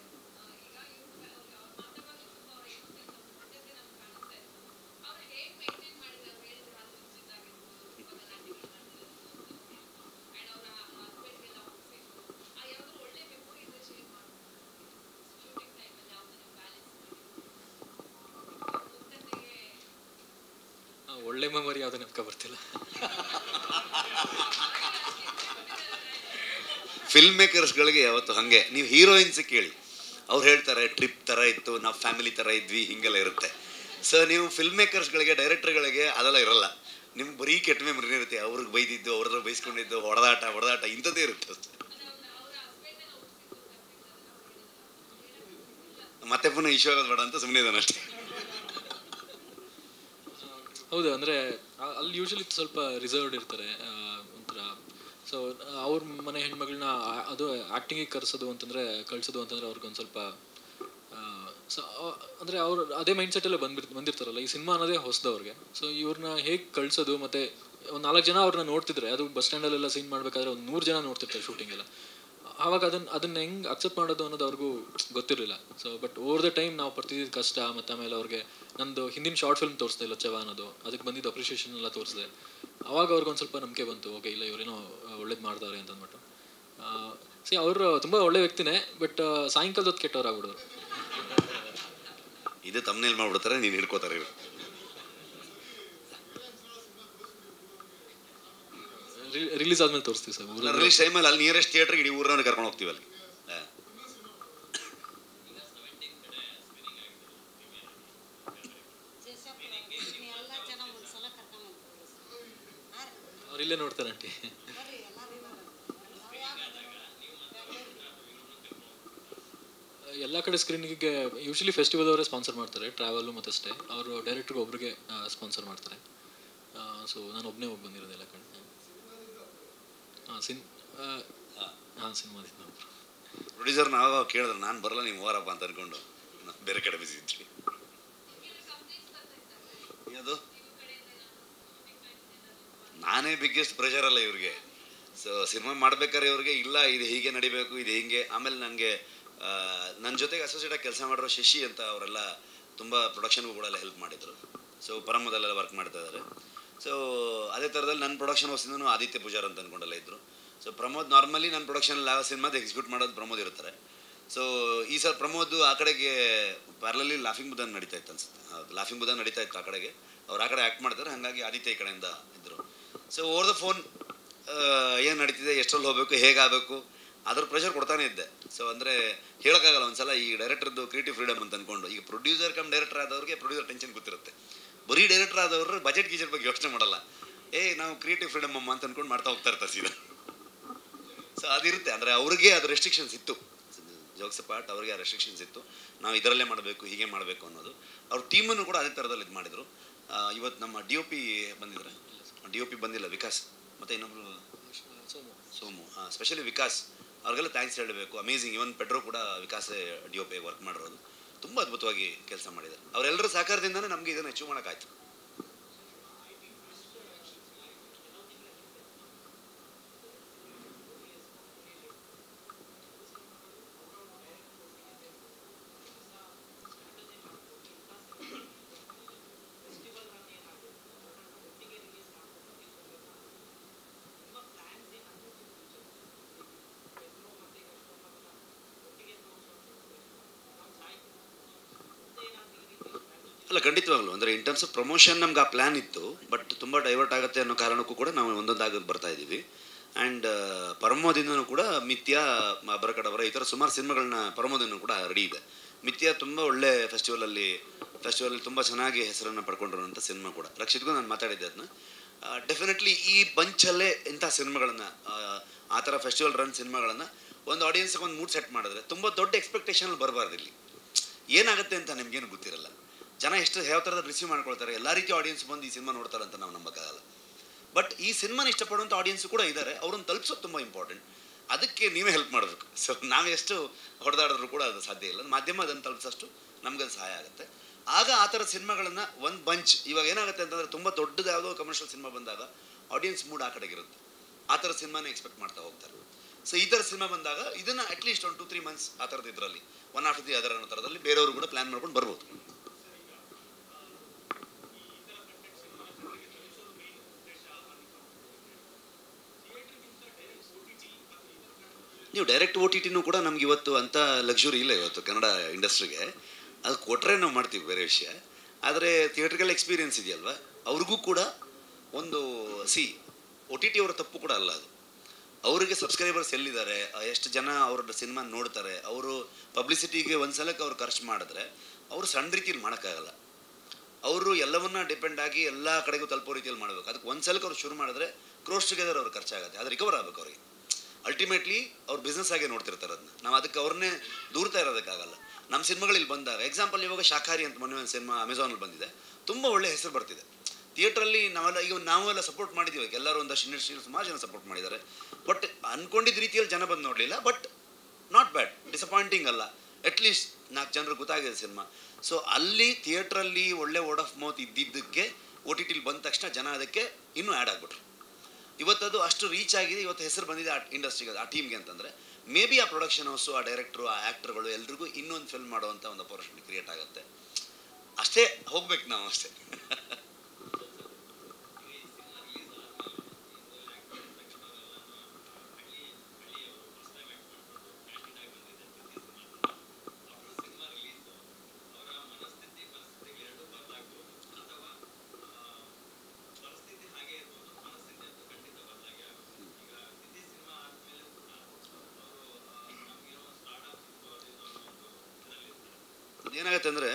ಆ, ಒಳ್ಳೆ ಮೆಮೊರಿ ಯಾವುದು ನೆನಪು ಬರ್ತಿಲ್ಲ
ಫಿಲ್ಮ್ ಮೇಕರ್ಸ್ಗಳಿಗೆ ಯಾವತ್ತು ಹಾಗೆ ನೀವು ಹೀರೋಯಿನ್ಸ್ ಕೇಳಿ ಅವ್ರು ಹೇಳ್ತಾರೆ ಟ್ರಿಪ್ ಥರ ಇತ್ತು ನಾವು ಫ್ಯಾಮಿಲಿ ಥರ ಇದ್ವಿ ಹಿಂಗೆಲ್ಲ ಇರುತ್ತೆ ಸೊ ನೀವು ಫಿಲ್ಮ್ ಮೇಕರ್ಸ್ಗಳಿಗೆ ಡೈರೆಕ್ಟರ್ಗಳಿಗೆ ಅದೆಲ್ಲ ಇರಲ್ಲ ನಿಮ್ಗೆ ಬರೀ ಕೆಟ್ಟ ಮೆಮರಿ ಇರುತ್ತೆ ಅವ್ರಿಗೆ ಬೈದಿದ್ದು ಅವ್ರದ್ರ ಬೈಸ್ಕೊಂಡಿದ್ದು ಹೊಡೆದಾಟ ಹೊಡೆದಾಟ ಇಂಥದ್ದೇ ಇರುತ್ತೆ ಅಷ್ಟೇ ಮತ್ತೆ ಪುನಃ ಇಶ್ಯೂ ಆಗೋದು ಬೇಡ ಅಂತ ಸುಮ್ಮನೆ ಇದ್ದಾನೆ ಅಷ್ಟೇ
ಹೌದು ಅಂದರೆ ಅಲ್ಲಿ ಯೂಶಲಿ ಸ್ವಲ್ಪ ರಿಸರ್ವ್ಡ್ ಇರ್ತಾರೆ ಆ, ಒಂಥರ ಸೊ ಅವ್ರ ಮನೆ ಹೆಣ್ಮಗಳನ್ನ ಅದು ಆ್ಯಕ್ಟಿಂಗಿಗೆ ಕರೆಸೋದು ಅಂತಂದರೆ ಕಳಿಸೋದು ಅಂತಂದರೆ ಅವ್ರಿಗೊಂದು ಸ್ವಲ್ಪ ಸೊ ಅಂದರೆ ಅವ್ರು ಅದೇ ಮೈಂಡ್ ಸೆಟ್ಟಲ್ಲೇ ಬಂದ್ಬಿರ್ ಬಂದಿರ್ತಾರಲ್ಲ ಈ ಸಿನಿಮಾ ಅನ್ನೋದೇ ಹೊಸದವ್ರಿಗೆ ಸೊ ಇವ್ರನ್ನ ಹೇಗೆ ಕಳಿಸೋದು ಮತ್ತು ಒಂದು ನಾಲ್ಕು ಜನ ಅವ್ರನ್ನ ನೋಡ್ತಿದ್ರೆ ಅದು ಬಸ್ ಸ್ಟ್ಯಾಂಡಲ್ಲೆಲ್ಲ ಸೀನ್ ಮಾಡಬೇಕಾದ್ರೆ ಒಂದು ನೂರು ಜನ ನೋಡ್ತಿರ್ತಾರೆ ಶೂಟಿಂಗ್ ಎಲ್ಲ ಆವಾಗ ಅದನ್ನ ಅದನ್ನ ಹೆಂಗೆ ಅಕ್ಸೆಪ್ಟ್ ಮಾಡೋದು ಅನ್ನೋದು ಅವ್ರಿಗೂ ಗೊತ್ತಿರಲಿಲ್ಲ so but over the time ನಾವು ಪಡ್ತಿದ್ದ ಕಷ್ಟ ಮತ್ತು ಆಮೇಲೆ ಅವ್ರಿಗೆ ನಂದು ಹಿಂದಿನ ಶಾರ್ಟ್ ಫಿಲ್ಮ್ ತೋರಿಸ್ದೆ ಲಚ್ಚವ ಅನ್ನೋದು ಅದಕ್ಕೆ ಬಂದಿದ್ದು ಅಪ್ರಿಷಿಯೇಷನ್ ಎಲ್ಲ ತೋರಿಸಿದೆ ಅವಾಗ ಅವ್ರಿಗೊಂದು ಸ್ವಲ್ಪ ನಂಬಿಕೆ ಬಂತು ಓಕೆ ಇಲ್ಲ ಇವರೇನೋ ಒಳ್ಳೇದು ಮಾಡ್ತಾರೆ ಅಂತ ಅಂದ್ಬಿಟ್ಟು ಸಿ ಅವರು ತುಂಬ ಒಳ್ಳೆ ವ್ಯಕ್ತಿನೇ ಬಟ್ ಸಾಯಂಕಾಲದ ಹೊತ್ತು ಕೆಟ್ಟವ್ರಾಗ್ಬಿಡೋರು
ಇದು ತಮ್ಮನೇಲಿ ಮಾಡ್ಬಿಡ್ತಾರೆ ನೀನು ಹಿಡ್ಕೋತಾರೆ ಇವ್ರು
ರಿಲೀಸ್ ಆದ್ಮೇಲೆ ತೋರಿಸ್ತೀವಿ ಸರ್ ಊರಲ್ಲಿ
ರಿಲೀಸ್ ಟೈಮಲ್ಲಿ ಅಲ್ಲಿ ನಿಯರೆಸ್ಟ್ ಥಿಯೇಟ್ರಿಗೆ ಇಡೀ ಊರನ್ನ ಕರ್ಕೊಂಡು ಹೋಗ್ತೀವಿ ಅಲ್ಲಿ ಹಾ.
ಎಲ್ಲ ಜನ ಒಂದ್ಸಲ ಕರ್ಕೊಂಬಂದ್ಬಿಡ್ರಿ
ಅವ್ರು ಇಲ್ಲೇ ನೋಡ್ತಾರೆ ಆಂಟಿ ಎಲ್ಲ ಕಡೆ ಸ್ಕ್ರೀನಿಗೆ ಯೂಶಲಿ ಫೆಸ್ಟಿವಲ್ ಅವರೇ ಸ್ಪಾನ್ಸರ್ ಮಾಡ್ತಾರೆ ಟ್ರಾವೆಲು ಮತ್ತು ಅಷ್ಟೇ ಅವರು ಡೈರೆಕ್ಟ್ರಿಗೆ ಒಬ್ರಿಗೆ ಸ್ಪಾನ್ಸರ್ ಮಾಡ್ತಾರೆ ಸೊ ನಾನು ಒಬ್ಬನೇ ಹೋಗಿ ಬಂದಿರೋದು ಎಲ್ಲ ಕಡೆ ಹಾಂ ಸಿನ್ ಹಾಂ ಸಿನಿಮಾದಿಂದ ಒಬ್ರು
ಪ್ರೊಡ್ಯೂಸರ್ ನಾವು ಕೇಳಿದ್ರು ನಾನು ಬರಲ್ಲ ನೀವು ಹೋರಪ್ಪ ಅಂತ ಅನ್ಕೊಂಡು ನಾನ್ ಬೇರೆ ಕಡೆ ಬಿಸಿ ಇದ್ವಿ ಅದು ನಾನೇ ಬಿಗ್ಗೆಸ್ಟ್ ಪ್ರೆಷರ್ ಅಲ್ಲ ಇವ್ರಿಗೆ ಸೊ ಸಿನಿಮಾ ಮಾಡ್ಬೇಕಾದ್ರೆ ಇವ್ರಿಗೆ ಇಲ್ಲ ಇದು ಹೀಗೆ ನಡಿಬೇಕು ಇದು ಹಿಂಗೆ ಆಮೇಲೆ ನನಗೆ ನನ್ನ ಜೊತೆಗೆ ಅಸೋಸಿಯೇಟ್ ಕೆಲಸ ಮಾಡಿರೋ ಶಶಿ ಅಂತ ಅವರೆಲ್ಲ ತುಂಬ ಪ್ರೊಡಕ್ಷನ್ಗೂ ಕೂಡ ಎಲ್ಲ ಹೆಲ್ಪ್ ಮಾಡಿದರು ಸೊ ಪರಮದಲ್ಲೆಲ್ಲ ವರ್ಕ್ ಮಾಡ್ತಾ ಇದ್ದಾರೆ ಸೊ ಅದೇ ಥರದಲ್ಲಿ ನನ್ನ ಪ್ರೊಡಕ್ಷನ್ ಹೌಸಿಂದನೂ ಆದಿತ್ಯ ಪೂಜಾರ್ ಅಂತ ಅಂದ್ಕೊಂಡೆಲ್ಲ ಇದ್ದರು ಸೊ ಪ್ರಮೋದ್ ನಾರ್ಮಲಿ ನನ್ನ ಪ್ರೊಡಕ್ಷನ್ ಯಾವ ಸಿನಿಮಾದ ಎಕ್ಸಿಕ್ಯೂಟ್ ಮಾಡೋದು ಪ್ರಮೋದ್ ಇರ್ತಾರೆ ಸೊ ಈ ಸಲ ಪ್ರಮೋದ್ ಆ ಕಡೆಗೆ ಪ್ಯಾರಲಲ್ಲಿ ಲಾಫಿಂಗ್ ಬುಧನ್ ನಡೀತಾ ಇತ್ತು ಅನ್ಸುತ್ತೆ ಹೌದು ಲಾಫಿಂಗ್ ಬುಧನ್ ನಡೀತಾ ಇತ್ತು ಆ ಕಡೆಗೆ ಅವ್ರು ಆ ಕಡೆ ಆ್ಯಕ್ಟ್ ಮಾಡ್ತಾರೆ ಹಾಗಾಗಿ ಆದಿತ್ಯ ಈ ಕಡೆಯಿಂದ ಇದ್ದರು ಸೊ ಓವರ್ ದ ಫೋನ್ ಏನು ನಡೀತಿದೆ ಎಷ್ಟರಲ್ಲಿ ಹೋಗಬೇಕು ಹೇಗಾಗಬೇಕು ಅದ್ರ ಪ್ರೆಷರ್ ಕೊಡ್ತಾನೆ ಇದ್ದೆ ಸೊ ಅಂದರೆ ಹೇಳೋಕ್ಕಾಗಲ್ಲ ಒಂದ್ಸಲ ಈ ಡೈರೆಕ್ಟರ್ದು ಕ್ರಿಯೇಟಿವ್ ಫ್ರೀಡಮ್ ಅಂತ ಅಂದ್ಕೊಂಡು ಈಗ ಪ್ರೊಡ್ಯೂಸರ್ ಕಮ್ ಡೈರೆಕ್ಟರ್ ಆದವ್ರಿಗೆ ಪ್ರೊಡ್ಯೂಸರ್ ಟೆನ್ಷನ್ ಗೊತ್ತಿರುತ್ತೆ ಬರೀ ಡೈರೆಕ್ಟರ್ ಆದವರು ಬಜೆಟ್ ಗೀಜೆಟ್ ಬಗ್ಗೆ ಯೋಚನೆ ಮಾಡಲ್ಲ ಏ ನಾವು ಕ್ರಿಯೇಟಿವ್ ಫ್ರೀಡಮ್ ಅಮ್ಮ ಅಂತ ಅಂದ್ಕೊಂಡು ಮಾಡ್ತಾ ಹೋಗ್ತಾ ಇರ್ತಾರೆ ಸೀದಾ ಸೊ ಅದಿರುತ್ತೆ ಅಂದರೆ ಅವ್ರಿಗೆ ಅದು ರೆಸ್ಟ್ರಿಕ್ಷನ್ಸ್ ಇತ್ತು ಜೋಕ್ಸ್ ಪಾರ್ಟ್ ಅವ್ರಿಗೆ ಆ ರೆಸ್ಟ್ರಿಕ್ಷನ್ಸ್ ಇತ್ತು ನಾವು ಇದರಲ್ಲೇ ಮಾಡಬೇಕು ಹೀಗೆ ಮಾಡಬೇಕು ಅನ್ನೋದು ಅವ್ರ ಟೀಮನ್ನು ಕೂಡ ಅದೇ ಥರದಲ್ಲಿ ಇದು ಮಾಡಿದರು ಇವತ್ತು ನಮ್ಮ ಡಿ ಒ ಪಿ ಬಂದಿದ್ದಾರೆ ಡಿ ಒ ಪಿ ಬಂದಿಲ್ಲ ವಿಕಾಸ್ ಮತ್ತು ಇನ್ನೊಬ್ರು ಸೋಮು ಸ್ಪೆಷಲಿ ವಿಕಾಸ್ ಅವ್ರಿಗೆಲ್ಲ ಥ್ಯಾಂಕ್ಸ್ ಹೇಳಬೇಕು ಅಮೇಝಿಂಗ್ ಇವನ್ ಪೆಟ್ರೋ ಕೂಡ Vikas D O P work ಮಾಡಿರೋದು ತುಂಬ ಅದ್ಭುತವಾಗಿ ಕೆಲಸ ಮಾಡಿದ್ದಾರೆ ಅವರೆಲ್ಲರ ಸಹಕಾರದಿಂದನೇ ನಮಗೆ ಇದನ್ನು ಅಚೀವ್ ಮಾಡೋಕ್ಕಾಯ್ತು ಅಲ್ಲ ಖಂಡಿತವಾಗ್ಲು ಅಂದರೆ ಇನ್ ಟರ್ಮ್ಸ್ ಆಫ್ ಪ್ರಮೋಷನ್ ನಮ್ಗೆ ಆ ಪ್ಲ್ಯಾನ್ ಇತ್ತು ಬಟ್ ತುಂಬ ಡೈವರ್ಟ್ ಆಗುತ್ತೆ ಅನ್ನೋ ಕಾರಣಕ್ಕೂ ಕೂಡ ನಾವು ಒಂದೊಂದಾಗಿ ಬರ್ತಾ ಇದ್ದೀವಿ ಆ್ಯಂಡ್ ಪರಮೋದಿಂದನೂ ಕೂಡ ಮಿಥ್ಯ ಬರಕಡವರ ಈ ಥರ ಸುಮಾರು ಸಿನಿಮಾಗಳನ್ನ ಪರಮೋದಿನೂ ಕೂಡ ರೆಡಿ ಇದೆ ಮಿಥ್ಯ ತುಂಬ ಒಳ್ಳೆ ಫೆಸ್ಟಿವಲಲ್ಲಿ ಫೆಸ್ಟಿವಲಲ್ಲಿ ತುಂಬ ಚೆನ್ನಾಗಿ ಹೆಸರನ್ನು ಪಡ್ಕೊಂಡಿರುವಂಥ ಸಿನಿಮಾ ಕೂಡ ರಕ್ಷಿತ್ಗೂ ನಾನು ಮಾತಾಡಿದ್ದೆ ಅದನ್ನ ಡೆಫಿನೆಟ್ಲಿ ಈ ಬಂಚಲ್ಲೇ ಇಂಥ ಸಿನಿಮಾಗಳನ್ನು ಆ ಥರ ಫೆಸ್ಟಿವಲ್ ರನ್ ಸಿನಿಮಾಗಳನ್ನು ಒಂದು ಆಡಿಯನ್ಸ್ಗೆ ಒಂದು ಮೂಡ್ ಸೆಟ್ ಮಾಡಿದ್ರೆ ತುಂಬ ದೊಡ್ಡ ಎಕ್ಸ್ಪೆಕ್ಟೇಷನ್ ಬರಬಾರ್ದು ಇಲ್ಲಿ ಏನಾಗುತ್ತೆ ಅಂತ ನಿಮ್ಗೇನು ಗೊತ್ತಿರಲ್ಲ ಜನ ಎಷ್ಟು ಯಾವ ಥರದ ರಿಸೀವ್ ಮಾಡ್ಕೊಳ್ತಾರೆ ಎಲ್ಲ ರೀತಿ ಆಡಿಯನ್ಸ್ ಬಂದು ಈ ಸಿನಿಮಾ ನೋಡ್ತಾರೆ ಅಂತ ನಾವು ನಂಬಕ್ಕಾಗಲ್ಲ ಬಟ್ ಈ ಸಿನಿಮಾನ ಇಷ್ಟಪಡುವಂಥ ಆಡಿಯನ್ಸ್ ಕೂಡ ಇದ್ದಾರೆ ಅವ್ರನ್ನ ತಲುಪಿಸೋದು ತುಂಬ ಇಂಪಾರ್ಟೆಂಟ್ ಅದಕ್ಕೆ ನೀವೇ ಹೆಲ್ಪ್ ಮಾಡಬೇಕು ಸೊ ನಾವು ಎಷ್ಟು ಹೊಡೆದಾಡಿದ್ರು ಕೂಡ ಅದು ಸಾಧ್ಯ ಇಲ್ಲ ಮಾಧ್ಯಮ ಅದನ್ನು ತಲುಪಿಸೋಷ್ಟು ನಮ್ಗೆ ಅದು ಸಹಾಯ ಆಗುತ್ತೆ ಆಗ ಆ ಥರ ಸಿನಿಮಾಗಳನ್ನು ಒಂದು ಬಂಚ್ ಇವಾಗ ಏನಾಗುತ್ತೆ ಅಂತಂದರೆ ತುಂಬ ದೊಡ್ಡದು ಯಾವುದೋ ಕಮರ್ಷಿಯಲ್ ಸಿನಿಮಾ ಬಂದಾಗ ಆಡಿಯನ್ಸ್ ಮೂಡ್ ಆ ಕಡೆಗಿರುತ್ತೆ ಆ ಥರ ಸಿನಿಮಾನೇ ಎಕ್ಸ್ಪೆಕ್ಟ್ ಮಾಡ್ತಾ ಹೋಗ್ತಾರೆ ಸೊ ಈ ಥರ ಸಿನಿಮಾ ಬಂದಾಗ ಇದನ್ನು ಅಟ್ಲೀಸ್ಟ್ ಒಂದು ಟು ತ್ರೀ ಮಂತ್ಸ್ ಆ ಥರದ್ದು ಇದರಲ್ಲಿ ಒನ್ ಆಫ್ ದಿ ಅದರ್ ಅನ್ನೋ ಥರದಲ್ಲಿ ಬೇರೆಯವರು ಕೂಡ ಪ್ಲ್ಯಾನ್ ಮಾಡ್ಕೊಂಡು ಬರ್ಬೋದು ನೀವು ಡೈರೆಕ್ಟ್ ಓ ಟಿ ಟಿನೂ ಕೂಡ ನಮ್ಗೆ ಇವತ್ತು ಅಂಥ ಲಕ್ಸುರಿ ಇಲ್ಲ ಇವತ್ತು ಕನ್ನಡ ಇಂಡಸ್ಟ್ರಿಗೆ ಅದು ಕೊಟ್ಟರೆ ನಾವು ಮಾಡ್ತೀವಿ ಬೇರೆ ವಿಷಯ ಆದರೆ ಥಿಯೇಟ್ರಿಕಲ್ ಎಕ್ಸ್ಪೀರಿಯನ್ಸ್ ಇದೆಯಲ್ವ ಅವ್ರಿಗೂ ಕೂಡ ಒಂದು ಸಿ ಒ ಟಿ ಟಿ ಅವರ ತಪ್ಪು ಕೂಡ ಅಲ್ಲ ಅದು ಅವರಿಗೆ ಸಬ್ಸ್ಕ್ರೈಬರ್ಸ್ ಎಲ್ಲಿದ್ದಾರೆ ಎಷ್ಟು ಜನ ಅವ್ರ ಸಿನಿಮಾ ನೋಡ್ತಾರೆ ಅವರು ಪಬ್ಲಿಸಿಟಿಗೆ ಒಂದು ಸಲಕ್ಕೆ ಅವ್ರು ಖರ್ಚು ಮಾಡಿದ್ರೆ ಅವರು ಸಣ್ಣ ರೀತಿಯಲ್ಲಿ ಮಾಡೋಕ್ಕಾಗಲ್ಲ ಅವರು ಎಲ್ಲವನ್ನ ಡಿಪೆಂಡ್ ಆಗಿ ಎಲ್ಲ ಕಡೆಗೂ ತಲುಪೋ ರೀತಿಯಲ್ಲಿ ಮಾಡಬೇಕು ಅದಕ್ಕೆ ಒಂದು ಸಲಕ್ಕೆ ಅವ್ರು ಶುರು ಮಾಡಿದ್ರೆ ಕ್ರೋಸ್ ಟುಗೆದರ್ ಅವ್ರು ಖರ್ಚಾಗುತ್ತೆ ಅದು ರಿಕವರ್ ಆಗಬೇಕು ಅವ್ರಿಗೆ ಅಲ್ಟಿಮೇಟ್ಲಿ ಅವ್ರು ಬಿಸ್ನೆಸ್ ಆಗೇ ನೋಡ್ತಿರ್ತಾರೆ ಅದನ್ನ ನಾವು ಅದಕ್ಕೆ ಅವ್ರನ್ನೇ ದೂರ್ತಾ ಇರೋದಕ್ಕಾಗಲ್ಲ ನಮ್ಮ ಸಿನಿಮಾಗಳು ಇಲ್ಲಿ ಬಂದಾಗ ಎಕ್ಸಾಂಪಲ್ ಇವಾಗ ಶಾಖಾರಿ ಅಂತ ಮೊನ್ನೆ ಒಂದು ಸಿನಿಮಾ ಅಮೆಝಾನಲ್ಲಿ ಬಂದಿದೆ ತುಂಬ ಒಳ್ಳೆ ಹೆಸರು ಬರ್ತಿದೆ ಥಿಯೇಟ್ರಲ್ಲಿ ನಾವೆಲ್ಲ ಈಗ ನಾವೆಲ್ಲ ಸಪೋರ್ಟ್ ಮಾಡಿದ್ದೀವಿ ಎಲ್ಲರೂ ಒಂದಷ್ಟು ಇಂಡಸ್ಟ್ರಿಯಲ್ಲಿ ಸುಮಾರು ಜನ ಸಪೋರ್ಟ್ ಮಾಡಿದ್ದಾರೆ ಬಟ್ ಅನ್ಕೊಂಡಿದ್ದ ರೀತಿಯಲ್ಲಿ ಜನ ಬಂದು ನೋಡಲಿಲ್ಲ ಬಟ್ ನಾಟ್ ಬ್ಯಾಡ್ ಡಿಸಪಾಯಿಂಟಿಂಗ್ ಅಲ್ಲ ಅಟ್ಲೀಸ್ಟ್ ನಾಲ್ಕು ಜನರು ಗೊತ್ತಾಗಿದೆ ಸಿನಿಮಾ ಸೊ ಅಲ್ಲಿ ಥಿಯೇಟ್ರಲ್ಲಿ ಒಳ್ಳೆ ವರ್ಡ್ ಆಫ್ ಮೌತ್ ಇದ್ದಿದ್ದಕ್ಕೆ ಓ ಟಿ ಟಿಲಿ ಬಂದ ತಕ್ಷಣ ಜನ ಅದಕ್ಕೆ ಇನ್ನೂ ಆ್ಯಡ್ ಆಗ್ಬಿಟ್ರು ಇವತ್ತದು ಅಷ್ಟು ರೀಚ್ ಆಗಿದೆ ಇವತ್ತು ಹೆಸರು ಬಂದಿದೆ ಆ ಇಂಡಸ್ಟ್ರಿಗೆ ಆ ಟೀಮ್ಗೆ ಅಂತಂದರೆ ಮೇ ಬಿ ಆ ಪ್ರೊಡಕ್ಷನ್ ಹೌಸು ಆ ಡೈರೆಕ್ಟ್ರು ಆ ಆ್ಯಕ್ಟರ್ಗಳು ಎಲ್ರಿಗೂ ಇನ್ನೊಂದು ಫಿಲ್ಮ್ ಮಾಡುವಂಥ ಒಂದು ಅಪರ್ಚುನಿಟಿ ಕ್ರಿಯೇಟ್ ಆಗುತ್ತೆ ಅಷ್ಟೇ ಹೋಗ್ಬೇಕು ನಾವು ಅಷ್ಟೇ ಏನಾಗುತ್ತೆ ಅಂದರೆ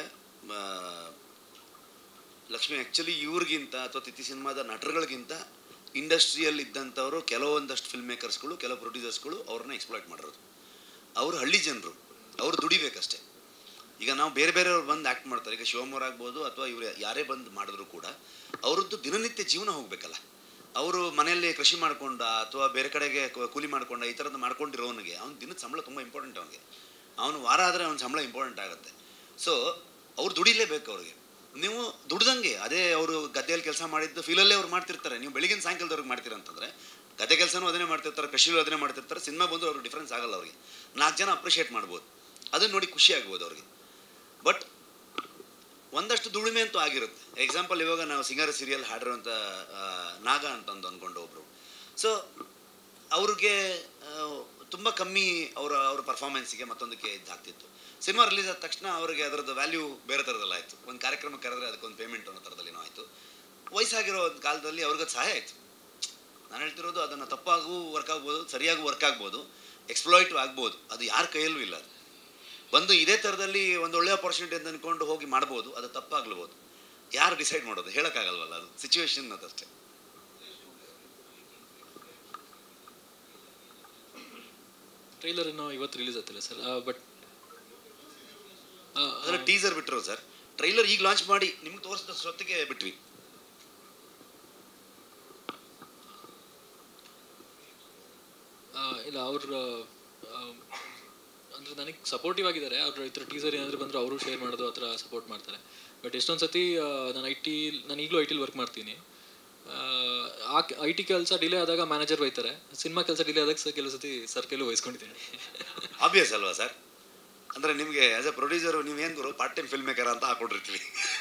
ಲಕ್ಷ್ಮಿ ಆ್ಯಕ್ಚುಲಿ ಇವ್ರಿಗಿಂತ ಅಥವಾ ತಿಥಿ ಸಿನಿಮಾದ ನಟರುಗಳಿಗಿಂತ ಇಂಡಸ್ಟ್ರಿಯಲ್ಲಿ ಇದ್ದಂಥವರು ಕೆಲವೊಂದಷ್ಟು ಫಿಲ್ಮ್ ಮೇಕರ್ಸ್ಗಳು ಕೆಲವು ಪ್ರೊಡ್ಯೂಸರ್ಸ್ಗಳು ಅವ್ರನ್ನ ಎಕ್ಸ್ಪ್ಲಾಯ್ಟ್ ಮಾಡಿರೋದು ಅವರು ಹಳ್ಳಿ ಜನರು ಅವ್ರು ದುಡಿಬೇಕಷ್ಟೇ ಈಗ ನಾವು ಬೇರೆ ಬೇರೆಯವ್ರು ಬಂದು ಆ್ಯಕ್ಟ್ ಮಾಡ್ತಾರೆ ಈಗ ಶಿವಮೊಗ್ಗ ಆಗ್ಬೋದು ಅಥವಾ ಇವರು ಯಾರೇ ಬಂದು ಮಾಡಿದ್ರು ಕೂಡ ಅವ್ರದ್ದು ದಿನನಿತ್ಯ ಜೀವನ ಹೋಗಬೇಕಲ್ಲ ಅವರು ಮನೆಯಲ್ಲಿ ಕೃಷಿ ಮಾಡ್ಕೊಂಡ ಅಥವಾ ಬೇರೆ ಕಡೆಗೆ ಕ- ಕೂಲಿ ಮಾಡ್ಕೊಂಡ ಈ ಥರದ್ದು ಮಾಡ್ಕೊಂಡಿರೋನಿಗೆ ಅವ್ನ ದಿನದ ಸಂಬಳ ತುಂಬ ಇಂಪಾರ್ಟೆಂಟ್ ಅವನಿಗೆ ಅವನು ವಾರ ಆದರೆ ಅವ್ನ ಸಂಬಳ ಇಂಪಾರ್ಟೆಂಟ್ ಆಗುತ್ತೆ ಸೊ ಅವ್ರು ದುಡಿಲೇಬೇಕು ಅವ್ರಿಗೆ ನೀವು ದುಡ್ದಂಗೆ ಅದೇ ಅವರು ಗದ್ದೆಯಲ್ಲಿ ಕೆಲಸ ಮಾಡಿದ್ದು ಫೀಲಲ್ಲೇ ಅವ್ರು ಮಾಡ್ತಿರ್ತಾರೆ ನೀವು ಬೆಳಗಿನ ಸಾಯಂಕಾಲದವ್ರಿಗೆ ಮಾಡ್ತೀರ ಅಂತಂದರೆ ಗದ್ದೆ ಕೆಲಸನೂ ಅದನ್ನೇ ಮಾಡ್ತಿರ್ತಾರೆ ಕೃಷಿಲೂ ಅದನ್ನೇ ಮಾಡ್ತಿರ್ತಾರೆ ಸಿನಿಮಾ ಬಂದರೂ ಅವ್ರಿಗೆ ಡಿಫ್ರೆನ್ಸ್ ಆಗಲ್ಲ ಅವ್ರಿಗೆ ನಾಲ್ಕು ಜನ ಅಪ್ರಿಷಿಯೇಟ್ ಮಾಡ್ಬೋದು ಅದನ್ನು ನೋಡಿ ಖುಷಿ ಆಗ್ಬೋದು ಅವ್ರಿಗೆ ಬಟ್ ಒಂದಷ್ಟು ದುಡಿಮೆ ಅಂತೂ ಆಗಿರುತ್ತೆ ಎಕ್ಸಾಂಪಲ್ ಇವಾಗ ನಾವು ಸಿಂಗರ್ ಸೀರಿಯಲ್ ಹಾಡಿರುವಂಥ ಆ, ನಾಗ ಅಂತಂದು ಅಂದ್ಕೊಂಡು ಒಬ್ರು ಸೊ ಅವ್ರಿಗೆ ತುಂಬ ಕಮ್ಮಿ ಅವರ ಅವ್ರ ಪರ್ಫಾರ್ಮೆನ್ಸಿಗೆ ಮತ್ತೊಂದಕ್ಕೆ ಇದಾಗ್ತಿತ್ತು ಸಿನಿಮಾ ರಿಲೀಸ್ ಆದ ತಕ್ಷಣ ಅವ್ರಿಗೆ ಅದರದ್ದು ವ್ಯಾಲ್ಯೂ ಬೇರೆ ಥರದಲ್ಲಿ ಆಯಿತು ಒಂದು ಕಾರ್ಯಕ್ರಮ ಕರೆದ್ರೆ ಅದಕ್ಕೊಂದು ಪೇಮೆಂಟ್ ಅನ್ನೋ ಥರದಲ್ಲಿ ಆಯಿತು ವಯಸ್ಸಾಗಿರೋ ಒಂದು ಕಾಲದಲ್ಲಿ ಅವ್ರಿಗೆ ಅದು ಸಹಾಯ ಆಯಿತು ನಾನು ಹೇಳ್ತಿರೋದು ಅದನ್ನು ತಪ್ಪಾಗೂ ವರ್ಕ್ ಆಗ್ಬೋದು ಸರಿಯಾಗೂ ವರ್ಕ್ ಆಗ್ಬೋದು ಎಕ್ಸ್ಪ್ಲಾಯ್ಟು ಆಗ್ಬೋದು ಅದು ಯಾರ ಕೈಯಲ್ಲೂ ಇಲ್ಲ ಅದು ಬಂದು ಇದೇ ಥರದಲ್ಲಿ ಒಂದು ಒಳ್ಳೆ ಆಪರ್ಚುನಿಟಿ ಅಂತ ಅಂದ್ಕೊಂಡು ಹೋಗಿ ಮಾಡ್ಬೋದು ಅದು ತಪ್ಪಾಗ್ಲಬೋದು ಯಾರು ಡಿಸೈಡ್ ಮಾಡೋದು ಹೇಳೋಕ್ಕಾಗಲ್ವಲ್ಲ ಅದು ಸಿಚುವೇಶನ್ ಅದಷ್ಟೇ
ಟ್ರೈಲರ್ ಇನ್ನೂ ಇವತ್ತು ರಿಲೀಸ್ ಆಗ್ತಿಲ್ಲ ಸರ್ ಬಟ್
ಅದರ ಟೀಸರ್ ಬಿಟ್ಟರು ಸರ್ ಟ್ರೈಲರ್ ಈಗ ಲಾಂಚ್ ಮಾಡಿ ನಿಮ್ಗೆ ತೋರಿಸಿದ ಸ್ವತ್ತಿಗೆ ಬಿಟ್ವಿ
ಇಲ್ಲ ಅವ್ರ ಅಂದರೆ ನನಗೆ ಸಪೋರ್ಟಿವ್ ಆಗಿದ್ದಾರೆ ಅವ್ರ ಈ ಥರ ಟೀಸರ್ ಏನಾದರೂ ಬಂದರೂ ಅವರು ಶೇರ್ ಮಾಡೋದು ಆ ಥರ ಸಪೋರ್ಟ್ ಮಾಡ್ತಾರೆ ಬಟ್ ಎಷ್ಟೊಂದು ಸತಿ ಆ, ನಾನು ಐ ಟಿ ನಾನು ಈಗಲೂ ಐ ಟಿಲಿ ವರ್ಕ್ ಮಾಡ್ತೀನಿ ಆ, ಆ ಐ ಟಿ ಕೆಲಸ ಡಿಲೇ ಆದಾಗ ಮ್ಯಾನೇಜರ್ ಬೈತಾರೆ ಸಿನಿಮಾ ಕೆಲಸ ಡಿಲೇ ಆದಾಗ ಸರ್ ಕೆಲವು ಸತಿ ಸರ್ ಕೆಲವು ವಹಿಸ್ಕೊಂಡಿದ್ದೀನಿ
ಆಬ್ವಿಯಸ್ ಅಲ್ವಾ ಸರ್ ಅಂದರೆ ನಿಮಗೆ ಆ್ಯಸ್ ಎ ಪ್ರೊಡ್ಯೂಸರು ನೀವೇನು ಗುರು ಪಾರ್ಟ್ ಟೈಮ್ ಫಿಲ್ಮ್ ಮೇಕರ್ ಅಂತ ಹಾಕೊಂಡಿರ್ತೀವಿ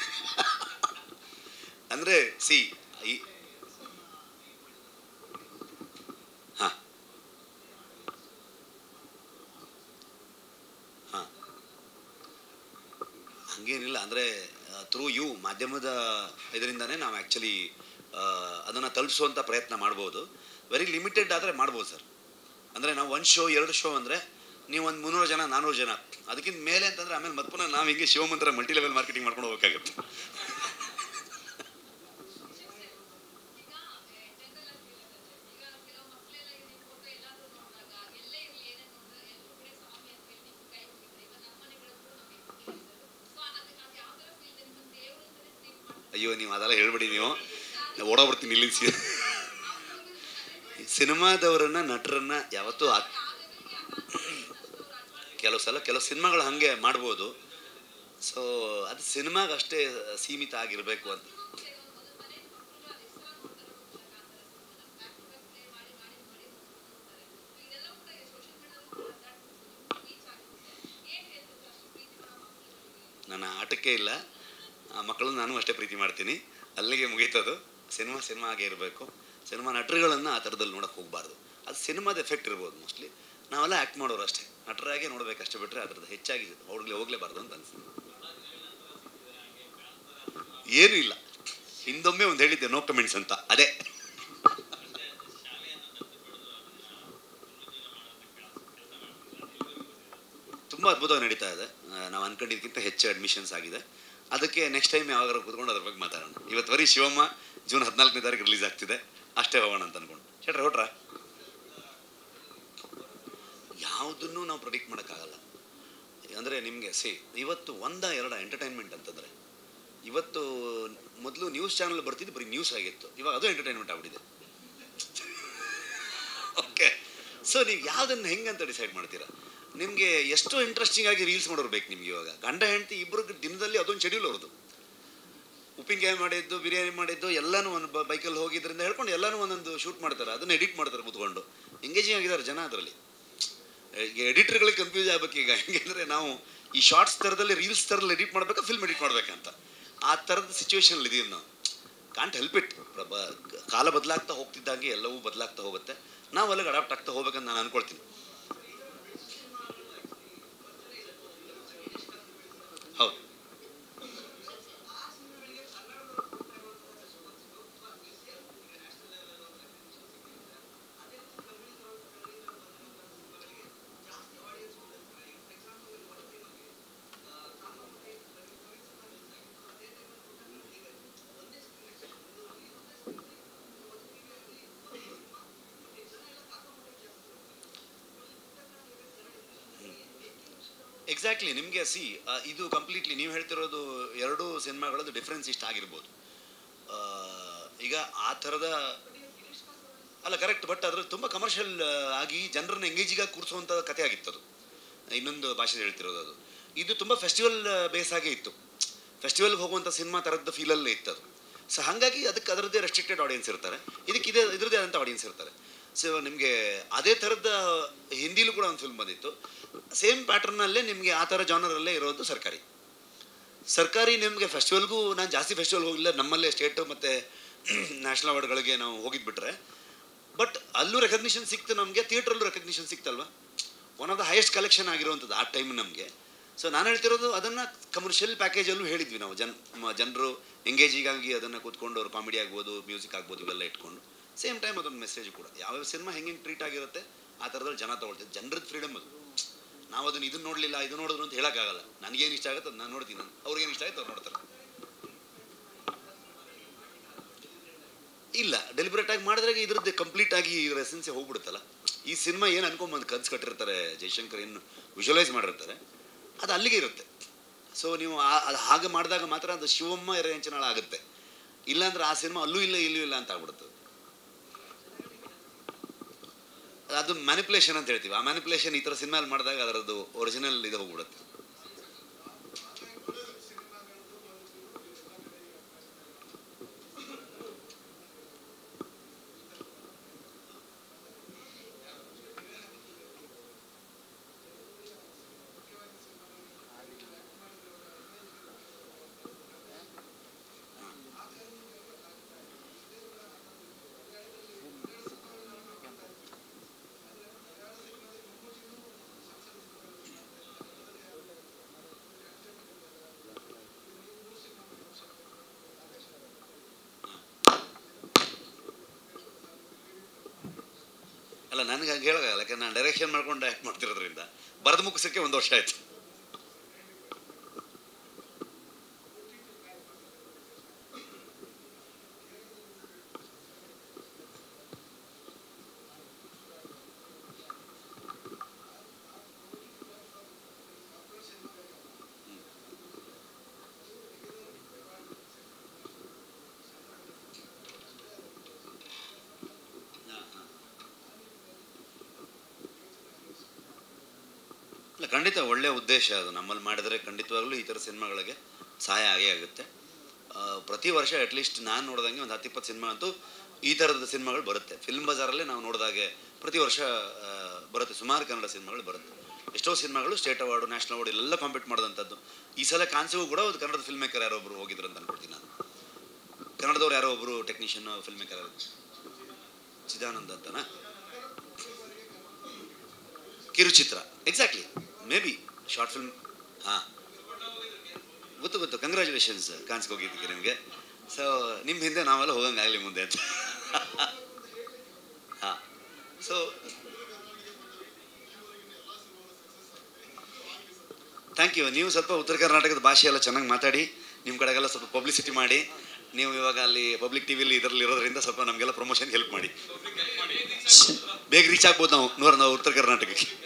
ಅಂದರೆ ಸಿ ಈ ಹಾಂ ಹಾಂ ಹಂಗೇನಿಲ್ಲ ಅಂದರೆ ಥ್ರೂ ಯು ಮಾಧ್ಯಮದ ಇದರಿಂದನೇ ನಾವು ಆ್ಯಕ್ಚುಲಿ ಅದನ್ನು ತಲುಪಿಸುವಂಥ ಪ್ರಯತ್ನ ಮಾಡ್ಬೋದು ವೆರಿ ಲಿಮಿಟೆಡ್ ಆದರೆ ಮಾಡ್ಬೋದು ಸರ್ ಅಂದರೆ ನಾವು ಒಂದು ಶೋ ಎರಡು ಶೋ ಅಂದರೆ ನೀವು ಒಂದು ಮುನ್ನೂರು ಜನ ನಾನ್ನೂರು ಜನ ಅದಕ್ಕಿಂತ ಮೇಲೆ ಅಂತಂದರೆ ಆಮೇಲೆ ಮತ್ತೆ ಪುನಃ ನಾವು ಹಿಂಗೆ ಶಿವಮಂತ್ರ ಮಲ್ಟಿ ಲೆವೆಲ್ ಮಾರ್ಕೆಟಿಂಗ್ ಮಾಡ್ಕೊಂಡು ಹೋಗ್ಬೇಕಾಗುತ್ತೆ ಅಯ್ಯೋ ನೀವು ಅದೆಲ್ಲ ಹೇಳ್ಬೇಡಿ ನೀವು ಓಡೋಗ್ಬಿಡ್ತೀನಿ ಇಲ್ಲಿ ಸಿನಿಮಾದವರನ್ನ ನಟರನ್ನ ಯಾವತ್ತೂ ಹಾಕ್ ಕೆಲವು ಸಲ ಕೆಲವು ಸಿನಿಮಾಗಳು ಹಾಗೆ ಮಾಡ್ಬೋದು ಸೊ ಅದು ಸಿನಿಮಾಗೆ ಅಷ್ಟೇ ಸೀಮಿತ ಆಗಿರಬೇಕು ಅಂತ ನನ್ನ ಆಟಕ್ಕೆ ಇಲ್ಲ ಆ ಮಕ್ಕಳನ್ನ ನಾನು ಅಷ್ಟೇ ಪ್ರೀತಿ ಮಾಡ್ತೀನಿ ಅಲ್ಲಿಗೆ ಮುಗೀತದು ಸಿನಿಮಾ ಸಿನಿಮಾ ಆಗೇ ಇರಬೇಕು ಸಿನಿಮಾ ನಟರುಗಳನ್ನು ಆ ಥರದಲ್ಲಿ ನೋಡೋಕೆ ಹೋಗಬಾರ್ದು ಅದು ಸಿನಿಮಾದ ಎಫೆಕ್ಟ್ ಇರ್ಬೋದು ಮೋಸ್ಟ್ಲಿ ನಾವೆಲ್ಲ ಆ್ಯಕ್ಟ್ ಮಾಡೋರು ಅಷ್ಟೇ ನಟರಾಗೆ ನೋಡ್ಬೇಕಷ್ಟೇ ಬಿಟ್ಟರೆ ಅದ್ರದ್ದು ಹೆಚ್ಚಾಗಿ ಅವ್ರಿಗೆ ಹೋಗಲೇಬಾರ್ದು ಅಂತ ಅನ್ಸುತ್ತೆ ಏನೂ ಇಲ್ಲ ಹಿಂದೊಮ್ಮೆ ಒಂದು ಹೇಳಿದ್ದೆ ನೋ ಕಮೆಂಟ್ಸ್ ಅಂತ ಅದೇ ತುಂಬ ಅದ್ಭುತವಾಗಿ ನಡೀತಾ ಇದೆ ಆ, ನಾವು ಅನ್ಕೊಂಡಿದ್ದಕ್ಕಿಂತ ಹೆಚ್ಚು ಅಡ್ಮಿಷನ್ಸ್ ಆಗಿದೆ ಅದಕ್ಕೆ ನೆಕ್ಸ್ಟ್ ಟೈಮ್ ಯಾವಾಗಾರು ಕೂತ್ಕೊಂಡು ಅದ್ರ ಬಗ್ಗೆ ಮಾತಾಡೋಣ ಇವತ್ತು ಬರೀ ಶಿವಮ್ಮ ಜೂನ್ ಹದಿನಾಲ್ಕನೇ ತಾರೀಕು ರಿಲೀಸ್ ಆಗ್ತಿದೆ ಅಷ್ಟೇ ಹೋಗೋಣ ಅಂತ ಅನ್ಕೊಂಡು ಶೆಟ್ರ ಹೊಟ್ರ ಯಾವುದನ್ನು ನಾವು ಪ್ರೊಡಿಕ್ಟ್ ಮಾಡೋಕ್ಕಾಗಲ್ಲ ಅಂದರೆ ನಿಮಗೆ ಸಿ ಇವತ್ತು ಒಂದ ಎರಡ ಎಂಟರ್ಟೈನ್ಮೆಂಟ್ ಅಂತಂದರೆ ಇವತ್ತು ಮೊದಲು ನ್ಯೂಸ್ ಚಾನಲ್ ಬರ್ತಿದ್ದು ಬರೀ ನ್ಯೂಸ್ ಆಗಿತ್ತು ಇವಾಗ ಅದು ಎಂಟರ್ಟೈನ್ಮೆಂಟ್ ಆಗ್ಬಿಟ್ಟಿದೆ ಓಕೆ ಸೊ ನೀವು ಯಾವುದನ್ನು ಹೆಂಗಂತ ಡಿಸೈಡ್ ಮಾಡ್ತೀರಾ ನಿಮಗೆ ಎಷ್ಟು ಇಂಟ್ರೆಸ್ಟಿಂಗ್ ಆಗಿ ರೀಲ್ಸ್ ಮಾಡೋರು ಬೇಕು ನಿಮ್ಗೆ ಇವಾಗ ಗಂಡ ಹೆಂಡತಿ ಇಬ್ಬರು ದಿನದಲ್ಲಿ ಅದೊಂದು ಶೆಡ್ಯೂಲ್ ಅವ್ರದ್ದು ಉಪ್ಪಿನಕಾಯಿ ಮಾಡಿದ್ದು ಬಿರಿಯಾನಿ ಮಾಡಿದ್ದು ಎಲ್ಲನೂ ಒಂದು ಬೈಕಲ್ಲಿ ಹೋಗಿದ್ರಿಂದ ಹೇಳ್ಕೊಂಡು ಎಲ್ಲನೂ ಒಂದೊಂದು ಶೂಟ್ ಮಾಡ್ತಾರೆ ಅದನ್ನು ಎಡಿಟ್ ಮಾಡ್ತಾರೆ ಕೂತ್ಕೊಂಡು ಎಂಗೇಜಿಂಗ್ ಆಗಿದ್ದಾರೆ ಜನ ಅದರಲ್ಲಿ ಎಡಿಟರ್ಗಳಿಗೆ ಕನ್ಫ್ಯೂಸ್ ಆಗ್ಬೇಕು ಈಗ ಹೆಂಗೆಂದರೆ ನಾವು ಈ ಶಾರ್ಟ್ಸ್ ಥರದಲ್ಲಿ ರೀಲ್ಸ್ ಥರದಲ್ಲಿ ಎಡಿಟ್ ಮಾಡ್ಬೇಕಾ ಫಿಲ್ಮ್ ಎಡಿಟ್ ಮಾಡ್ಬೇಕಂತ ಆ ಥರದ ಸಿಚುವೇಶನ್ ಇದೀವಿ ನಾವು ಕಾಂಟ್ ಹೆಲ್ಪ್ ಇಟ್ ಕಾಲ ಬದಲಾಗ್ತಾ ಹೋಗ್ತಿದ್ದಾಗೆ ಎಲ್ಲವೂ ಬದಲಾಗ್ತಾ ಹೋಗುತ್ತೆ ನಾವು ಅಲ್ಲಿಗೆ ಅಡಾಪ್ಟ್ ಆಗ್ತಾ ಹೋಗ್ಬೇಕಂತ ನಾನು ಅನ್ಕೊಳ್ತೀನಿ ಹೌದು ಎಕ್ಸಾಕ್ಟ್ಲಿ ನಿಮಗೆ ಸಿ ಇದು ಕಂಪ್ಲೀಟ್ಲಿ ನೀವು ಹೇಳ್ತಿರೋದು ಎರಡೂ ಸಿನಿಮಾಗಳದ್ದು ಡಿಫ್ರೆನ್ಸ್ ಇಷ್ಟ ಆಗಿರ್ಬೋದು ಆ, ಈಗ ಆ ಥರದ ಅಲ್ಲ ಕರೆಕ್ಟ್ ಬಟ್ ಅದ್ರಲ್ಲಿ ತುಂಬ ಕಮರ್ಷಿಯಲ್ ಆಗಿ ಜನರನ್ನ ಎಂಗೇಜಿಗಾಗಿ ಕೂರಿಸುವಂಥ ಕಥೆ ಆಗಿತ್ತು ಅದು ಇನ್ನೊಂದು ಭಾಷೆ ಹೇಳ್ತಿರೋದು ಅದು ಇದು ತುಂಬ ಫೆಸ್ಟಿವಲ್ ಬೇಸ್ ಆಗೇ ಇತ್ತು ಫೆಸ್ಟಿವಲ್ಗೆ ಹೋಗುವಂಥ ಸಿನಿಮಾ ಥರದ್ದು ಫೀಲಲ್ಲೇ ಇತ್ತು ಅದು ಸೊ ಹಾಗಾಗಿ ಅದಕ್ಕೆ ಅದರದ್ದೇ ರೆಸ್ಟ್ರಿಕ್ಟೆಡ್ ಆಡಿಯನ್ಸ್ ಇರ್ತಾರೆ ಇದಕ್ಕೆ ಇದೇ ಇದ್ರದ್ದೇ ಆದಂಥ ಆಡಿಯನ್ಸ್ ಇರ್ತಾರೆ ಸೊ ನಿಮಗೆ ಅದೇ ಥರದ ಹಿಂದಿಲೂ ಕೂಡ ಒಂದು ಫಿಲ್ಮ್ ಬಂದಿತ್ತು ಸೇಮ್ ಪ್ಯಾಟರ್ನಲ್ಲೇ ನಿಮಗೆ ಆ ಥರ ಜಾನರಲ್ಲೇ ಇರೋದು ಸರ್ಕಾರಿ ಸರ್ಕಾರಿ ನಿಮಗೆ ಫೆಸ್ಟಿವಲ್ಗೂ ನಾನು ಜಾಸ್ತಿ ಫೆಸ್ಟಿವಲ್ ಹೋಗಿಲ್ಲ ನಮ್ಮಲ್ಲೇ ಸ್ಟೇಟ್ ಮತ್ತು ನ್ಯಾಷನಲ್ ಅವಾರ್ಡ್ಗಳಿಗೆ ನಾವು ಹೋಗಿದ್ಬಿಟ್ರೆ ಬಟ್ ಅಲ್ಲೂ ರೆಕಗ್ನಿಷನ್ ಸಿಕ್ತು ನಮಗೆ ಥಿಯೇಟ್ರಲ್ಲೂ ರೆಕಗ್ನಿಷನ್ ಸಿಕ್ತಲ್ವಾ one of the highest collection ಆಗಿರುವಂಥದ್ದು ಆ ಟೈಮ್ ನಮಗೆ ಸೊ ನಾನು ಹೇಳ್ತಿರೋದು ಅದನ್ನು ಕಮರ್ಷಿಯಲ್ ಪ್ಯಾಕೇಜಲ್ಲೂ ಹೇಳಿದ್ವಿ ನಾವು ಜನ್ ಜನರು ಎಂಗೇಜಿಗಾಗಿ ಅದನ್ನು ಕೂತ್ಕೊಂಡು ಅವ್ರು ಕಾಮಿಡಿ ಆಗ್ಬೋದು ಮ್ಯೂಸಿಕ್ ಆಗ್ಬೋದು ಇವೆಲ್ಲ ಇಟ್ಕೊಂಡು ಸೇಮ್ ಟೈಮ್ ಅದೊಂದು ಮೆಸೇಜ್ ಕೂಡ ಯಾವ್ಯಾವ ಸಿನಿಮಾ ಹೆಂಗೆ ಟ್ರೀಟ್ ಆಗಿರುತ್ತೆ ಆ ಥರದಲ್ಲಿ ಜನ ತಗೊಳ್ತಾರೆ ಜನರದ್ದು ಫ್ರೀಡಮ್ ಅದು ನಾವು ಅದನ್ನು ಇದನ್ನು ನೋಡಲಿಲ್ಲ ಇದು ನೋಡಿದ್ರು ಅಂತ ಹೇಳೋಕ್ಕಾಗಲ್ಲ ನನಗೇನು ಇಷ್ಟ ಆಗುತ್ತೆ ಅದು ನಾನು ನೋಡ್ತೀನಿ ನಾನು ಅವ್ರಿಗೇನು ಇಷ್ಟ ಆಗುತ್ತೆ ಅವ್ರು ನೋಡ್ತಾರೆ ಇಲ್ಲ ಡೆಲಿಬ್ರೇಟ್ ಆಗಿ ಮಾಡಿದ್ರೆ ಇದ್ರದ್ದು ಕಂಪ್ಲೀಟ್ ಆಗಿ ಇದ್ರ ಎಸೆನ್ಸೇ ಹೋಗ್ಬಿಡುತ್ತಲ್ಲ ಈ ಸಿನಿಮಾ ಏನು ಅನ್ಕೊಂಬಂದು ಕನ್ಸು ಕಟ್ಟಿರ್ತಾರೆ ಜಯಶಂಕರ್ ಏನು ವಿಜುವಲೈಸ್ ಮಾಡಿರ್ತಾರೆ ಅದು ಅಲ್ಲಿಗೆ ಇರುತ್ತೆ ಸೊ ನೀವು ಆ- ಅದು ಹಾಗೆ ಮಾಡಿದಾಗ ಮಾತ್ರ ಅದು ಶಿವಮ್ಮ ಎರೆಯಂಚನಾಳ ಆಗುತ್ತೆ ಇಲ್ಲಾಂದ್ರೆ ಆ ಸಿನಿಮಾ ಅಲ್ಲೂ ಇಲ್ಲ ಇಲ್ಲೂ ಇಲ್ಲ ಅಂತ ಆಗ್ಬಿಡುತ್ತೆ ಅದು ಮ್ಯಾನಿಪುಲೇಷನ್ ಅಂತ ಹೇಳ್ತೀವಿ ಆ ಮ್ಯಾನಿಪುಲೇಷನ್ ಈ ಥರ ಸಿನಿಮಾಲ್ ಮಾಡಿದಾಗ ಅದರದ್ದು ಒರಿಜಿನಲ್ ಇದು ಹೋಗ್ಬಿಡುತ್ತೆ ಅಲ್ಲ ನನಗೆ ಹಂಗೆ ಹೇಳೋಕ್ಕಾಗಲ್ಲ ಯಾಕಂದ್ರೆ ನಾನು ಡೈರೆಕ್ಷನ್ ಮಾಡ್ಕೊಂಡು ಆ್ಯಕ್ಟ್ ಮಾಡ್ತಿರೋದ್ರಿಂದ ಬರೆದು ಮುಗಿಸೋಕ್ಕೆ ಒಂದು ವರ್ಷ ಆಯ್ತು ಇಲ್ಲ ಖಂಡಿತ ಒಳ್ಳೆಯ ಉದ್ದೇಶ ಅದು ನಮ್ಮಲ್ಲಿ ಮಾಡಿದರೆ ಖಂಡಿತವಾಗ್ಲೂ ಈ ಥರ ಸಿನಿಮಾಗಳಿಗೆ ಸಹಾಯ ಆಗೇ ಆಗುತ್ತೆ ಆ, ಪ್ರತಿ ವರ್ಷ ಅಟ್ಲೀಸ್ಟ್ ನಾನು ನೋಡಿದಂಗೆ ಒಂದು ಹತ್ತು ಇಪ್ಪತ್ತು ಸಿನಿಮಾ ಅಂತೂ ಈ ಥರದ ಸಿನಿಮಾಗಳು ಬರುತ್ತೆ ಫಿಲ್ಮ್ ಬಜಾರಲ್ಲೇ ನಾವು ನೋಡಿದಾಗೆ ಪ್ರತಿ ವರ್ಷ ಆ, ಬರುತ್ತೆ ಸುಮಾರು ಕನ್ನಡ ಸಿನಿಮಾಗಳು ಬರುತ್ತೆ ಎಷ್ಟೋ ಸಿನಿಮಾಗಳು ಸ್ಟೇಟ್ ಅವಾರ್ಡು ನ್ಯಾಷನಲ್ ಅವಾರ್ಡ್ ಎಲ್ಲ ಕಾಂಪೀಟ್ ಮಾಡೋದಂಥದ್ದು ಈ ಸಲ ಕಾನ್ಸಿಗೂ ಕೂಡ ಒಂದು ಕನ್ನಡದ ಫಿಲ್ಮ್ ಮೇಕರ್ ಯಾರೋ ಒಬ್ಬರು ಹೋಗಿದ್ರು ಅಂತ ಅನ್ಕೊಳ್ತೀನಿ ನಾನು ಕನ್ನಡದವ್ರು ಯಾರೋ ಒಬ್ಬರು ಟೆಕ್ನಿಷಿಯನ್ ಫಿಲ್ಮ್ ಮೇಕರ್ ಯಾರು ಚಿದಾನಂದ ಅಂತನಾ ಕಿರುಚಿತ್ರ exactly maybe short film ಹಾಂ ಗೊತ್ತು ಗೊತ್ತು ಕಂಗ್ರ್ಯಾಚುಲೇಷನ್ಸ್ ಕಾಣಿಸ್ಗೆ ಹೋಗಿದ್ದಕ್ಕೆ ನಿಮಗೆ ಸೊ ನಿಮ್ಮ ಹಿಂದೆ ನಾವೆಲ್ಲ ಹೋಗಂಗಾಗಲಿ ಮುಂದೆ ಅಂತ ಹಾಂ ಸೊ ಥ್ಯಾಂಕ್ ಯು ನೀವು ಸ್ವಲ್ಪ ಉತ್ತರ ಕರ್ನಾಟಕದ ಭಾಷೆ ಎಲ್ಲ ಚೆನ್ನಾಗಿ ಮಾತಾಡಿ ನಿಮ್ಮ ಕಡೆಗೆಲ್ಲ ಸ್ವಲ್ಪ ಪಬ್ಲಿಸಿಟಿ ಮಾಡಿ ನೀವು ಇವಾಗ ಅಲ್ಲಿ ಪಬ್ಲಿಕ್ ಟಿವಿಲಿ ಇದರಲ್ಲಿ ಇರೋದ್ರಿಂದ ಸ್ವಲ್ಪ ನಮಗೆಲ್ಲ ಪ್ರಮೋಷನ್ ಹೆಲ್ಪ್ ಮಾಡಿ ಬೇಗ ರೀಚ್ ಆಗ್ಬೋದು ನಾವು ನೂರ ನಾವು ಉತ್ತರ ಕರ್ನಾಟಕಕ್ಕೆ